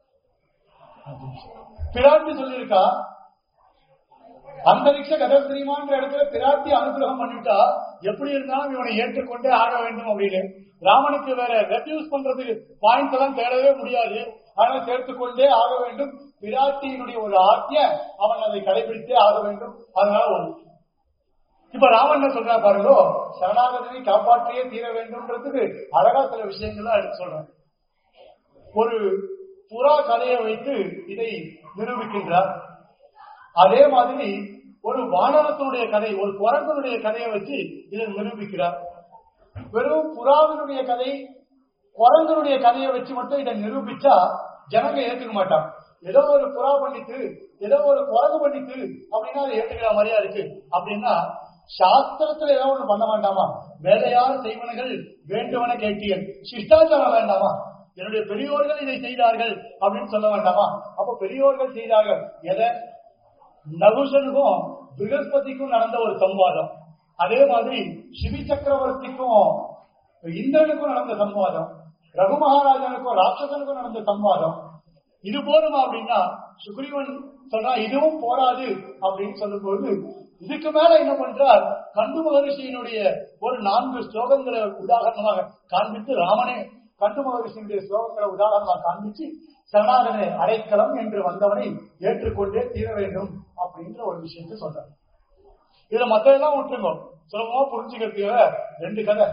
S1: பிராட்டி சொல்லியிருக்கா அந்தரிக்ஷ கதஸ்திரீமான்ற இடத்துல பிராட்டி அனுகிரகம் பண்ணிட்டா எப்படி இருந்தாலும் இவனை ஏற்றுக்கொண்டே ஆக வேண்டும் அப்படின்னு ராமனுக்கு வேற ரெஃப்யூஸ் பண்றதுக்கு பாயிண்ட்ஸ் எல்லாம் தேடவே முடியாது அதனால சேர்த்துக்கொண்டே ஆக வேண்டும் பிராட்டியினுடைய ஒரு ஆக்கிய அவன் அதை கடைபிடித்தே ஆக வேண்டும் அதனால ஒரு இப்ப ராமன் என்ன சொல்றா பாருங்களோ சரணாகதனை காப்பாற்றியே தீர வேண்டும்ன்றதுக்கு அழகா சில விஷயங்கள்லாம் எடுத்து சொல்றேன் ஒரு புறா கதையை வைத்து இதை நிரூபிக்கின்றார் அதே மாதிரி ஒரு வானரத்தினுடைய கதை ஒரு குரங்கனுடைய கதையை வச்சு இதை நிரூபிக்கிறார் வெறும் புறாவினுடைய கதை குரங்கனுடைய கதையை வச்சு மட்டும் இதை நிரூபிச்சா ஜனங்க ஏத்துக்க மாட்டாங்க ஏதோ ஒரு புறா பண்ணிட்டு ஏதோ ஒரு குரங்கு பண்ணிட்டு அப்படின்னா அதை ஏத்துக்கிற மாதிரியா இருக்கு அப்படின்னா சாஸ்திரத்துல ஏதோ ஒண்ணு பண்ண வேண்டாமா வேலையார் செய்வனர்கள் வேண்டுவன கேட்டீர்கள் சிஷ்டாச்சாரம் வேண்டாமா என்னுடைய பெரியோர்கள் இதை செய்தார்கள் அப்படின்னு சொல்ல வேண்டாமா அப்ப பெரியோர்கள் செய்தார்கள் எதை நகுஷனுக்கும் பிருகஸ்பதிக்கும் நடந்த ஒரு சம்வாதம் அதே மாதிரி சிவி சக்கரவர்த்திக்கும் இந்திரனுக்கும் நடந்த சம்வாதம் ரகு மகாராஜனுக்கும் ராட்சசனுக்கும் நடந்த சம்வாதம் இது போதுமா அப்படின்னா சுக்ரீவன் சொல்றா இதுவும் போராது அப்படின்னு சொல்லும்போது இதுக்கு மேல என்ன பண்றார் கண்டு மகரிஷியினுடைய ஒரு நான்கு ஸ்லோகங்களை உதாரணமாக காண்பித்து ராமனே கண்டு மகரிஷியுடைய ஸ்லோகங்களை உதாரணமா காண்பிச்சு சரணாகனை அடைக்கலம் என்று வந்தவனை ஏற்றுக்கொண்டே தீர வேண்டும் அப்படின்ற ஒரு விஷயத்தை சொல்றார் இதுல மத்ததெல்லாம் விட்டுருங்க சுலபமா புரிஞ்சுக்கிறதுக்கு ரெண்டு கதை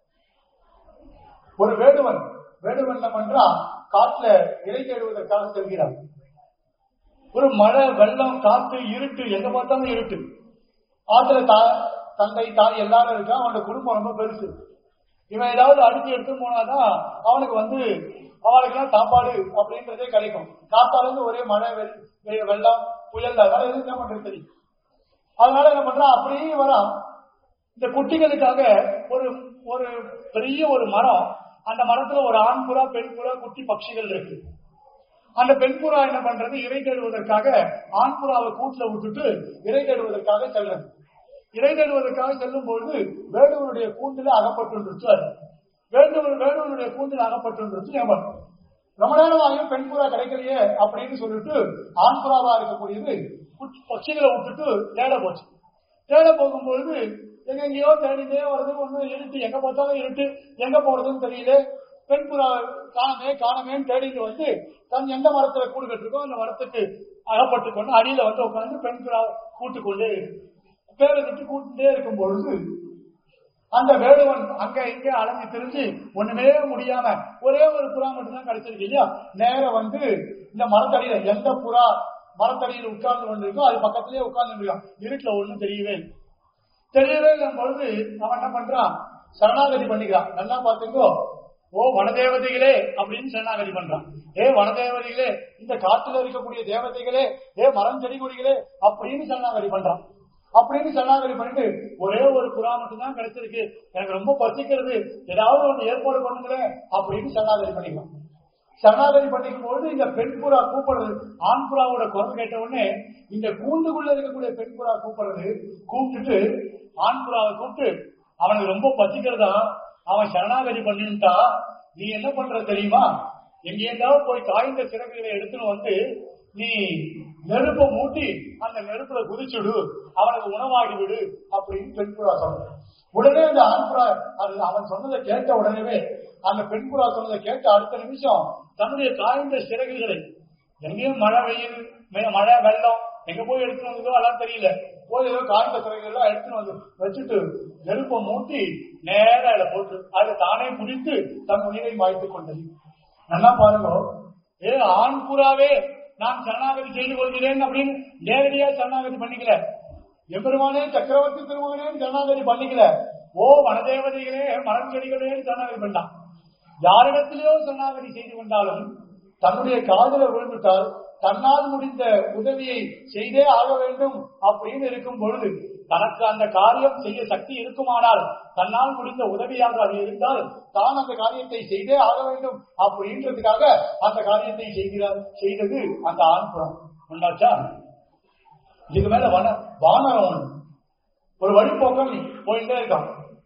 S1: ஒரு வேடுவன் வேடுவன் என்ன பண்றான் காட்டுல இறை தேடுவதற்காக செல்கிறான் ஒரு மழை வெள்ளம் காத்து இருட்டு எங்க பார்த்தாலும் இருட்டு ஆத்துல தா தந்தை தாய் எல்லாரும் இருக்கா அவனோட குடும்பம் ரொம்ப பெருசு இவன் ஏதாவது அடிச்சு எடுத்து போனாதான் அவனுக்கு வந்து அவனுக்கெல்லாம் சாப்பாடு அப்படின்றதே கிடைக்கும் காத்தால இருந்து ஒரே மழை வெள்- வெ- வெள்ளம் புயல் அதனால எதுவும் என்ன பண்றது தெரியும் அதனால என்ன பண்றான் அப்படியே வரான் இந்த குட்டிகளுக்காக ஒரு ஒரு பெரிய ஒரு மரம் அந்த மரத்துல ஒரு ஆண் புறா பெண் புறா குட்டி பட்சிகள் இருக்கு அந்த பெண் புறா என்ன பண்றது இறை தேடுவதற்காக ஆண் புறாவை கூட்டுல விட்டுட்டு இறை தேடுவதற்காக செல்றது இறை தேடுவதற்காக செல்லும் பொழுது வேடுவனுடைய கூண்டில அகப்பட்டுருச்சு அது வேடுவன் வேடுவனுடைய கூண்டில் அகப்பட்டுருச்சு ஏமன் ரொம்ப நேரமாகியும் பெண் புறா கிடைக்கலையே அப்படின்னு சொல்லிட்டு ஆண் புறாவா இருக்கக்கூடியது குட்டி- பட்சிகளை விட்டுட்டு தேட போச்சு தேட போகும்பொழுது எங்க எங்கேயோ தேடிட்டே வருது ஒண்ணு இருட்டு எங்க பார்த்தாலும் இருட்டு எங்க போறதுன்னு தெரியல பெண் புறா காணமே காணமேன்னு தேடிட்டு வந்து தன் எந்த மரத்துல கூடு கட்டிருக்கோ அந்த மரத்துக்கு அகப்பட்டு கொண்டு அடியில வந்து உட்கார்ந்து பெண் புறா கூட்டு கொண்டே இருக்கு பேரை விட்டு கூட்டுட்டே இருக்கும் பொழுது அந்த வேடுவன் அங்க இங்க அலைஞ்சு திரிஞ்சு ஒண்ணுமே முடியாம ஒரே ஒரு புறா மட்டும்தான் கிடைச்சிருக்கு இல்லையா நேர வந்து இந்த மரத்தடியில எந்த புறா மரத்தடியில் உட்கார்ந்து கொண்டிருக்கோ அது பக்கத்திலேயே உட்கார்ந்து இருக்கான் இருட்டுல ஒண்ணும் தெரியவே இல்லை தெரியவே இல்லை பொழுது அவன் என்ன பண்றான் சரணாகதி பண்ணிக்கிறான் நல்லா பாத்துக்கோ ஓ வனதேவதைகளே அப்படின்னு சரணாகதி பண்றான் ஏ வனதேவதைகளே இந்த காட்டுல இருக்கக்கூடிய தேவதைகளே ஏ மரம் செடி கொடிகளே அப்படின்னு சரணாகதி பண்றான் அப்படின்னு சரணாகதி பண்ணிட்டு ஒரே ஒரு புறா மட்டும் தான் கிடைச்சிருக்கு எனக்கு ரொம்ப பசிக்கிறது ஏதாவது ஒண்ணு ஏற்பாடு பண்ணுங்களேன் அப்படின்னு சரணாகதி பண்ணிக்கலாம் சரணாகதி பண்ணிக்கும் பொழுது இந்த பெண் புறா கூப்பிடுறது ஆண் புறாவோட குரல் கேட்ட உடனே இந்த கூண்டுக்குள்ள இருக்கக்கூடிய பெண் புறா கூப்பிடுறது கூப்பிட்டுட்டு ஆண் புறாவை கூப்பிட்டு அவனுக்கு ரொம்ப பசிக்கிறதா அவன் சரணாகதி பண்ணிட்டா நீ என்ன பண்ற தெரியுமா எங்கேயாவது போய் காய்ந்த சிறகுகளை எடுத்துன்னு வந்து நீ நெருப்பை மூட்டி அந்த நெருப்புல குதிச்சுடு அவனுக்கு உணவாகி விடு அப்படின்னு பெண் புறா சொல்ற உடனே அந்த ஆண் புறா அது அவன் சொன்னதை கேட்ட உடனே அந்த பெண் புறா சொன்னதை கேட்ட அடுத்த நிமிஷம் தன்னுடைய காய்ந்த சிறகுகளை எங்கேயும் மழை வெயில் மே- மழை வெள்ளம் எங்க போய் எடுத்துட்டு வந்ததோ அதெல்லாம் தெரியல போய் ஏதோ காய்ந்த சிறகுகள் எல்லாம் எடுத்துட்டு வந்து வச்சுட்டு நெருப்பை மூட்டி நேரா அதுல போட்டு அதை தானே குடித்து தன் உயிரை மாய்த்துக் கொண்டது நல்லா பாருங்க ஏ ஆண் புறாவே நான் சரணாகதி செய்து கொள்கிறேன் அப்படின்னு நேரடியா சரணாகதி பண்ணிக்கல எம்பெருமானே சக்கரவர்த்தி திருமகனே சரணாகதி பண்ணிக்கல ஓ வனதேவதைகளே மரம் செடிகளே சரணாகதி பண்ணான் யாரிடத்திலேயோ சரணாகதி செய்து கொண்டாலும் தன்னுடைய காதல விழுந்துட்டால் தன்னால் முடிந்த உதவியை செய்தே ஆக வேண்டும் அப்படின்னு இருக்கும் பொழுது தனக்கு அந்த காரியம் செய்ய சக்தி இருக்குமானால் தன்னால் முடிந்த உதவியாக அது இருந்தால் தான் அந்த காரியத்தை செய்தே ஆக வேண்டும் அப்படின்றதுக்காக அந்த காரியத்தை செய்கிறார் செய்தது அந்த ஆண் புறம் உண்டாச்சா இதுக்கு மேல வன வானரம் ஒண்ணு ஒரு வழிபோக்கம் நீ போயிட்டே இருக்கான்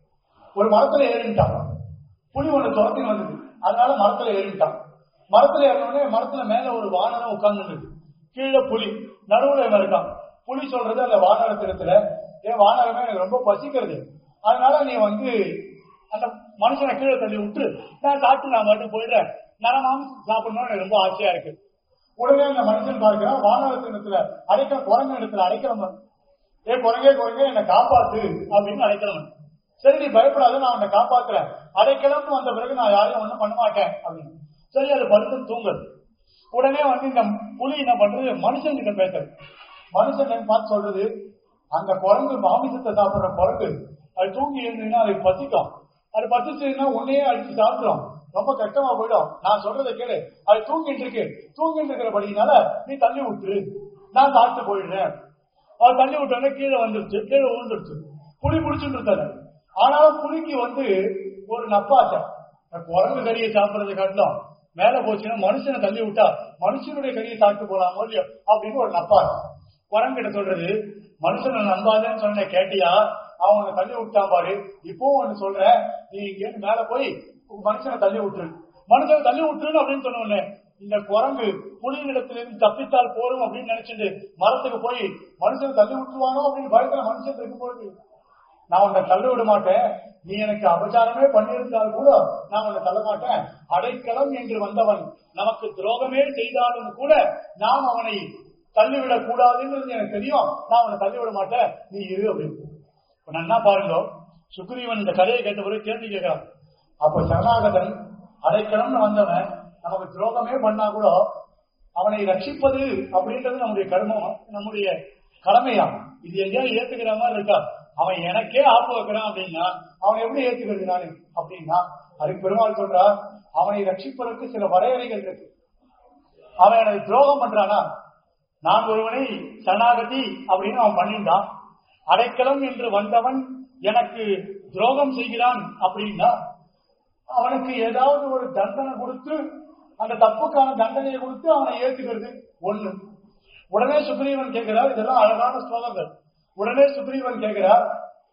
S1: ஒரு மரத்துல ஏறிட்டான் புலி ஒண்ணு துரத்தி வந்தது அதனால மரத்துல ஏறிட்டான் மரத்துல ஏறினோடனே மரத்துல மேல ஒரு வானரம் உட்கார்ந்து கீழே புலி நடுவுல இவன் இருக்கான் புலி சொல்றது அந்த வானரத்திடத்துல ஏன் வானரமே எனக்கு ரொம்ப பசிக்கிறது அதனால நீ வந்து அந்த மனுஷனை கீழே தள்ளி விட்டு நான் சாப்பிட்டு நான் மட்டும் போயிடுறேன் நரமாம்சம் சாப்பிடணும்னு எனக்கு ரொம்ப ஆசையா இருக்கு உடனே அந்த மனுஷன் பார்க்கிறான் வானரத்தினத்துல அடைக்க குரங்கு இடத்துல அடைக்கிறவன் ஏ குரங்கே குரங்கே என்னை காப்பாத்து அப்படின்னு அடைக்கிறவன் சரி நீ பயப்படாத நான் உன்னை காப்பாத்துறேன் அடைக்கலம்னு வந்த பிறகு நான் யாரையும் ஒண்ணும் பண்ண மாட்டேன் அப்படின்னு சரி அது படுத்து தூங்குது உடனே வந்து இந்த புலி என்ன பண்றது மனுஷன் கிட்ட பேசுறது மனுஷன் என்ன பார்த்து சொல்றது அந்த குரங்கு மாமிசத்தை சாப்பிடுற குரங்கு அது தூங்கி இருந்ததுன்னா அதுக்கு பசிக்கும் அது பசிச்சதுன்னா உன்னையே அடிச்சு சாப்பிடும் ரொம்ப கஷ்டமா போயிடும் நான் சொல்றதை கேளு அது தூங்கிட்டு இருக்கு தூங்கிட்டு இருக்கிறபடினால நீ தள்ளி விட்டுரு நான் சாப்பிட்டு போயிடுறேன் அது தள்ளி விட்டோடனே கீழே வந்துருச்சு கீழே விழுந்துருச்சு புலி பிடிச்சிட்டு இருந்தது ஆனாலும் புலிக்கு வந்து ஒரு நப்பாசை இந்த குரங்கு கறியை சாப்பிடுறதை காட்டிலும் மேல போச்சுன்னா மனுஷனை தள்ளி விட்டா மனுஷனுடைய கறியை சாப்பிட்டு போலாமோ இல்லையோ அப்படின்னு ஒரு நப்பாசை குரங்கிட்ட சொல்றது மனுஷனை நம்பாதேன்னு சொன்ன கேட்டியா அவன் உன்னை தள்ளி விட்டான் பாரு இப்பவும் ஒண்ணு சொல்றேன் நீ இங்க மேல போய் மனுஷனை தள்ளி விட்டுரு மனுஷனை தள்ளி விட்டுருன்னு அப்படின்னு சொன்ன உடனே இந்த குரங்கு புலியிடத்திலிருந்து தப்பித்தால் போரும் அப்படின்னு நினைச்சிட்டு மரத்துக்கு போய் மனுஷனை தள்ளி விட்டுருவானோ அப்படின்னு பயத்துல மனுஷன் இருக்கும் பொழுது நான் உன்னை தள்ள விட மாட்டேன் நீ எனக்கு அபச்சாரமே பண்ணியிருந்தால் கூட நான் உன்னை தள்ள மாட்டேன் அடைக்கலம் என்று வந்தவன் நமக்கு துரோகமே செய்தாலும் கூட நாம் அவனை தள்ளிவிடக் கூடாதுன்றது எனக்கு தெரியும் நான் அவனை தள்ளிவிட மாட்டேன் நீ இரு அப்படின்னு இப்ப நான் என்ன பாருங்க சுக்ரீவன் இந்த கதையை கேட்ட பிறகு கேள்வி கேட்கிறான் அப்போ சரணாகதன் அடைக்கலம்னு வந்தவன் நமக்கு துரோகமே பண்ணா கூட அவனை ரட்சிப்பது அப்படின்றது நம்முடைய கர்மம் நம்முடைய கடமையா இது எங்கேயாவது ஏத்துக்கிற மாதிரி இருக்கா அவன் எனக்கே ஆப்பு வைக்கிறான் அப்படின்னா அவன் எப்படி ஏத்துக்கிறது நானு அப்படின்னா அதுக்கு பெருமாள் சொல்றா அவனை ரட்சிப்பதற்கு சில வரையறைகள் இருக்கு அவன் எனக்கு துரோகம் பண்றானா நான் ஒருவனை சரணாகதி அப்படின்னு அவன் பண்ணிட்டான் அடைக்கலம் என்று வந்தவன் எனக்கு துரோகம் செய்கிறான் அப்படின்னா அவனுக்கு ஏதாவது ஒரு தண்டனை கொடுத்து அந்த தப்புக்கான தண்டனையை கொடுத்து அவனை ஏத்துக்கிறது ஒண்ணு உடனே சுக்ரீவன் கேட்கிறார் இதெல்லாம் அழகான ஸ்லோகங்கள் உடனே சுக்ரீவன் கேட்கிறார்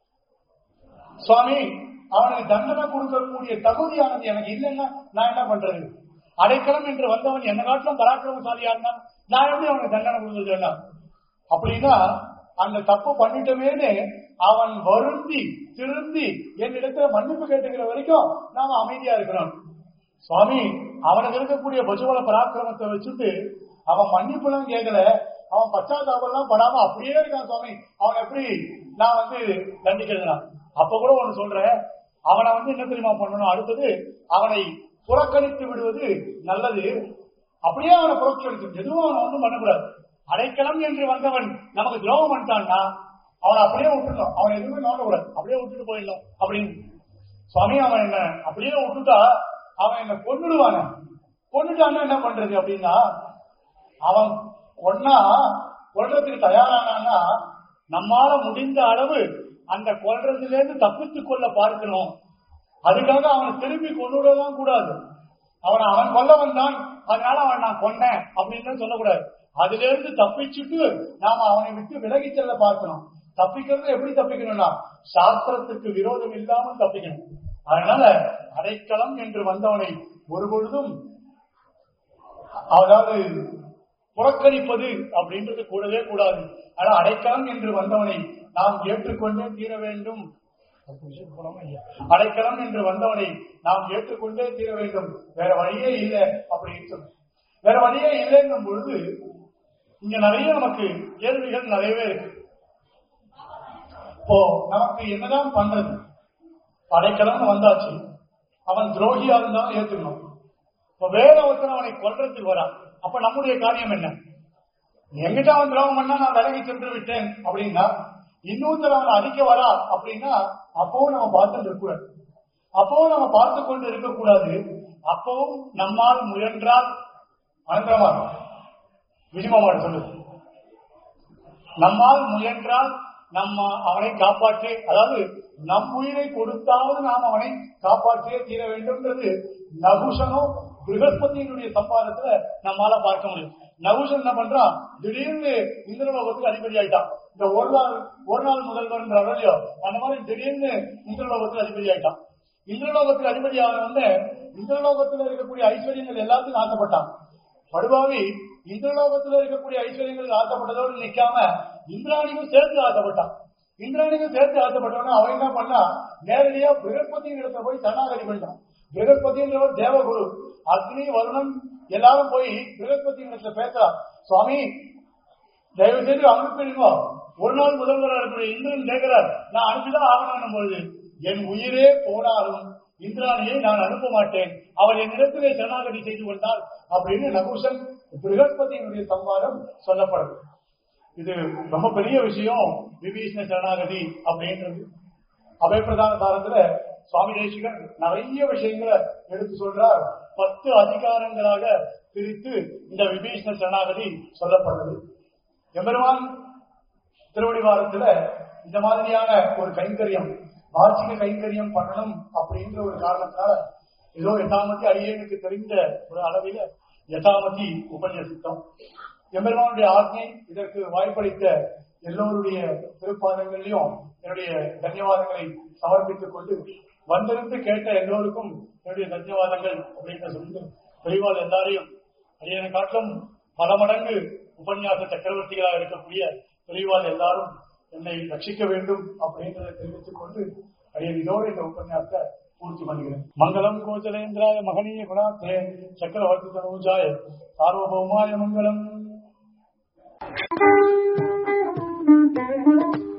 S1: சுவாமி அவனுக்கு தண்டனை கொடுக்கக்கூடிய தகுதியானது எனக்கு இல்லைன்னா நான் என்ன பண்றது அடைக்கலம் என்று வந்தவன் என்ன காட்டிலும் பராக்கிரமசாலியா இருந்தான் நான் எப்படி அவனுக்கு தண்டனை கொடுக்கறது அப்படின்னா அந்த தப்பு பண்ணிட்டமேனு அவன் வருந்தி திருந்தி என்னிடத்துல மன்னிப்பு கேட்டுக்கிற வரைக்கும் நாம அமைதியா இருக்கிறோம் சுவாமி அவனுக்கு இருக்கக்கூடிய பசுவல பராக்கிரமத்தை வச்சுட்டு அவன் மன்னிப்பு எல்லாம் கேட்கல அவன் பச்சாத்தாபம் எல்லாம் படாம அப்படியே இருக்கான் சுவாமி அவன் எப்படி நான் வந்து தண்டிக்கிறதுனா அப்ப கூட ஒண்ணு சொல்றேன் அவனை வந்து என்ன தெரியுமா பண்ணணும் அடுத்தது அவனை புறக்கணித்து விடுவது நல்லது அப்படியே அவனை புறக்கணித்து எதுவும் அவனை ஒன்றும் பண்ணக்கூடாது அடைக்கலம் என்று வந்தவன் நமக்கு துரோகம் பண்ணிட்டான்னா அவனை அப்படியே விட்டுடணும் அவன் எதுவுமே நோண்டக்கூடாது அப்படியே விட்டுட்டு போயிடணும் அப்படின்னு சுவாமி அவன் என்ன அப்படியே விட்டுட்டா அவன் என்ன கொன்னுடுவான கொண்டுட்டான்னா என்ன பண்றது அப்படின்னா அவன் கொன்னா கொல்றதுக்கு தயாரானான்னா நம்மால முடிந்த அளவு அந்த கொல்றதுல இருந்து தப்பித்துக் கொள்ள பார்க்கணும் அதுக்காக அவனை திரும்பி கொண்டுவிடலாம் கூடாது அவனை அவன் கொல்ல வந்தான் அதனால அவன் நான் கொன்னேன் அப்படின்னு சொல்லக்கூடாது அதுல இருந்து தப்பிச்சுட்டு நாம அவனை விட்டு விலகி செல்ல பார்க்கணும் தப்பிக்கிறது எப்படி தப்பிக்கணும்னா சாஸ்திரத்துக்கு விரோதம் இல்லாமல் தப்பிக்கணும் அதனால அடைக்கலம் என்று வந்தவனை ஒரு பொழுதும் அதாவது புறக்கணிப்பது அப்படின்றது கூடவே கூடாது ஆனா அடைக்கலம் என்று வந்தவனை நாம் ஏற்றுக்கொண்டே தீர வேண்டும் அடைக்கலம் என்று வந்தவனை நாம் ஏற்றுக்கொண்டே தீர வேண்டும் வேற வழியே இல்லை அப்படின்னு சொல்லு வேற வழியே இல்லைங்கும் பொழுது இங்க நிறைய நமக்கு கேள்விகள் நிறையவே இருக்கு இப்போ நமக்கு என்னதான் பண்றது அடைக்கலம் வந்தாச்சு அவன் துரோகியா இருந்தாலும் ஏத்துக்கணும் இப்ப வேற ஒருத்தர் அவனை கொல்றதுக்கு வரான் அப்ப நம்முடைய காரியம் என்ன எங்கிட்ட அவன் துரோகம் பண்ணா நான் விலகி சென்று விட்டேன் அப்படின்னா இன்னொருத்தர் அவனை அடிக்க வரா அப்படின்னா அப்பவும் நம்ம பார்த்துட்டு இருக்கக்கூடாது அப்பவும் நம்ம பார்த்து கொண்டு இருக்கக்கூடாது அப்பவும் நம்மால் முயன்றால் அனந்தரமா விஜயமாமாடு சொல்லு நம்மால் முயன்றால் நம்ம அவனை காப்பாற்றி அதாவது நம் உயிரை கொடுத்தாவது நாம் அவனை காப்பாற்றியே தீர வேண்டும்ன்றது நகுஷனும் பிருகஸ்பதியினுடைய சம்பாதத்துல நம்மால பார்க்க முடியும் நகுஷன் என்ன பண்றான் திடீர்னு இந்திரலோகத்துக்கு அதிபதி ஆயிட்டான் இந்த ஒரு நாள் ஒரு நாள் முதல்வர் இல்லையோ அந்த மாதிரி திடீர்னு இந்திரலோகத்துக்கு அதிபதி ஆயிட்டான் இந்திரலோகத்துக்கு அதிபதி ஆன வந்து இந்திரலோகத்துல இருக்கக்கூடிய ஐஸ்வர்யங்கள் எல்லாத்துக்கும் ஆசைப்பட்டான் படுபாவி இந்திரலோகத்துல இருக்கக்கூடிய ஐஸ்வர்யங்களுக்கு ஆசைப்பட்டதோடு நிக்காம இந்திராணிக்கும் சேர்த்து ஆசைப்பட்டான் இந்திராணிக்கும் சேர்த்து ஆசைப்பட்டவன அவன் என்ன பண்ணா நேரடியா பிரகஸ்பதியின் இடத்துல போய் சரணாகதி பண்ணிட்டான் பிரகஸ்பதின்றவர் தேவகுரு அக்னி வருணன் எல்லாரும் போய் பிரகஸ்பதியின் இடத்துல பேசுறான் சுவாமி தயவு செய்து அனுப்பிடுங்க ஒரு நாள் முதல்வராக இருக்கக்கூடிய இந்திரன் கேட்கிறார் நான் அனுப்பிதான் ஆகணும் பொழுது என் உயிரே போனாலும் இந்திராணியை நான் அனுப்ப மாட்டேன் அவர் என்னிடத்திலே சரணாகதி செய்து கொண்டார் அப்படின்னு நகுஷன் பிரகஸ்பதியினுடைய சம்பாதம் சொல்லப்படுது இது ரொம்ப பெரிய விஷயம் விபீஷ்ண சரணாகதி அப்படின்றது அபயப்பிரதான காலத்துல சுவாமி தேசிகன் நிறைய விஷயங்களை எடுத்து சொல்றார் பத்து அதிகாரங்களாக பிரித்து இந்த விபீஷ்ண சரணாகதி சொல்லப்படுறது எம்பெருமான் திருவடிவாரத்துல இந்த மாதிரியான ஒரு கைங்கரியம் வார்த்திக கைங்கரியம் பண்ணணும் அப்படின்ற ஒரு காரணத்தினால ஏதோ யதாமதி அடியனுக்கு தெரிந்த ஒரு அளவில யதாமதி உபன்யசித்தோம் எம்பெருமானுடைய ஆజ్ఞை இதற்கு வாய்ப்பளித்த எல்லோருடைய திருப்பாதங்களிலும் என்னுடைய தன்யவாதங்களை சமர்ப்பித்துக் கொண்டு வந்திருந்து கேட்ட எல்லோருக்கும் என்னுடைய தன்யவாதங்கள் அப்படின்னு சொல்லிட்டு பெரியவாள் எல்லாரையும் அடியனை காட்டிலும் பல மடங்கு உபன்யாச சக்கரவர்த்திகளாக இருக்கக்கூடிய பெரியவாள் எல்லாரும் என்னை ரட்சிக்க வேண்டும் அப்படின்றத தெரிவித்துக் கொண்டு அடியன் இதோடு இந்த உபன்யாசத்தை பூர்த்தி பண்ணுகிறேன் மங்களம் கோச்சலேந்திராய மகனீய குணாத்தே சக்கரவர்த்தி தனூஜாய சார்வபௌமாய மங்களம்